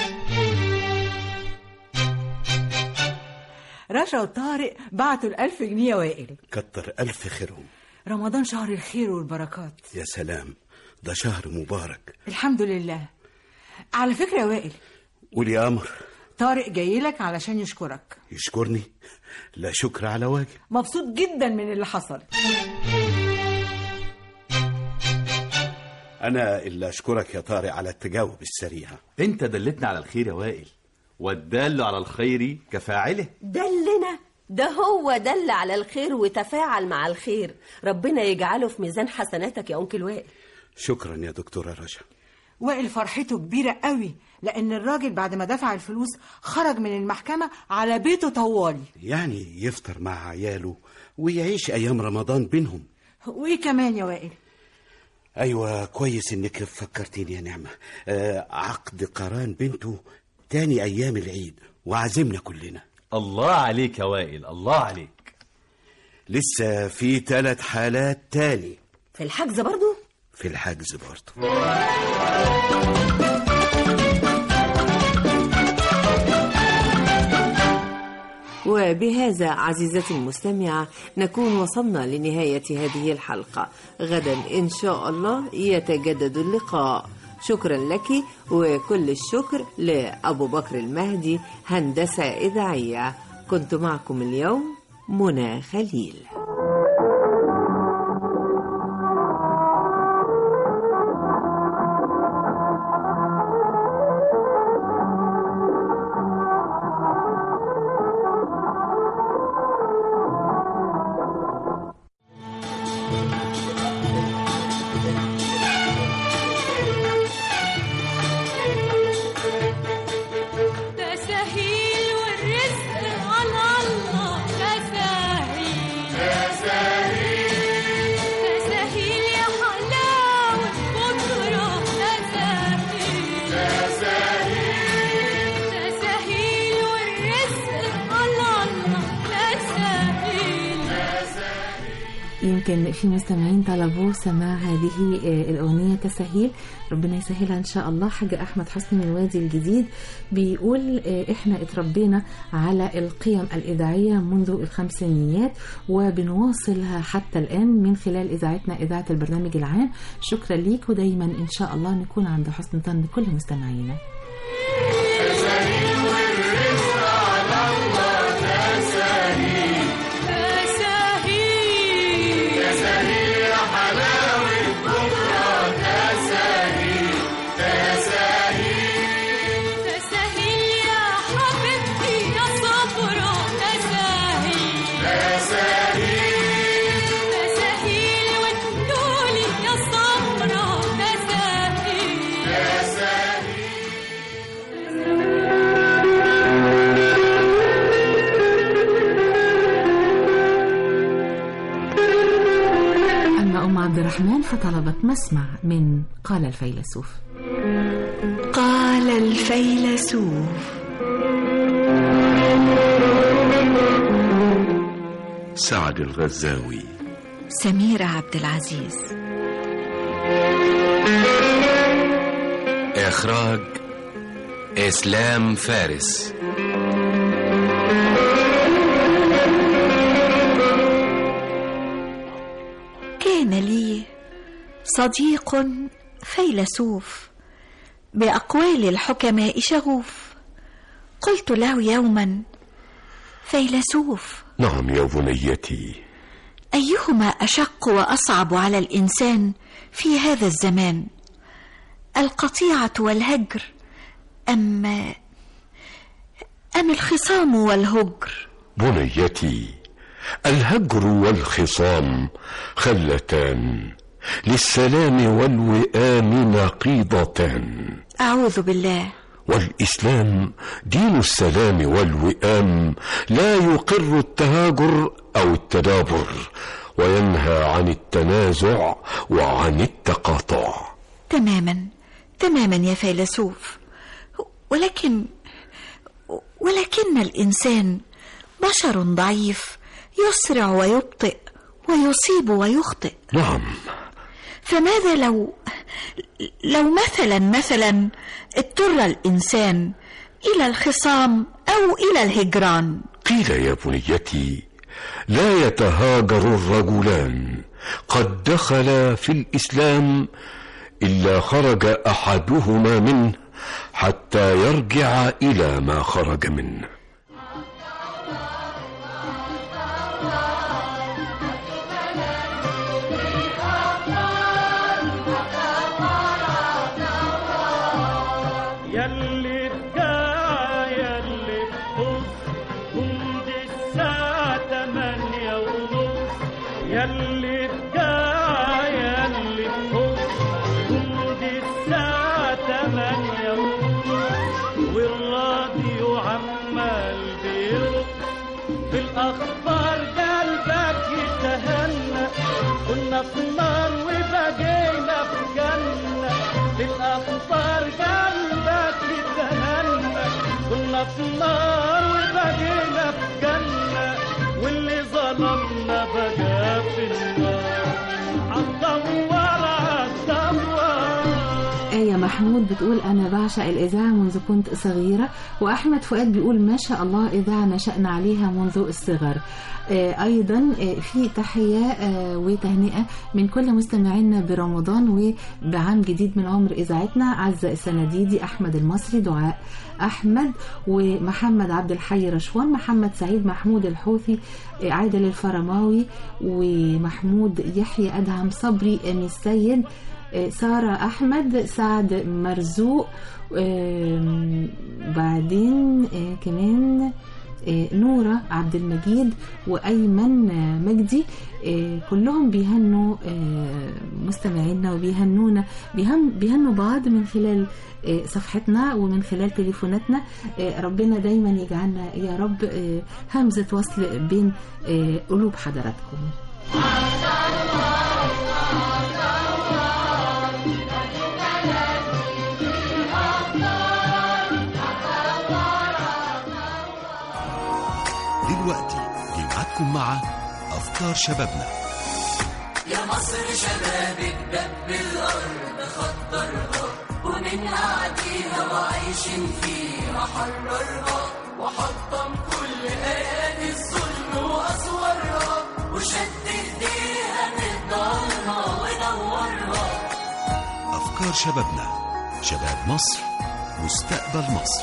رشا وطارق بعتوا الألف جنيه يا وائل كتر ألف خيرهم رمضان شهر الخير والبركات يا سلام ده شهر مبارك الحمد لله على فكرة يا وائل قول يا قمر طارق جاي لك علشان يشكرك يشكرني لا شكر على واجب مبسوط جدا من اللي حصل أنا اللي أشكرك يا طارق على التجاوب السريع انت دلتنا على الخير يا وائل والدال على الخير كفاعله دلنا ده هو دل على الخير وتفاعل مع الخير ربنا يجعله في ميزان حسناتك يا أنكل وائل شكرا يا دكتورة رشا وائل فرحته كبيرة قوي لأن الراجل بعد ما دفع الفلوس خرج من المحكمة على بيته طوالي يعني يفطر مع عياله ويعيش أيام رمضان بينهم وإيه كمان يا وائل أيوة كويس إنك فكرتيني يا نعمة آه عقد قران بنته تاني أيام العيد وعزمنا كلنا الله عليك يا وائل الله عليك لسه في ثلاث حالات تاني في الحجز برضو في الحجز برضه وبهذا عزيزتي المستمعة نكون وصلنا لنهاية هذه الحلقة غدا إن شاء الله يتجدد اللقاء شكرا لك وكل الشكر لأبو بكر المهدي هندسة إذاعية كنت معكم اليوم منى خليل تساهيل والرزق على الله تساهيل تساهيل يا حلاوة بكرة تساهيل تساهيل والرزق على الله تساهيل يمكن في مستمعين طلبوا سماع هذه آه، الأغنية تسهيل ربنا يسهلها إن شاء الله حاج أحمد حسني من الوادي الجديد بيقول آه، إحنا اتربينا على القيم الإذاعية منذ الخمسينيات وبنواصلها حتى الآن من خلال إذاعتنا إذاعة البرنامج العام شكرا ليك ودايما إن شاء الله نكون عند حسن ظن كل مستمعينا تساهيل تساهيل يا حلاوة بكرة تساهيل تساهيل الرحمن فطلبت مسمع من قال الفيلسوف قال الفيلسوف سعد الغزاوي سميرة عبد العزيز إخراج إسلام فارس كان لي صديق فيلسوف بأقوال الحكماء شغوف قلت له يوما فيلسوف نعم يا بنيتي أيهما أشق وأصعب على الإنسان في هذا الزمان القطيعة والهجر أم أم الخصام والهجر بنيتي الهجر والخصام خلتان للسلام والوئام نقيضتان أعوذ بالله والإسلام دين السلام والوئام لا يقر التهاجر أو التدابر وينهى عن التنازع وعن التقاطع تماما تماما يا فيلسوف ولكن ولكن الإنسان بشر ضعيف يسرع ويبطئ ويصيب ويخطئ نعم فماذا لو لو مثلا مثلا اضطر الإنسان إلى الخصام أو إلى الهجران قيل يا بنيتي لا يتهاجر الرجلان قد دخلا في الإسلام إلا خرج أحدهما منه حتى يرجع إلى ما خرج منه يلي بكاع يلي بخص جند الساعة تمانية ونص يلي بكاع يلي بخص جند الساعة تمانية ونص والراديو عمال بيرق في الأخبار قلبك يتهنى كنا في نار وبقينا في جنة في الأخبار قلبك يتهنى كنا في نار وبقينا في جنة واللي ظلمنا بقى في النار عالدوار عالدوار آية محمود بتقول أنا بعشق الإذاعة منذ كنت صغيرة وأحمد فؤاد بيقول ما شاء الله إذاعة نشأنا عليها منذ الصغر آه، أيضا آه، في تحية آه، وتهنئة من كل مستمعينا برمضان وبعام جديد من عمر إذاعتنا عزة السنديدي أحمد المصري دعاء أحمد ومحمد عبد الحي رشوان محمد سعيد محمود الحوثي آه، عادل الفرماوي ومحمود يحيى أدهم صبري أمي السيد آه، سارة أحمد سعد مرزوق آم، بعدين آه، كمان آه، نورة عبد المجيد وأيمن آه، مجدي آه، كلهم بيهنوا آه، مستمعينا وبيهنونا بيهن بيهنوا بعض من خلال آه، صفحتنا ومن خلال تليفوناتنا آه، ربنا دايما يجعلنا يا رب آه، همزة وصل بين آه، قلوب حضراتكم دلوقتي جمعتكم مع أفكار شبابنا يا مصر شبابك دب الأرض خطرها ومن قعديها وعايشين فيها حررها وحطم كل آيات الظلم وأسوارها وشد إيديها من الضلمة ونورها أفكار شبابنا شباب مصر مستقبل مصر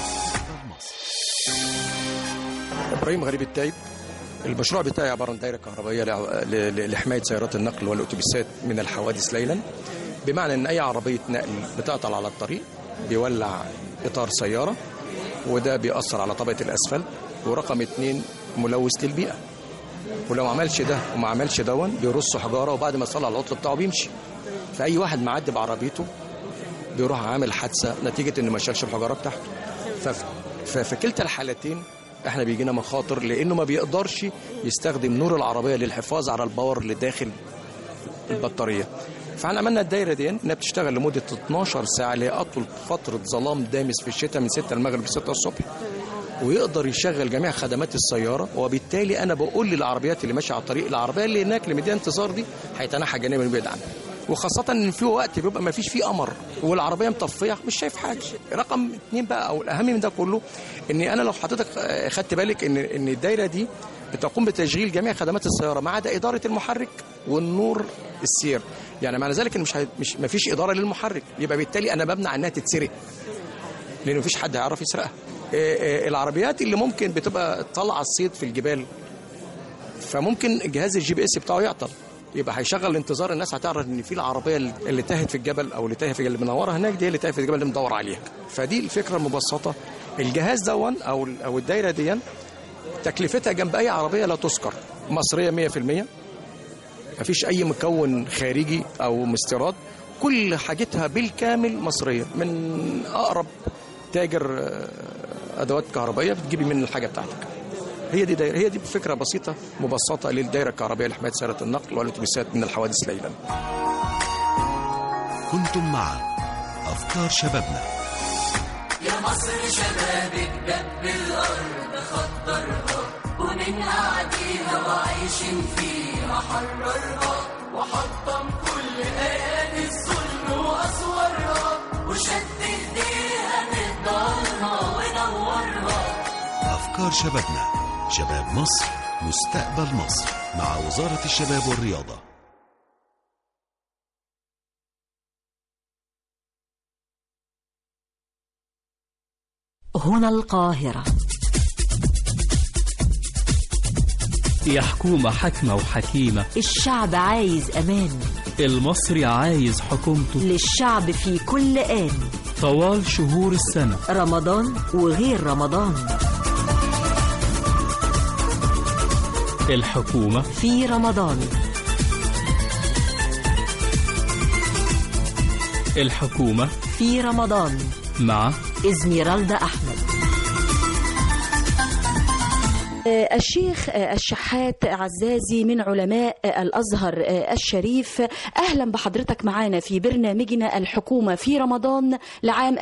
ابراهيم غريب التايب المشروع بتاعي عباره عن دايره كهربائيه لع- ل- ل- لحمايه سيارات النقل والاتوبيسات من الحوادث ليلا بمعنى ان اي عربيه نقل بتعطل على الطريق بيولع اطار سياره وده بيأثر على طبقه الاسفلت ورقم اتنين ملوث للبيئه ولو عملش ده وما عملش دون بيرص حجاره وبعد ما يصلح العطل بتاعه بيمشي فاي واحد معدي بعربيته بيروح عامل حادثه نتيجه انه ما شالش الحجاره بتاعته فف- ففي كلتا الحالتين احنا بيجينا مخاطر لانه ما بيقدرش يستخدم نور العربيه للحفاظ على الباور اللي داخل البطاريه فاحنا عملنا الدايره دي انها بتشتغل لمده 12 ساعه اللي هي اطول فتره ظلام دامس في الشتاء من 6 المغرب ل 6 الصبح ويقدر يشغل جميع خدمات السياره وبالتالي انا بقول للعربيات اللي ماشيه على الطريق العربيه اللي هناك اللي مديها انتظار دي هيتنحى جانبا ويبعد عنها وخاصة ان في وقت بيبقى ما فيش فيه قمر والعربية مطفية مش شايف حاجة رقم اتنين بقى او الاهم من ده كله ان انا لو حضرتك آه، خدت بالك ان ان الدايرة دي بتقوم بتشغيل جميع خدمات السيارة ما عدا إدارة المحرك والنور السير يعني معنى ذلك ان مش هي- مش ما فيش إدارة للمحرك يبقى بالتالي انا بمنع انها تتسرق لان مفيش حد هيعرف يسرقها آه، آه، العربيات اللي ممكن بتبقى طالعه الصيد في الجبال فممكن جهاز الجي بي اس بتاعه يعطل يبقى هيشغل انتظار الناس هتعرف ان في العربيه اللي تاهت في الجبل او اللي تاهت في اللي منوره هناك دي اللي تاهت في الجبل اللي مدور عليها فدي الفكره المبسطه الجهاز دون او او الدايره دي تكلفتها جنب اي عربيه لا تذكر مصريه 100% مفيش اي مكون خارجي او مستيراد كل حاجتها بالكامل مصريه من اقرب تاجر آه، ادوات كهربائيه بتجيبي منه الحاجه بتاعتك هي دي دايره هي دي فكره بسيطه مبسطه للدائره الكهربائيه لحمايه سياره النقل والاتوبيسات من الحوادث ليلا كنتم مع أفكار شبابنا يا مصر شبابك دب الأرض خطرها ومن أعديها وعايشين فيها حررها وحطم كل آيات الظلم وأسوارها وشد إيديها نقدرها ونورها أفكار شبابنا شباب مصر مستقبل مصر مع وزارة الشباب والرياضة هنا القاهرة يا حكومة حكمة وحكيمة الشعب عايز أمان المصري عايز حكومته للشعب في كل آن طوال شهور السنة رمضان وغير رمضان الحكومة في رمضان الحكومة في رمضان مع إزميرالدا أحمد آه، الشيخ آه، الشحات عزازي من علماء آه، الأزهر آه، الشريف أهلا بحضرتك معنا في برنامجنا الحكومة في رمضان لعام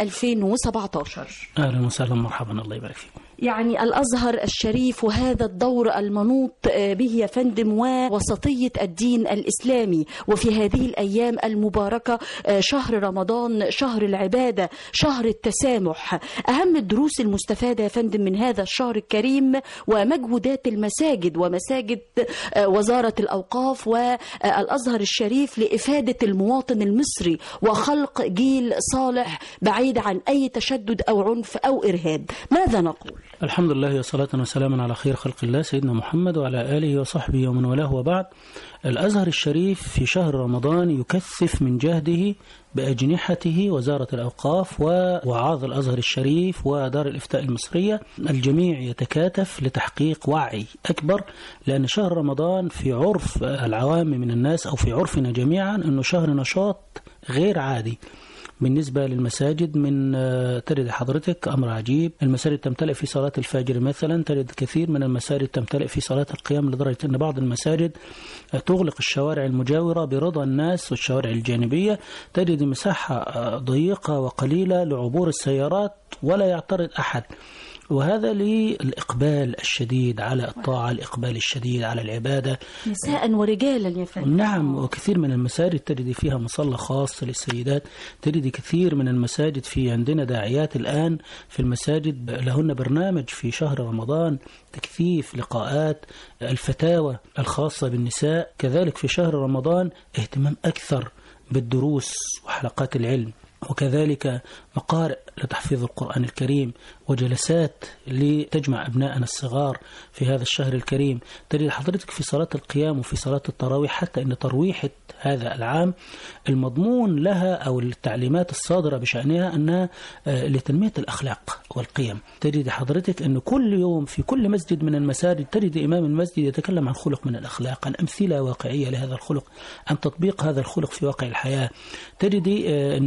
2017 اهلا وسهلا مرحبا الله يبارك فيكم يعني الأزهر الشريف وهذا الدور المنوط آه، به يا فندم ووسطية الدين الإسلامي وفي هذه الأيام المباركة آه، شهر رمضان شهر العبادة شهر التسامح أهم الدروس المستفادة يا فندم من هذا الشهر الكريم ومجهودات المساجد ومساجد آه، وزارة الأوقاف والأزهر الشريف لإفادة المواطن المصري وخلق جيل صالح بعيد عن أي تشدد أو عنف أو إرهاب ماذا نقول؟ الحمد لله وصلاة وسلاما على خير خلق الله سيدنا محمد وعلى آله وصحبه ومن والاه وبعد الأزهر الشريف في شهر رمضان يكثف من جهده بأجنحته وزارة الأوقاف ووعاظ الأزهر الشريف ودار الإفتاء المصرية الجميع يتكاتف لتحقيق وعي أكبر لأن شهر رمضان في عرف العوام من الناس أو في عرفنا جميعا أنه شهر نشاط غير عادي بالنسبة للمساجد من آه، تجد حضرتك أمر عجيب المساجد تمتلئ في صلاة الفجر مثلا تجد كثير من المساجد تمتلئ في صلاة القيام لدرجة أن بعض المساجد آه، تغلق الشوارع المجاورة برضا الناس والشوارع الجانبية تجد مساحة آه، ضيقة وقليلة لعبور السيارات ولا يعترض أحد وهذا للإقبال الشديد على الطاعة الإقبال الشديد على العبادة نساء ورجالا يا فندم نعم وكثير من المساجد تجد فيها مصلى خاص للسيدات تجد كثير من المساجد في عندنا داعيات الآن في المساجد لهن برنامج في شهر رمضان تكثيف لقاءات الفتاوى الخاصة بالنساء كذلك في شهر رمضان اهتمام أكثر بالدروس وحلقات العلم وكذلك مقارئ لتحفيظ القرآن الكريم وجلسات لتجمع أبنائنا الصغار في هذا الشهر الكريم تجد حضرتك في صلاة القيام وفي صلاة التراويح حتى أن ترويحة هذا العام المضمون لها أو التعليمات الصادرة بشأنها أنها آه، لتنمية الأخلاق والقيم تجد حضرتك أن كل يوم في كل مسجد من المساجد تجد إمام المسجد يتكلم عن خلق من الأخلاق عن أمثلة واقعية لهذا الخلق عن تطبيق هذا الخلق في واقع الحياة تجد آه، أن كل المساجد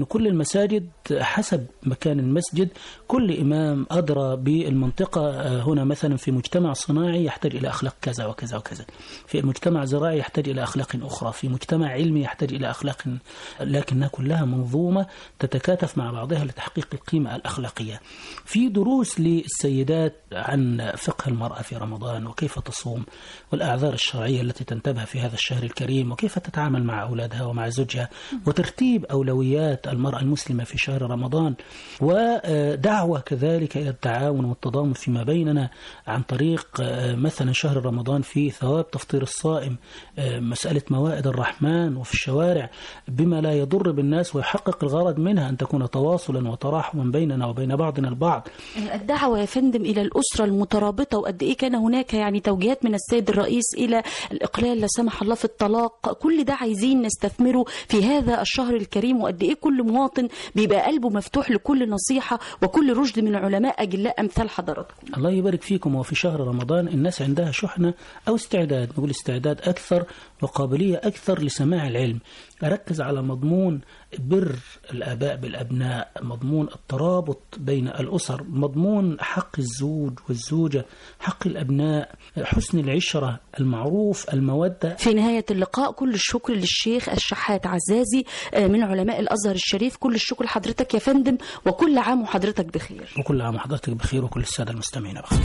المساجد حسب مكان المسجد كل إمام أدرى بالمنطقة آه، هنا مثلا في مجتمع صناعي يحتاج إلى أخلاق كذا وكذا وكذا في مجتمع زراعي يحتاج إلى أخلاق أخرى في مجتمع علمي يحتاج إلى أخلاق لكنها كلها منظومة تتكاتف مع بعضها لتحقيق القيمة الأخلاقية في دروس للسيدات عن فقه المرأة في رمضان وكيف تصوم والأعذار الشرعية التي تنتبه في هذا الشهر الكريم وكيف تتعامل مع أولادها ومع زوجها وترتيب أولويات المرأة المسلمة في شهر رمضان ودعوة كذلك إلى التعاون والتضامن فيما بيننا عن طريق آه، مثلا شهر رمضان في ثواب تفطير الصائم آه، مسألة موائد الرحمن وفي الشوارع بما لا يضر بالناس ويحقق الغرض منها أن تكون تواصلا وتراحما بيننا وبين بعضنا البعض الدعوة يا فندم إلى الأسرة المترابطة وقد إيه كان هناك يعني توجيهات من السيد الرئيس إلى الإقلال لا سمح الله في الطلاق كل ده عايزين نستثمره في هذا الشهر الكريم وقد إيه كل مواطن بيبقى قلبه مفتوح لكل نصيحة وكل رشد من علماء أجلاء أمثال حضراتكم الله يبارك فيكم وفي شهر رمضان الناس عندها شحنة أو استعداد نقول استعداد أكثر وقابلية أكثر لسماع العلم أركز على مضمون بر الآباء بالأبناء مضمون الترابط بين الأسر مضمون حق الزوج والزوجة حق الأبناء حسن العشرة المعروف المودة في نهاية اللقاء كل الشكر للشيخ الشحات عزازي آه، من علماء الأزهر الشريف كل الشكر لحضرتك يا فندم وكل عام وحضرتك بخير وكل عام وحضرتك بخير وكل السادة المستمعين بخير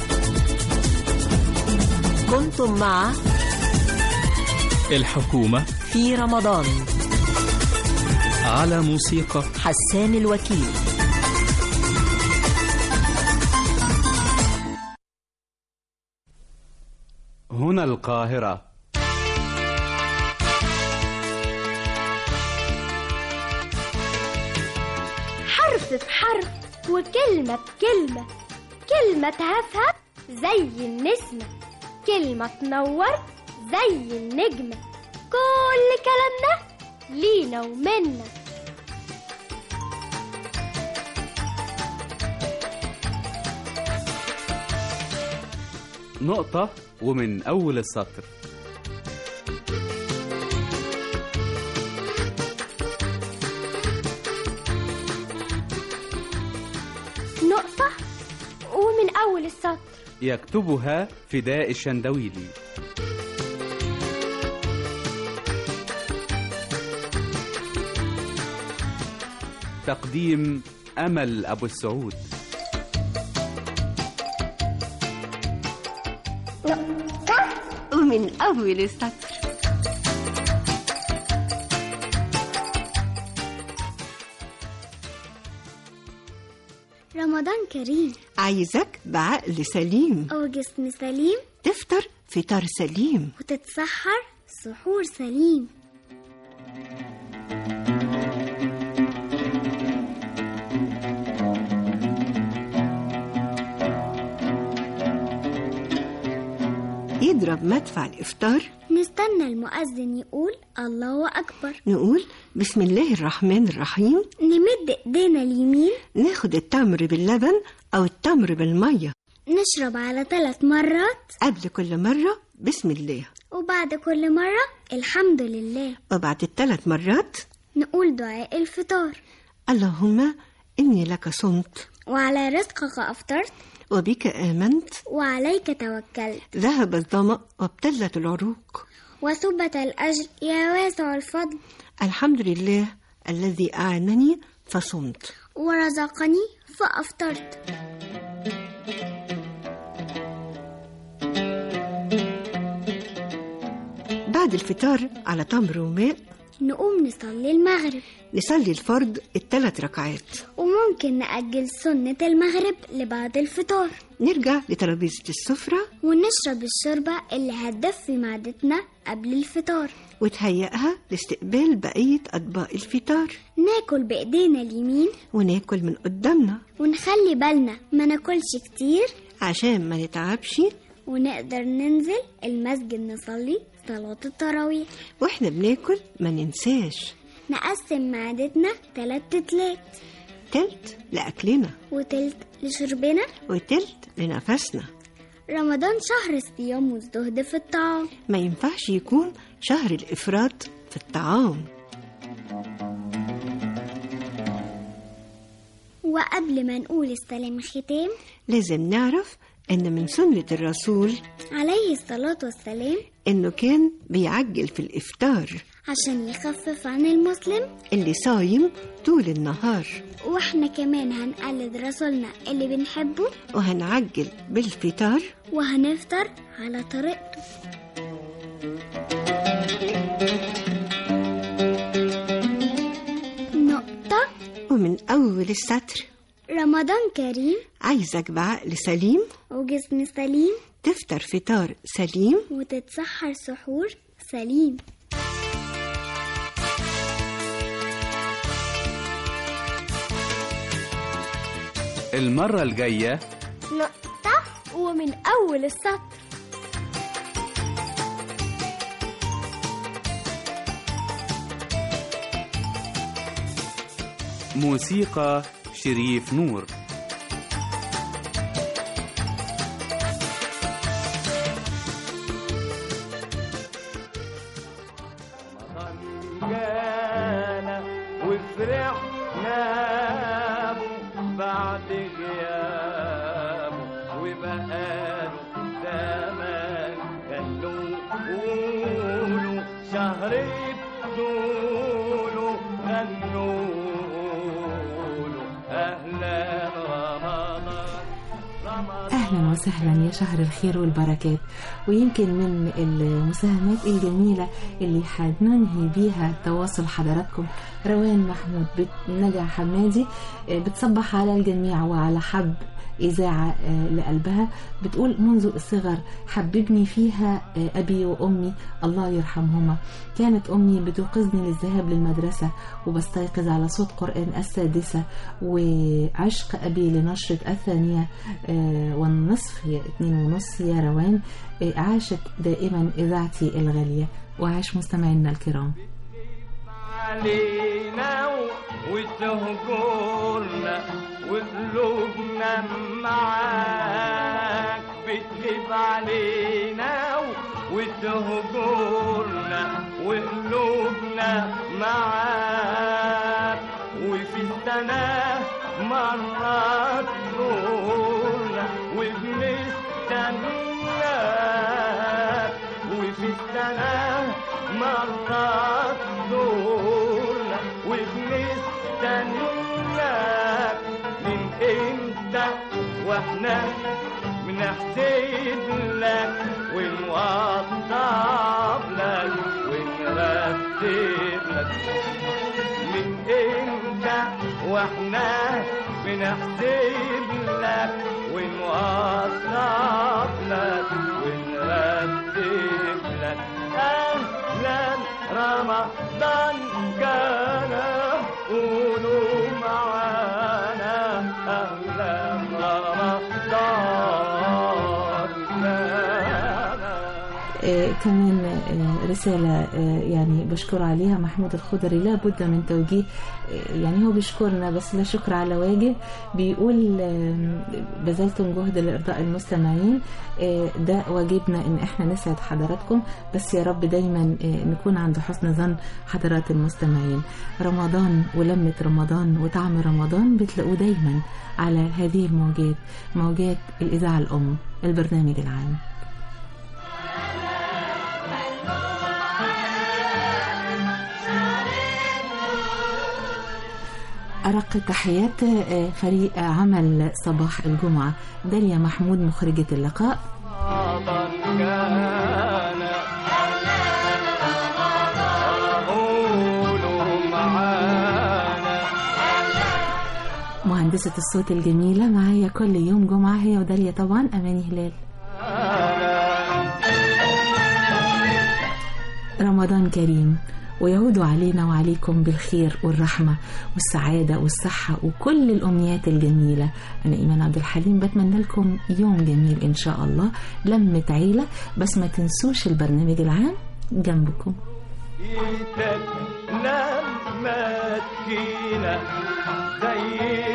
كنتم مع الحكومة في رمضان على موسيقى حسان الوكيل هنا القاهرة حرف بحرف وكلمة بكلمة كلمة تهفهف زي النسمة كلمة تنور زي النجمة كل كلامنا لينا ومنا نقطة ومن أول السطر نقطة ومن أول السطر يكتبها فداء الشندويلي تقديم أمل أبو السعود نقطة ومن أول السطر رمضان كريم عايزك بعقل سليم أو جسم سليم تفطر فطار سليم وتتسحر سحور سليم يضرب مدفع الإفطار نستنى المؤذن يقول الله أكبر نقول بسم الله الرحمن الرحيم نمد إيدينا اليمين ناخد التمر باللبن أو التمر بالمية نشرب على ثلاث مرات قبل كل مرة بسم الله وبعد كل مرة الحمد لله وبعد الثلاث مرات نقول دعاء الفطار اللهم إني لك صمت وعلى رزقك أفطرت وبك آمنت وعليك توكلت ذهب الظمأ وابتلت العروق وثبت الأجر يا واسع الفضل الحمد لله الذي أعانني فصمت ورزقني فأفطرت بعد الفطار على تمر وماء نقوم نصلي المغرب نصلي الفرض الثلاث ركعات وممكن نأجل سنة المغرب لبعد الفطار نرجع لترابيزة السفرة ونشرب الشوربة اللي هتدفي معدتنا قبل الفطار وتهيئها لاستقبال بقية أطباق الفطار ناكل بإيدينا اليمين وناكل من قدامنا ونخلي بالنا ما ناكلش كتير عشان ما نتعبش ونقدر ننزل المسجد نصلي صلاة التراويح واحنا بناكل ما ننساش نقسم معدتنا تلات تلات تلت لأكلنا وتلت لشربنا وتلت لنفسنا رمضان شهر الصيام والزهد في الطعام ما ينفعش يكون شهر الإفراط في الطعام وقبل ما نقول السلام ختام لازم نعرف إن من سنة الرسول عليه الصلاة والسلام إنه كان بيعجل في الإفطار عشان يخفف عن المسلم اللي صايم طول النهار واحنا كمان هنقلد رسولنا اللي بنحبه وهنعجل بالفطار وهنفطر على طريقته نقطة ومن أول السطر رمضان كريم عايزك بعقل سليم وجسم سليم تفطر فطار سليم وتتسحر سحور سليم المرة الجاية نقطة ومن أول السطر موسيقى شريف نور جانا وفرحنا به بعد غيابه وبقاله زمان خلوه قولوا شهر بطوله غنوا له أهلا رمضان أهلا وسهلا يا شهر الخير والبركات ويمكن من المساهمات الجميلة اللي حننهي بيها تواصل حضراتكم روان محمود بت- نجا حمادي آه، بتصبح على الجميع وعلى حب إذاعة آه، لقلبها بتقول منذ الصغر حببني فيها آه، أبي وأمي الله يرحمهما كانت أمي بتوقظني للذهاب للمدرسة وبستيقظ على صوت قرآن السادسة وعشق أبي لنشرة الثانية آه، والنصف يا اتنين ونص يا روان آه، عاشت دائما إذاعتي الغالية وعاش مستمعينا الكرام علينا وتهجرنا وقلوبنا معاك بتغيب علينا وتهجرنا وقلوبنا معاك وفي السنة مرات تزورنا وبنستناك وفي السنة مرات تزورنا وبنستناك من امتى واحنا بنحسد لك ونوضب لك ونرتب لك من امتى واحنا بنحسب لك ونوضب لك ونرتب لك اهلا رمضان كان قولوا معانا اهلا رمضان كان آه، كمان آه، رسالة آه، يعني بشكر عليها محمود الخضري لا بد من توجيه آه، يعني هو بيشكرنا بس لا شكر على واجب بيقول آه، بذلتم جهد لإرضاء المستمعين آه، ده واجبنا إن إحنا نسعد حضراتكم بس يا رب دايما آه، نكون عند حسن ظن حضرات المستمعين رمضان ولمة رمضان وطعم رمضان بتلاقوه دايما على هذه الموجات موجات الإذاعة الأم البرنامج العام أرق تحيات آه، فريق عمل صباح الجمعة داليا محمود مخرجة اللقاء رمضان كان قولوا معانا مهندسة الصوت الجميلة معايا كل يوم جمعة هي وداليا طبعا أماني هلال رمضان كريم ويعود علينا وعليكم بالخير والرحمة والسعادة والصحة وكل الأمنيات الجميلة أنا إيمان عبد الحليم بتمنى لكم يوم جميل إن شاء الله لمة عيلة بس ما تنسوش البرنامج العام جنبكم ايدك لما تجينا زي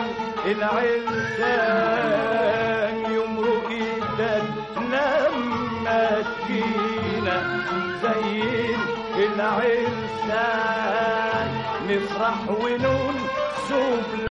العلسان يمرق ايدك لما تجينا زي العلسان نفرح وننشوف